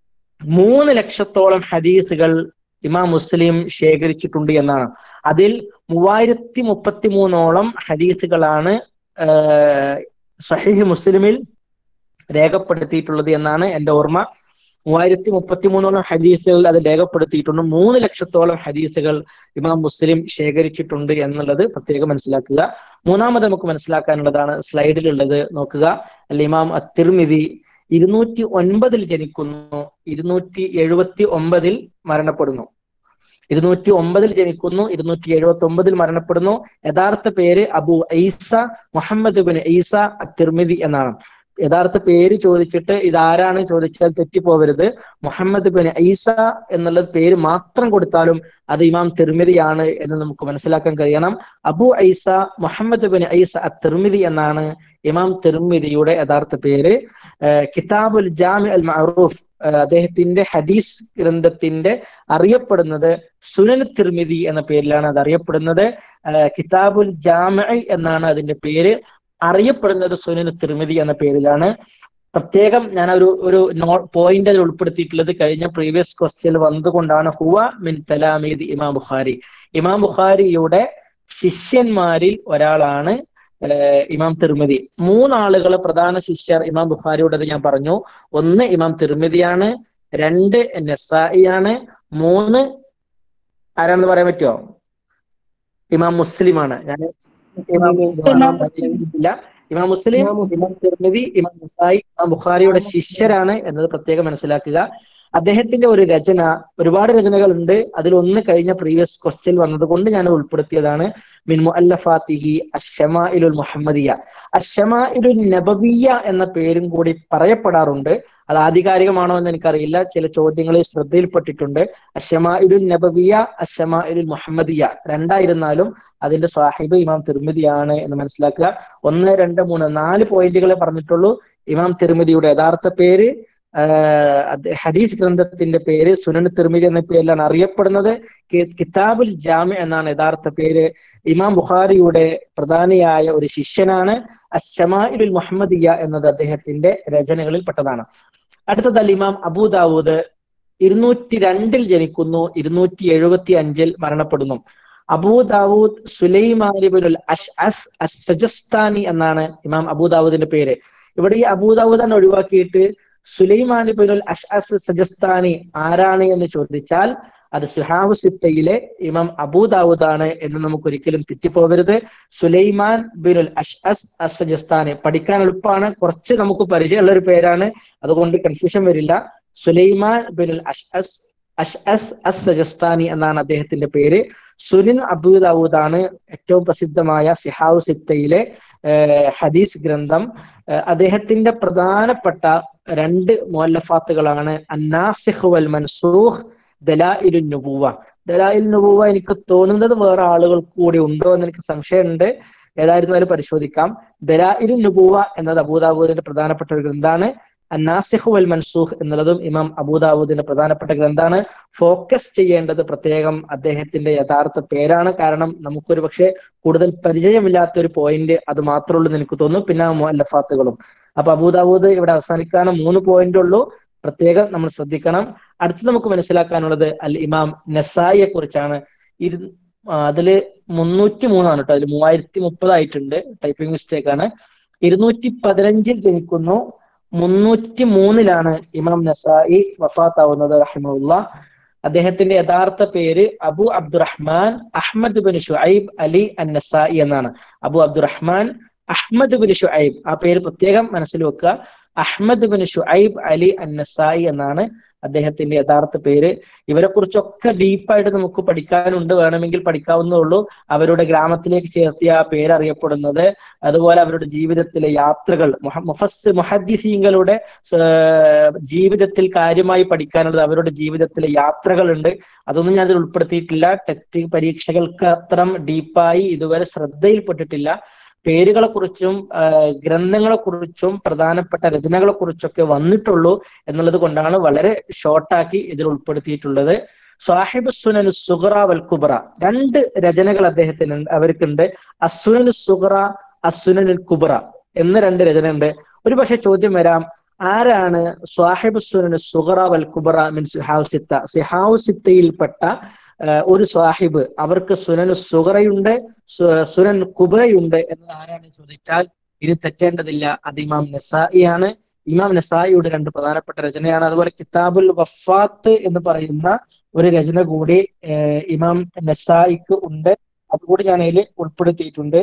മൂന്ന് ലക്ഷത്തോളം ഹദീസുകൾ ഇമാം മുസ്ലിം ശേഖരിച്ചിട്ടുണ്ട് എന്നാണ് അതിൽ മൂവായിരത്തി മുപ്പത്തി മൂന്നോളം ഹദീസുകളാണ് ഏർ സഹീഹ് മുസ്ലിമിൽ രേഖപ്പെടുത്തിയിട്ടുള്ളത് എന്നാണ് എന്റെ ഓർമ്മ മൂവായിരത്തി മുപ്പത്തി മൂന്നോളം ഹദീസുകൾ അത് രേഖപ്പെടുത്തിയിട്ടുണ്ട് മൂന്ന് ലക്ഷത്തോളം ഹദീസുകൾ ഇമാം മുസ്ലിം ശേഖരിച്ചിട്ടുണ്ട് എന്നുള്ളത് പ്രത്യേകം മനസ്സിലാക്കുക മൂന്നാമത് നമുക്ക് മനസ്സിലാക്കാനുള്ളതാണ് സ്ലൈഡിലുള്ളത് നോക്കുക അല്ല ഇമാം അത്തിർമിതി ഇരുന്നൂറ്റി ഒൻപതിൽ ജനിക്കുന്നു ഇരുന്നൂറ്റി എഴുപത്തി ഒമ്പതിൽ മരണപ്പെടുന്നു ഇരുന്നൂറ്റി ഒമ്പതിൽ ജനിക്കുന്നു ഇരുന്നൂറ്റി എഴുപത്തി ഒമ്പതിൽ മരണപ്പെടുന്നു യഥാർത്ഥ പേര് Abu Isa Muhammad bin Isa at Tirmidhi എന്നാണ് യഥാർത്ഥ പേര് ചോദിച്ചിട്ട് ഇതാരാണ് ചോദിച്ചാൽ തെറ്റിപ്പോവരുത് മുഹമ്മദ് ബിൻ ഐസ എന്നുള്ള പേര് മാത്രം കൊടുത്താലും അത് ഇമാം തിർമിതിയാണ് എന്ന് നമുക്ക് മനസ്സിലാക്കാൻ കഴിയണം Abu Isa Muhammad bin Isa at Tirmidhi എന്നാണ് ഇമാം തിർമിതിയുടെ യഥാർത്ഥ പേര് ഏഹ് കിതാബുൽ ജാമി അൽ മഅറൂഫ് ഏഹ് അദ്ദേഹത്തിന്റെ ഹദീസ് ഗ്രന്ഥത്തിന്റെ അറിയപ്പെടുന്നത് സുനൻ തിർമിതി എന്ന പേരിലാണ് അത് അറിയപ്പെടുന്നത് ഏഹ് കിതാബുൽ ജാമി എന്നാണ് അതിന്റെ പേര് അറിയപ്പെടുന്നത് സുനൻ തിർമിതി എന്ന പേരിലാണ് പ്രത്യേകം ഞാൻ ഒരു ഒരു നോ പോയിന്റ് അതിൽ ഉൾപ്പെടുത്തിയിട്ടുള്ളത് കഴിഞ്ഞ പ്രീവിയസ് ക്വസ്റ്റ്യൻ വന്നുകൊണ്ടാണ് ഹുവ മിൻ തലാമീദ് ഇമാം ബുഖാരി ഇമാം ബുഖാരിയുടെ ശിഷ്യന്മാരിൽ ഒരാളാണ് ഏഹ് ഇമാം തിർമിതി മൂന്നാളുകളെ പ്രധാന ശിഷ്യർ ഇമാം ബുഖാരിയുടേത് ഞാൻ പറഞ്ഞു ഒന്ന് ഇമാം തിർമിതിയാണ് രണ്ട് നസായിയാണ് മൂന്ന് ആരാണെന്ന് പറയാൻ പറ്റുമോ ഇമാം മുസ്ലിമാണ് ഞാൻ ഇമാം ഇമാം മുസ്ലിം. ഇല്ല ഇമാം മുസ്ലിം ഇമാം മുസ്ലിം. ഇമാം തിർമിതി ഇമാം നസായി ഇമാം ബുഖാരിയുടെ ശിഷ്യരാണ് എന്നത് പ്രത്യേകം മനസ്സിലാക്കുക അദ്ദേഹത്തിന്റെ ഒരു രചന ഒരുപാട് രചനകളുണ്ട് അതിലൊന്ന് കഴിഞ്ഞ പ്രീവിയസ് ക്വസ്റ്റ്യൻ വന്നതുകൊണ്ട് ഞാൻ ഉൾപ്പെടുത്തിയതാണ് മിൻ മുഅല്ലഫാത്തിഹി അഷമാഇലുൽ മുഹമ്മദിയ അഷമാഇലുൽ നബവിയ എന്ന പേരും കൂടി പറയപ്പെടാറുണ്ട് അത് ആധികാരികമാണോ എന്ന് എനിക്കറിയില്ല ചില ചോദ്യങ്ങളിൽ ശ്രദ്ധയിൽപ്പെട്ടിട്ടുണ്ട് അഷമാഇലുൽ നബവിയ അഷമാഇലുൽ മുഹമ്മദിയ രണ്ടായിരുന്നാലും അതിന്റെ സാഹിബ് ഇമാം തിർമിതിയാണ് എന്ന് മനസ്സിലാക്കുക ഒന്ന് രണ്ട് മൂന്ന് നാല് പോയിന്റുകളെ പറഞ്ഞിട്ടുള്ളൂ ഇമാം തിർമിതിയുടെ യഥാർത്ഥ പേര് ആഹ് അത് ഹദീസ് ഗ്രന്ഥത്തിന്റെ പേര് സുനൻ തിർമിതി എന്ന പേരിലാണ് അറിയപ്പെടുന്നത് കി- കിതാബുൽ ജാമി എന്നാണ് യഥാർത്ഥ പേര് ഇമാം ബുഖാരിയുടെ പ്രധാനിയായ ഒരു ശിഷ്യനാണ് അഷമാഇലുൽ മുഹമ്മദിയ എന്നത് അദ്ദേഹത്തിന്റെ രചനകളിൽ പെട്ടതാണ് അടുത്തത് അൽ ഇമാം അബൂദാവൂദ് ഇരുന്നൂറ്റി രണ്ടിൽ ജനിക്കുന്നു ഇരുന്നൂറ്റി എഴുപത്തി അഞ്ചിൽ മരണപ്പെടുന്നു അബൂ ദാവൂദ് സുലൈമാനിബുൽ അഷ് അസ് അസ് സജസ്താനി എന്നാണ് ഇമാം അബൂ ദാവൂദിന്റെ പേര് ഇവിടെ ഈ അബൂ ദാവൂദ് എന്ന് ഒഴിവാക്കിയിട്ട് സുലൈമാനിബുൽ അഷ് അസ് സജസ്താനി ആരാണ് എന്ന് ചോദിച്ചാൽ അത് സുഹാബ് സിത്തയിലെ ഇമാം അബൂ ദാവൂദ് ആണ് എന്ന് നമുക്ക് ഒരിക്കലും തെറ്റിപ്പോകരുത് സുലൈമാൻ ബിനുൽ അഷ് അസ് അസജസ്താനി പഠിക്കാൻ എളുപ്പമാണ് കുറച്ച് നമുക്ക് പരിചയമുള്ള ഒരു പേരാണ് അതുകൊണ്ട് കൺഫ്യൂഷൻ വരില്ല സുലൈമാൻ ബിനുൽ അഷ് അസ് അഷ് അസ് അസ് സജസ്താനി എന്നാണ് അദ്ദേഹത്തിന്റെ പേര് സുനിൻ അബൂ ദാവൂദ് ആണ് ഏറ്റവും പ്രസിദ്ധമായ സിഹാവ് സിത്തയിലെ ഹദീസ് ഗ്രന്ഥം അദ്ദേഹത്തിന്റെ പ്രധാനപ്പെട്ട രണ്ട് മുല്ലഫാത്തുകളാണ് അന്നാസിഹ് വൽ മൻസൂഖ് ദലാഇലു നുബുവ ദലാഇൽ നുബുവ എനിക്ക് തോന്നുന്നത് വേറെ ആളുകൾ കൂടി ഉണ്ടോ എന്ന് എനിക്ക് സംശയമുണ്ട് ഏതായിരുന്നാലും പരിശോധിക്കാം ദലാഇലു നുബുവ എന്നത് അബൂദാബൂദിന്റെ പ്രധാനപ്പെട്ട ഒരു ഗ്രന്ഥമാണ് അന്നാസിഹു വൽ മൻസൂഖ് എന്നുള്ളതും ഇമാം അബൂദാവൂദിന്റെ പ്രധാനപ്പെട്ട ഗ്രന്ഥമാണ് ഫോക്കസ് ചെയ്യേണ്ടത് പ്രത്യേകം അദ്ദേഹത്തിന്റെ യഥാർത്ഥ പേരാണ് കാരണം നമുക്കൊരു പക്ഷേ കൂടുതൽ പരിചയമില്ലാത്ത ഒരു പോയിന്റ് അത് മാത്രമേ ഉള്ളൂ എന്ന് എനിക്ക് തോന്നുന്നു പിന്നെ മുല്ലഫാത്തുകളും അപ്പൊ അബൂദാവൂദ് ഇവിടെ അവസാനിക്കാണ് മൂന്ന് പോയിന്റ് ഉള്ളൂ പ്രത്യേകം നമ്മൾ ശ്രദ്ധിക്കണം അടുത്ത് നമുക്ക് മനസ്സിലാക്കാനുള്ളത് അൽ ഇമാം നസായിയെ കുറിച്ചാണ് ഇരു അതില് മുന്നൂറ്റി മൂന്നാണ് കേട്ടോ അതിൽ മൂവായിരത്തി മുപ്പതായിട്ടുണ്ട് ടൈപ്പിംഗ് മിസ്റ്റേക്ക് ആണ് ഇരുന്നൂറ്റി പതിനഞ്ചിൽ ജനിക്കുന്നു മുന്നൂറ്റി മൂന്നിലാണ് ഇമാം നസായി വഫാത്താവുന്നത് റഹിമുള്ള അദ്ദേഹത്തിന്റെ യഥാർത്ഥ പേര് Abu Abdurrahman Ahmad bin Shuaib Ali an Nasai എന്നാണ് Abu Abdurrahman Ahmad bin Shuaib ആ പേര് പ്രത്യേകം മനസ്സിൽ വെക്കുക Ahmed bin Shuaib Ali an Nasai എന്നാണ് അദ്ദേഹത്തിന്റെ യഥാർത്ഥ പേര് ഇവരെ കുറിച്ചൊക്കെ ഡീപ്പായിട്ട് നമുക്ക് പഠിക്കാനുണ്ട് വേണമെങ്കിൽ പഠിക്കാവുന്നേ ഉള്ളൂ അവരുടെ ഗ്രാമത്തിലേക്ക് ചേർത്തിയ ആ പേര് അറിയപ്പെടുന്നത് അതുപോലെ അവരുടെ ജീവിതത്തിലെ യാത്രകൾ മുഫസ് മുഹദ്ദിസീങ്ങളുടെ ജീവിതത്തിൽ കാര്യമായി പഠിക്കാനുള്ളത് അവരുടെ ജീവിതത്തിലെ യാത്രകളുണ്ട് അതൊന്നും ഞാൻ അതിൽ ഉൾപ്പെടുത്തിയിട്ടില്ല ടെറ്റ് പരീക്ഷകൾക്ക് അത്രം ഡീപ്പായി ഇതുവരെ ശ്രദ്ധയിൽപ്പെട്ടിട്ടില്ല പേരുകളെ കുറിച്ചും ഗ്രന്ഥങ്ങളെ കുറിച്ചും പ്രധാനപ്പെട്ട രചനകളെ കുറിച്ചൊക്കെ വന്നിട്ടുള്ളൂ എന്നുള്ളത് കൊണ്ടാണ് വളരെ ഷോർട്ടാക്കി ഇതിൽ ഉൾപ്പെടുത്തിയിട്ടുള്ളത് സാഹിബ് സുനൻ സുഹറ വൽ കുബ്ര രണ്ട് രചനകൾ അദ്ദേഹത്തിന് അവർക്കുണ്ട് അസുനൻ സുഹറ അസുനൻ കുബ്ര എന്ന രണ്ട് രചന ഉണ്ട് ഒരു പക്ഷെ ചോദ്യം വരാം ആരാണ് സ്വാഹിബ് സുനൻ സുഹറ വൽ കുബ്ര മീൻ സിഹാവ് സിത്ത സിഹാവ് സിത്തയിൽപ്പെട്ട ഒരു സ്വാഹിബ് അവർക്ക് സുനൻ സുഹറയുണ്ട് സുനൻ കുബ്രയുണ്ട് എന്നത് ആരാണ് ചോദിച്ചാൽ ഇനി തെറ്റേണ്ടതില്ല അത് ഇമാം നസായിയാണ് ഇമാം നസായിയുടെ രണ്ട് പ്രധാനപ്പെട്ട രചനയാണ് അതുപോലെ കിതാബുൽ വഫാത്ത് എന്ന് പറയുന്ന ഒരു രചന കൂടി ഇമാം നസായിക്ക് ഉണ്ട് അതുകൂടി ഞാൻ അതിൽ ഉൾപ്പെടുത്തിയിട്ടുണ്ട്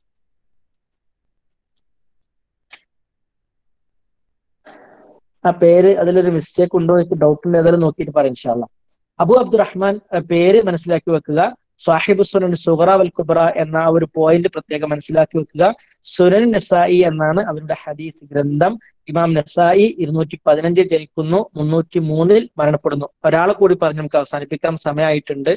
ആ പേര് അതിലൊരു മിസ്റ്റേക്ക് ഉണ്ടോ എനിക്ക് ഡൗട്ട് ഉണ്ട് ഏതായാലും നോക്കിയിട്ട് പറയാം ഇൻഷാല്ല അബു അബ്ദുറഹ്മാൻ പേര് മനസ്സിലാക്കി വെക്കുക സാഹിബ് സുനൻ സുഹറ വൽ കുബ്ര എന്ന ഒരു പോയിന്റ് പ്രത്യേകം മനസ്സിലാക്കി വെക്കുക സുനൻ നസായി എന്നാണ് അവരുടെ ഹദീസ് ഗ്രന്ഥം ഇമാം നസായി ഇരുന്നൂറ്റി പതിനഞ്ചിൽ ജനിക്കുന്നു മുന്നൂറ്റി മൂന്നിൽ മരണപ്പെടുന്നു ഒരാളെ കൂടി പറഞ്ഞ് നമുക്ക് അവസാനിപ്പിക്കാൻ സമയമായിട്ടുണ്ട്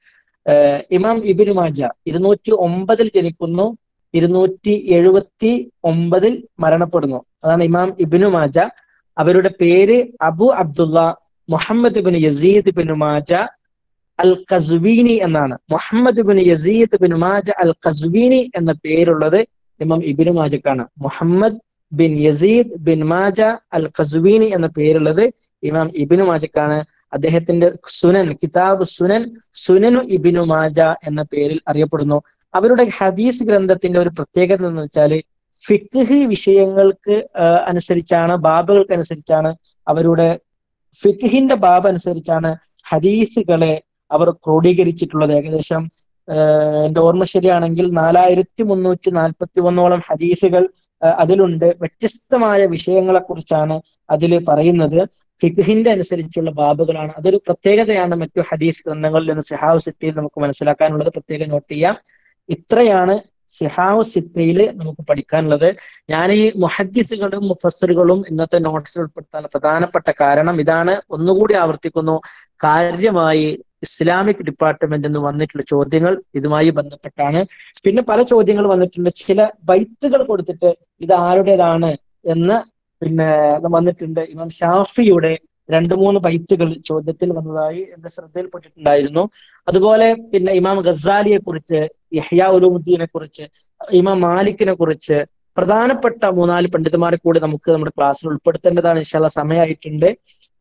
ഇമാം ഇബിനു മാജ ഇരുന്നൂറ്റി ഒമ്പതിൽ ജനിക്കുന്നു ഇരുന്നൂറ്റി എഴുപത്തി ഒമ്പതിൽ മരണപ്പെടുന്നു അതാണ് ഇമാം ഇബിനു മാജ അവരുടെ പേര് Abu Abdulla Muhammad bin Yazid bin Majah al Qazwini എന്നാണ് Muhammad bin Yazid bin Majah al Qazwini എന്ന പേരുള്ളത് ഇമാം ഇബിനു മാജക്കാണ് Muhammad bin Yazid bin Majah al Qazwini എന്ന പേരുള്ളത് ഇമാം ഇബിനു മാജക്കാണ് അദ്ദേഹത്തിന്റെ സുനൻ കിതാബ് സുനൻ സുനനു ഇബിനു മാജ എന്ന പേരിൽ അറിയപ്പെടുന്നു അവരുടെ ഹദീസ് ഗ്രന്ഥത്തിന്റെ ഒരു പ്രത്യേകത എന്ന് വെച്ചാൽ ഫിഖ് വിഷയങ്ങൾക്ക് അനുസരിച്ചാണ് ബാബുകൾക്ക് അനുസരിച്ചാണ് അവരുടെ ഫിഖിന്റെ ബാബ് അനുസരിച്ചാണ് ഹദീസുകളെ അവർ ക്രോഡീകരിച്ചിട്ടുള്ളത് ഏകദേശം എന്റെ ഓർമ്മ ശരിയാണെങ്കിൽ നാലായിരത്തി മുന്നൂറ്റി നാൽപ്പത്തി ഒന്നോളം ഹദീസുകൾ അതിലുണ്ട് വ്യത്യസ്തമായ വിഷയങ്ങളെ കുറിച്ചാണ് അതിൽ പറയുന്നത് ഫിഖിന്റെ അനുസരിച്ചുള്ള ബാബുകളാണ് അതൊരു പ്രത്യേകതയാണ് മറ്റു ഹദീസ് ഗ്രന്ഥങ്ങളിൽ നിന്ന് സിഹാവ് സിറ്റിയിൽ നമുക്ക് മനസ്സിലാക്കാനുള്ളത് പ്രത്യേകം നോട്ട് ചെയ്യാം ഇത്രയാണ് സിഹാവ് സിത്തയിൽ നമുക്ക് പഠിക്കാനുള്ളത് ഞാൻ ഈ മുഹദ്ദിസുകളും മുഫസറുകളും ഇന്നത്തെ നോട്ട്സിൽ ഉൾപ്പെടുത്താൻ പ്രധാനപ്പെട്ട കാരണം ഇതാണ് ഒന്നുകൂടി ആവർത്തിക്കുന്നു കാര്യമായി ഇസ്ലാമിക് ഡിപ്പാർട്ട്മെന്റ് നിന്ന് വന്നിട്ടുള്ള ചോദ്യങ്ങൾ ഇതുമായി ബന്ധപ്പെട്ടാണ് പിന്നെ പല ചോദ്യങ്ങൾ വന്നിട്ടുണ്ട് ചില ബൈത്തുകൾ കൊടുത്തിട്ട് ഇത് ആരുടേതാണ് എന്ന് പിന്നെ വന്നിട്ടുണ്ട് ഇമാം ഷാഫിയുടെ രണ്ട് മൂന്ന് ബൈത്തുകൾ ചോദ്യത്തിൽ വന്നതായി എന്റെ ശ്രദ്ധയിൽപ്പെട്ടിട്ടുണ്ടായിരുന്നു അതുപോലെ പിന്നെ ഇമാം ഗസാലിയെ കുറിച്ച് യഹ്യാ ഉലൂമുദ്ദീനെ കുറിച്ച് ഇമാം മാലിക്കിനെ കുറിച്ച് പ്രധാനപ്പെട്ട മൂന്നാല് പണ്ഡിതന്മാരെ കൂടി നമുക്ക് നമ്മുടെ ക്ലാസ്സിൽ ഉൾപ്പെടുത്തേണ്ടതാണ് ഇൻഷാല്ല സമയമായിട്ടുണ്ട്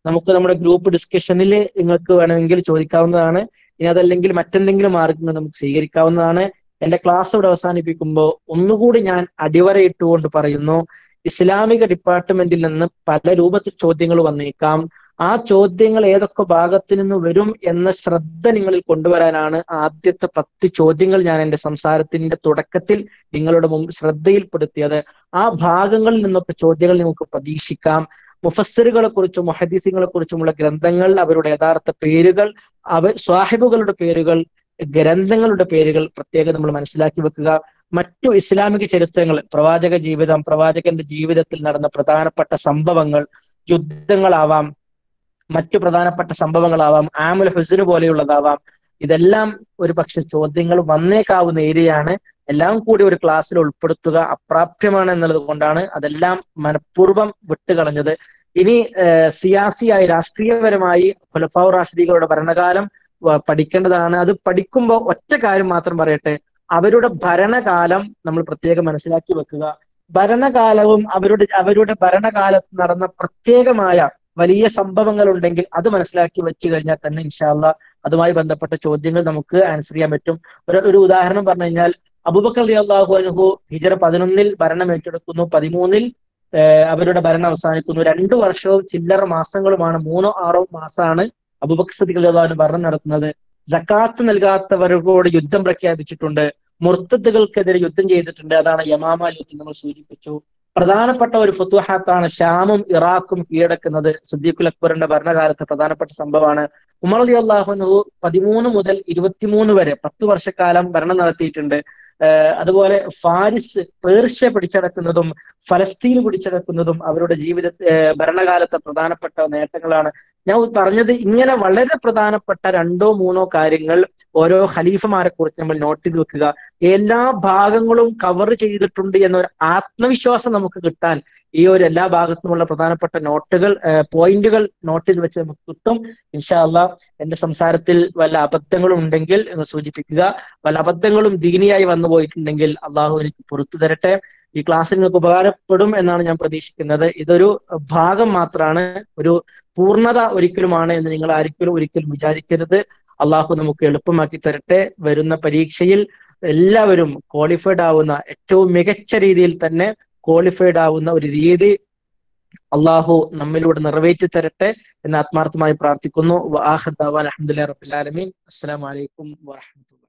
നമുക്ക് നമ്മുടെ ഗ്രൂപ്പ് ഡിസ്കഷനിൽ നിങ്ങൾക്ക് വേണമെങ്കിൽ ചോദിക്കാവുന്നതാണ് ഇനി അതല്ലെങ്കിൽ മറ്റെന്തെങ്കിലും മാർഗങ്ങൾ നമുക്ക് സ്വീകരിക്കാവുന്നതാണ് എന്റെ ക്ലാസ് ഇവിടെ അവസാനിപ്പിക്കുമ്പോൾ ഒന്നുകൂടി ഞാൻ അടിവരയിട്ടുകൊണ്ട് പറയുന്നു ഇസ്ലാമിക ഡിപ്പാർട്ട്മെന്റിൽ നിന്ന് പല രൂപത്തിൽ ചോദ്യങ്ങൾ വന്നേക്കാം ആ ചോദ്യങ്ങൾ ഏതൊക്കെ ഭാഗത്ത് നിന്ന് വരും എന്ന ശ്രദ്ധ നിങ്ങളിൽ കൊണ്ടുവരാനാണ് ആദ്യത്തെ പത്ത് ചോദ്യങ്ങൾ ഞാൻ എന്റെ സംസാരത്തിന്റെ തുടക്കത്തിൽ നിങ്ങളുടെ മുമ്പ് ശ്രദ്ധയിൽപ്പെടുത്തിയത് ആ ഭാഗങ്ങളിൽ നിന്നൊക്കെ ചോദ്യങ്ങൾ നിങ്ങൾക്ക് പ്രതീക്ഷിക്കാം മുഫസ്സിറുകളെ കുറിച്ചും മുഹദീസിങ്ങളെ കുറിച്ചുമുള്ള ഗ്രന്ഥങ്ങൾ അവരുടെ യഥാർത്ഥ പേരുകൾ അവ സ്വാഹിബുകളുടെ പേരുകൾ ഗ്രന്ഥങ്ങളുടെ പേരുകൾ പ്രത്യേകം നമ്മൾ മനസ്സിലാക്കി വെക്കുക മറ്റു ഇസ്ലാമിക ചരിത്രങ്ങൾ പ്രവാചക ജീവിതം പ്രവാചകന്റെ ജീവിതത്തിൽ നടന്ന പ്രധാനപ്പെട്ട സംഭവങ്ങൾ യുദ്ധങ്ങളാവാം മറ്റു പ്രധാനപ്പെട്ട സംഭവങ്ങളാവാം ആമുൽ ഹുസിന് പോലെയുള്ളതാവാം ഇതെല്ലാം ഒരു പക്ഷെ ചോദ്യങ്ങൾ വന്നേക്കാവുന്ന ഏരിയയാണ് എല്ലാം കൂടി ഒരു ക്ലാസ്സിൽ ഉൾപ്പെടുത്തുക അപ്രാപ്യമാണ് എന്നുള്ളത് കൊണ്ടാണ് അതെല്ലാം മനഃപൂർവ്വം വിട്ടുകളഞ്ഞത് ഇനി സിയാസിയായി രാഷ്ട്രീയപരമായി ഖുലഫാവ് റാഷിദികളുടെ ഭരണകാലം പഠിക്കേണ്ടതാണ് അത് പഠിക്കുമ്പോൾ ഒറ്റ കാര്യം മാത്രം പറയട്ടെ അവരുടെ ഭരണകാലം നമ്മൾ പ്രത്യേകം മനസ്സിലാക്കി വെക്കുക ഭരണകാലവും അവരുടെ അവരുടെ ഭരണകാലത്ത് നടന്ന പ്രത്യേകമായ വലിയ സംഭവങ്ങൾ ഉണ്ടെങ്കിൽ അത് മനസ്സിലാക്കി വെച്ചു കഴിഞ്ഞാൽ തന്നെ ഇൻഷാല്ല അതുമായി ബന്ധപ്പെട്ട ചോദ്യങ്ങൾ നമുക്ക് ആൻസർ ചെയ്യാൻ പറ്റും ഒരു ഒരു ഉദാഹരണം പറഞ്ഞു കഴിഞ്ഞാൽ അബൂബക്കർ അലി അള്ളാഹു അനുഹു ഹിജറ പതിനൊന്നിൽ ഭരണം ഏറ്റെടുക്കുന്നു പതിമൂന്നിൽ അവരുടെ ഭരണം അവസാനിക്കുന്നു രണ്ടു വർഷവും ചില്ലറ മാസങ്ങളുമാണ് മൂന്നോ ആറോ മാസമാണ് അബൂബക്കർ സദിഖ് അള്ളാഹുവിന് ഭരണം നടത്തുന്നത് ജക്കാത്ത് നൽകാത്തവരോട് യുദ്ധം പ്രഖ്യാപിച്ചിട്ടുണ്ട് മുർത്തത്തുകൾക്കെതിരെ യുദ്ധം ചെയ്തിട്ടുണ്ട് അതാണ് യമാമ യുദ്ധം നമ്മൾ സൂചിപ്പിച്ചു പ്രധാനപ്പെട്ട ഒരു ഫുത്തുഹാത്താണ് ഷാമും ഇറാഖും കീഴടക്കുന്നത് സുദ്ദീഖുൽ അക്ബറിന്റെ ഭരണകാലത്ത് പ്രധാനപ്പെട്ട സംഭവമാണ് ഉമർ അലി അള്ളാഹുനു പതിമൂന്ന് മുതൽ ഇരുപത്തിമൂന്ന് വരെ പത്ത് വർഷക്കാലം ഭരണം നടത്തിയിട്ടുണ്ട് അതുപോലെ ഫാരിസ് പേർഷ്യ പിടിച്ചടക്കുന്നതും ഫലസ്തീൻ പിടിച്ചടക്കുന്നതും അവരുടെ ജീവിത ഭരണകാലത്തെ പ്രധാനപ്പെട്ട നേട്ടങ്ങളാണ് ഞാൻ പറഞ്ഞത് ഇങ്ങനെ വളരെ പ്രധാനപ്പെട്ട രണ്ടോ മൂന്നോ കാര്യങ്ങൾ ഓരോ ഖലീഫമാരെ കുറിച്ച് നമ്മൾ നോട്ട് ചെയ്ത് വെക്കുക എല്ലാ ഭാഗങ്ങളും കവർ ചെയ്തിട്ടുണ്ട് എന്നൊരു ആത്മവിശ്വാസം നമുക്ക് കിട്ടാൻ ഈ ഒരു എല്ലാ ഭാഗത്തുമുള്ള പ്രധാനപ്പെട്ട നോട്ടുകൾ പോയിന്റുകൾ നോട്ട് ചെയ്ത് വെച്ച് നമുക്ക് കിട്ടും ഇൻഷാല്ല എന്റെ സംസാരത്തിൽ വല്ല അബദ്ധങ്ങളും ഉണ്ടെങ്കിൽ എന്ന് സൂചിപ്പിക്കുക വല്ല അബദ്ധങ്ങളും ദീനിയായി വന്നു പോയിട്ടുണ്ടെങ്കിൽ അള്ളാഹു എനിക്ക് പുറത്തു തരട്ടെ ഈ ക്ലാസ് നിങ്ങൾക്ക് ഉപകാരപ്പെടും എന്നാണ് ഞാൻ പ്രതീക്ഷിക്കുന്നത് ഇതൊരു ഭാഗം മാത്രമാണ് ഒരു പൂർണ്ണത ഒരിക്കലുമാണ് എന്ന് നിങ്ങൾ ആരിക്കലും ഒരിക്കലും വിചാരിക്കരുത് അള്ളാഹു നമുക്ക് എളുപ്പമാക്കി തരട്ടെ വരുന്ന പരീക്ഷയിൽ എല്ലാവരും ക്വാളിഫൈഡ് ആവുന്ന ഏറ്റവും മികച്ച രീതിയിൽ തന്നെ ക്വാളിഫൈഡ് ആവുന്ന ഒരു രീതി അള്ളാഹു നമ്മിലൂടെ നിറവേറ്റി തരട്ടെ എന്ന് ആത്മാർത്ഥമായി പ്രാർത്ഥിക്കുന്നു അലഹമുല്ലാ റബുലാലമീൻ അസ്സാം വലൈക്കും വാഹമത്തുള്ള